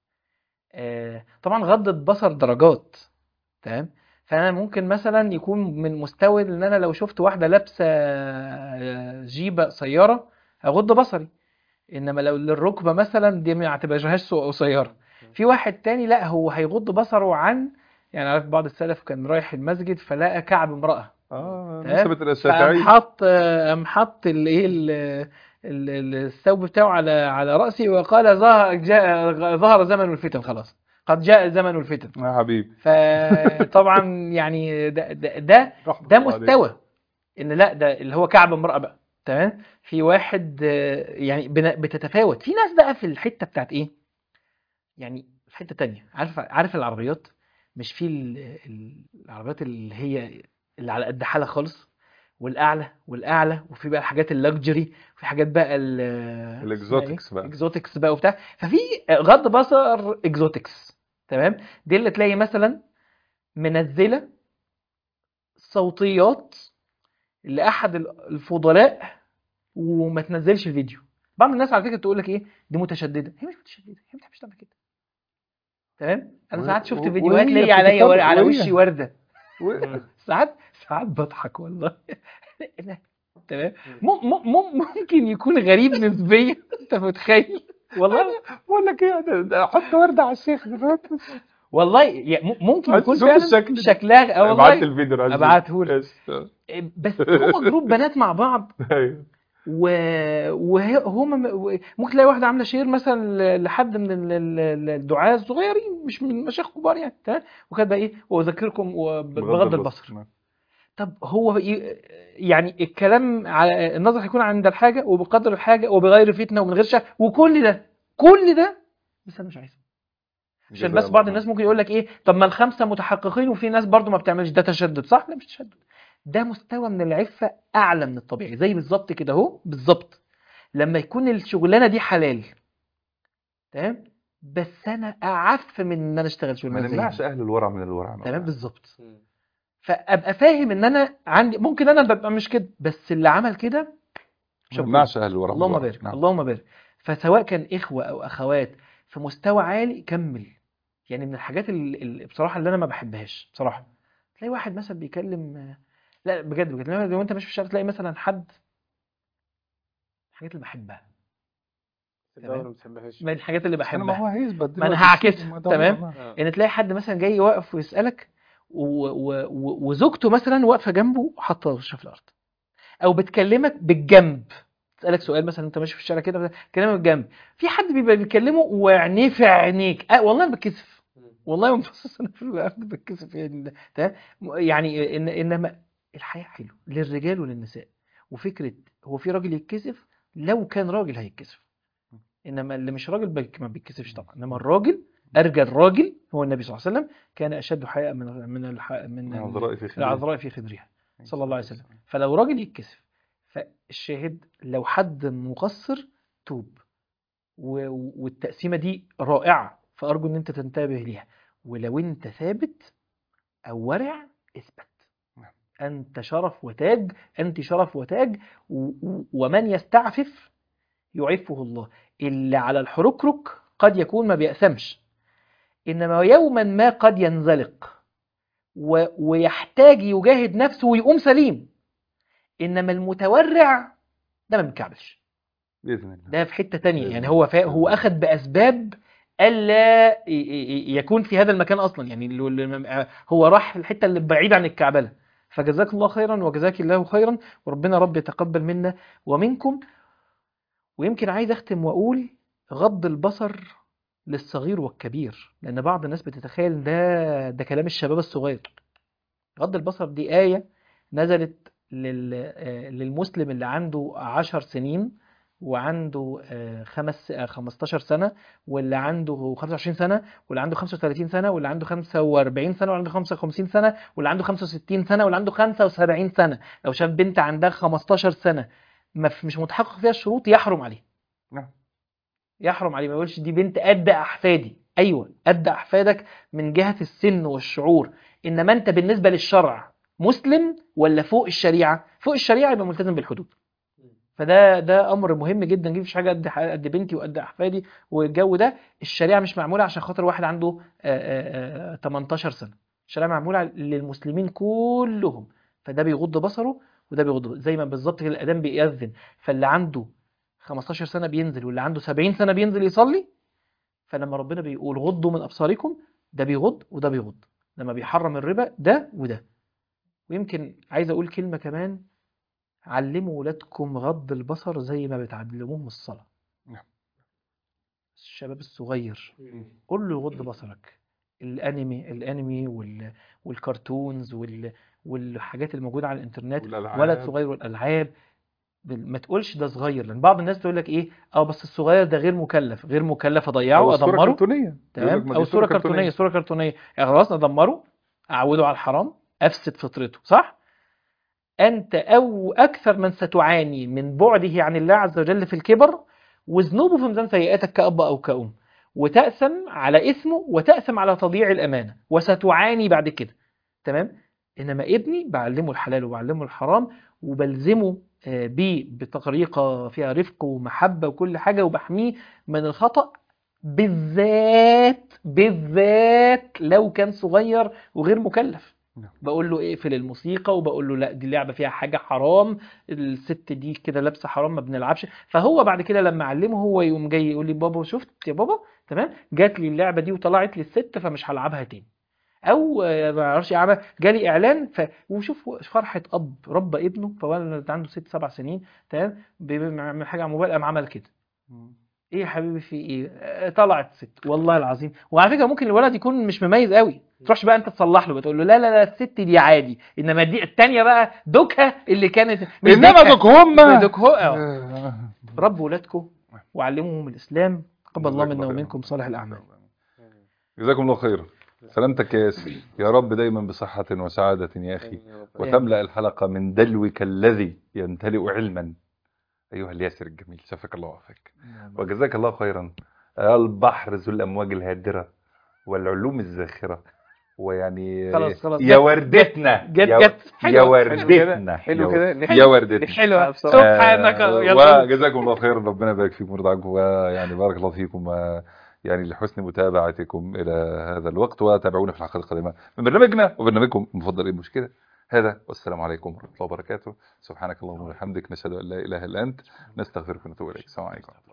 آه، طبعا غض البصر درجات تمام فانا ممكن مثلا يكون من مستوى ان انا لو شفت واحده لابسه آه، جيبه قصيره اغض بصري انما لو للركبه مثلا دي ما اعتبرهاش قصيره في واحد تاني لا هو هيغض بصره عن يعني عارف بعض السلف كان رايح المسجد فلقى كعب امراه اه تمام؟ نسبة فقام الشافعي حط قام حط الايه ال- ال- ال- الثوب بتاعه على على راسي وقال ظهر جاء ظهر زمن الفتن خلاص قد جاء زمن الفتن يا حبيبي فطبعا يعني ده ده, ده رحمة ده الله عليك. مستوى ان لا ده اللي هو كعب امرأة بقى تمام في واحد آه، يعني بن- بتتفاوت في ناس بقى في الحتة بتاعت ايه يعني في حتة تانية عارف عارف العربيات مش في ال- ال- العربيات اللي هي اللي على قد حالها خالص والاعلى والاعلى وفي بقى الحاجات اللكجري وفي حاجات بقى ال الإكزوتكس بقى. اكزوتكس بقى وبتاع ففي غض بصر اكزوتكس تمام دي اللي تلاقي مثلا منزله صوتيات لاحد الفضلاء وما تنزلش الفيديو بعض الناس على فكره تقول لك ايه دي متشدده هي مش متشدده هي ما بتحبش تعمل كده تمام انا و- ساعات شفت و- فيديوهات وهي ليا عليا بتتفرج- على وهي- وشي ورده و- ساعات ساعات بضحك والله تمام مم- مم- مم- ممكن يكون غريب نسبيا انت متخيل والله بقول لك ايه ده- ده حط ورده على الشيخ دلوقتي والله يا- م- ممكن عايز يكون تشوف فعلا الشكل ده؟ شكلها اه ابعت والله الفيديو عايز ابعته لك بس بس هو جروب بنات مع بعض ايوه و... وهم ممكن تلاقي واحده عامله شير مثلا ل- لحد من ال- ال- ال- الدعاة الصغيرين مش من مشايخ كبار يعني تمام وكاتبه ايه واذكركم وب- بغض البصر نعم. طب هو ي- يعني الكلام على النظر هيكون عند الحاجه وبقدر الحاجه وبغير فتنه ومن غير شك وكل ده كل ده بس انا مش عايزه عشان جزاء بس بعض الله. الناس ممكن يقول لك ايه طب ما الخمسه متحققين وفي ناس برضو ما بتعملش ده تشدد صح لا مش تشدد ده مستوى من العفه اعلى من الطبيعي زي بالظبط كده اهو بالظبط لما يكون الشغلانه دي حلال تمام بس انا اعف من ان انا اشتغل ما شغلانه زي نمنعش دي. اهل الورع من الورع تمام بالظبط فابقى فاهم ان انا عندي ممكن انا ببقى مش كده بس اللي عمل كده ما شابوه. نمنعش اهل الورع من اللهم الورع. بارك نعم. اللهم بارك فسواء كان اخوه او اخوات في مستوى عالي كمل يعني من الحاجات اللي بصراحه اللي انا ما بحبهاش بصراحه تلاقي واحد مثلا بيكلم لا بجد بجد لو انت ماشي في الشارع تلاقي مثلا حد الحاجات اللي بحبها الدولة ما بتحبهاش من الحاجات اللي انا ما بحبها هو هيثبت ما أنا دلوقتي. هعكسها، ما ده- تمام؟ ما- آه. ان تلاقي حد مثلا جاي واقف ويسالك و... و... و... وزوجته مثلا واقفه جنبه حاطه وشها في الارض او بتكلمك بالجنب تسالك سؤال مثلا انت ماشي في الشارع كده كلامك بالجنب في حد بيبقى بيكلمه وعينيه في عينيك أه والله انا بتكسف والله مبصص انا في الارض بتكسف يعني تمام يعني إن... انما الحياه حلوه للرجال وللنساء وفكره هو في راجل يتكسف لو كان راجل هيتكسف انما اللي مش راجل بيك- ما بيتكسفش طبعا انما الراجل ارجى الراجل هو النبي صلى الله عليه وسلم كان اشد حياء من من الح... من العذراء في خدمة. العذراء في خدرها صلى الله عليه وسلم فلو راجل يتكسف فالشاهد لو حد مقصر توب و... والتقسيمه دي رائعه فارجو ان انت تنتبه ليها ولو انت ثابت او ورع اثبت نعم. انت شرف وتاج انت شرف وتاج و... و- ومن يستعفف يعفه الله اللي على الحركرك قد يكون ما بيأثمش إنما يوما ما قد ينزلق و... ويحتاج يجاهد نفسه ويقوم سليم إنما المتورع ده ما بيكعبلش باذن الله ده في حتة تانية بإذن يعني الله. هو فا... هو بإذن أخذ بأسباب ألا ي- ي- يكون في هذا المكان أصلا يعني اللي- اللي- هو راح الحتة اللي بعيد عن الكعبلة فجزاك الله خيرا وجزاك الله خيرا وربنا رب يتقبل منا ومنكم ويمكن عايز أختم وأقول غض البصر للصغير والكبير لأن بعض الناس بتتخيل ده ده كلام الشباب الصغير غض البصر دي آية نزلت لل... آه، للمسلم اللي عنده عشر سنين وعنده آه، خمس آه، 15 سنة واللي عنده 25 سنة واللي عنده 35 سنة واللي عنده 45 سنة واللي عنده 55 سنة واللي عنده 65 سنة واللي عنده 75 سنة لو شاف بنت عندها 15 سنة ما في- مش متحقق فيها الشروط يحرم عليه نعم. يحرم عليه ما يقولش دي بنت قد احفادي ايوه قد احفادك من جهة السن والشعور انما انت بالنسبة للشرع مسلم ولا فوق الشريعة فوق الشريعة يبقى ملتزم بالحدود فده ده امر مهم جدا مفيش حاجه قد قد بنتي وقد احفادي والجو ده الشريعه مش معموله عشان خاطر واحد عنده آه، آه، آه، 18 سنه الشريعه معموله للمسلمين كلهم فده بيغض بصره وده بيغض بصره. زي ما بالظبط كده الاذان بيأذن فاللي عنده 15 سنه بينزل واللي عنده 70 سنه بينزل يصلي فلما ربنا بيقول غضوا من ابصاركم ده بيغض وده بيغض لما بيحرم الربا ده وده ويمكن عايز اقول كلمه كمان علموا ولادكم غض البصر زي ما بتعلموهم الصلاة نعم. الشباب الصغير قول له غض بصرك الانمي الانمي وال... والكرتونز وال... والحاجات الموجودة على الانترنت والألعاب. ولد صغير والالعاب بال- ما تقولش ده صغير لان بعض الناس تقول لك ايه اه بس الصغير ده غير مكلف غير مكلف اضيعه أو الصورة ادمره كرتونية يقول لك تمام ما دي او صوره كرتونيه صوره كرتونيه يعني خلاص ادمره اعوده على الحرام افسد فطرته صح انت او اكثر من ستعاني من بعده عن الله عز وجل في الكبر وذنوبه في ميزان سيئاتك كأب او كأم وتأثم على اسمه وتأثم على تضييع الامانه وستعاني بعد كده تمام انما ابني بعلمه الحلال وبعلمه الحرام وبلزمه آه، بيه بطريقه فيها رفق ومحبه وكل حاجه وبحميه من الخطأ بالذات بالذات لو كان صغير وغير مكلف نعم. بقول له اقفل الموسيقى وبقول له لا دي لعبه فيها حاجه حرام الست دي كده لابسه حرام ما بنلعبش فهو بعد كده لما اعلمه هو يقوم جاي يقول لي بابا شفت يا بابا تمام جات لي اللعبه دي وطلعت لي الست فمش هلعبها تاني او آه، ما اعرفش يعمل جالي اعلان ف... وشوف فرحه اب ربى ابنه فولد عنده ست سبع سنين تمام بيعمل حاجه على الموبايل قام عمل كده ايه يا حبيبي في ايه آه، طلعت ست والله العظيم وعلى فكره ممكن الولد يكون مش مميز قوي تروحش بقى انت تصلح له بتقول له لا لا لا الست دي عادي انما دي التانية بقى دوكها اللي كانت مش انما دوكها، دوك هم دوك هو آه. آه. ربوا ولادكم وعلموهم الاسلام قبل الله جزاك منا خير. ومنكم صالح الاعمال جزاكم الله خيرا سلامتك يا ياسر يا رب دايما بصحة وسعادة يا أخي آمين يا رب. وتملأ الحلقة من دلوك الذي يمتلئ علما أيها الياسر الجميل شفك الله وعافاك وجزاك الله خيرا البحر ذو الأمواج الهادرة والعلوم الزاخرة ويعني خلاص خلاص يا جت- وردتنا جت يا- جت يا حلوة. وردتنا حلو يا- كده نحن- يا وردتنا حلوة بصراحة. سبحانك آه، يا رب وجزاكم الله خيرا ربنا يبارك فيكم ويرضى ويعني بارك الله فيكم آه، يعني لحسن متابعتكم الى هذا الوقت وتابعونا في الحلقات القادمه من برنامجنا وبرنامجكم المفضل ايه المشكله هذا والسلام عليكم ورحمه الله وبركاته سبحانك اللهم وبحمدك نشهد ان لا اله الا انت نستغفرك ونتوب اليك السلام عليكم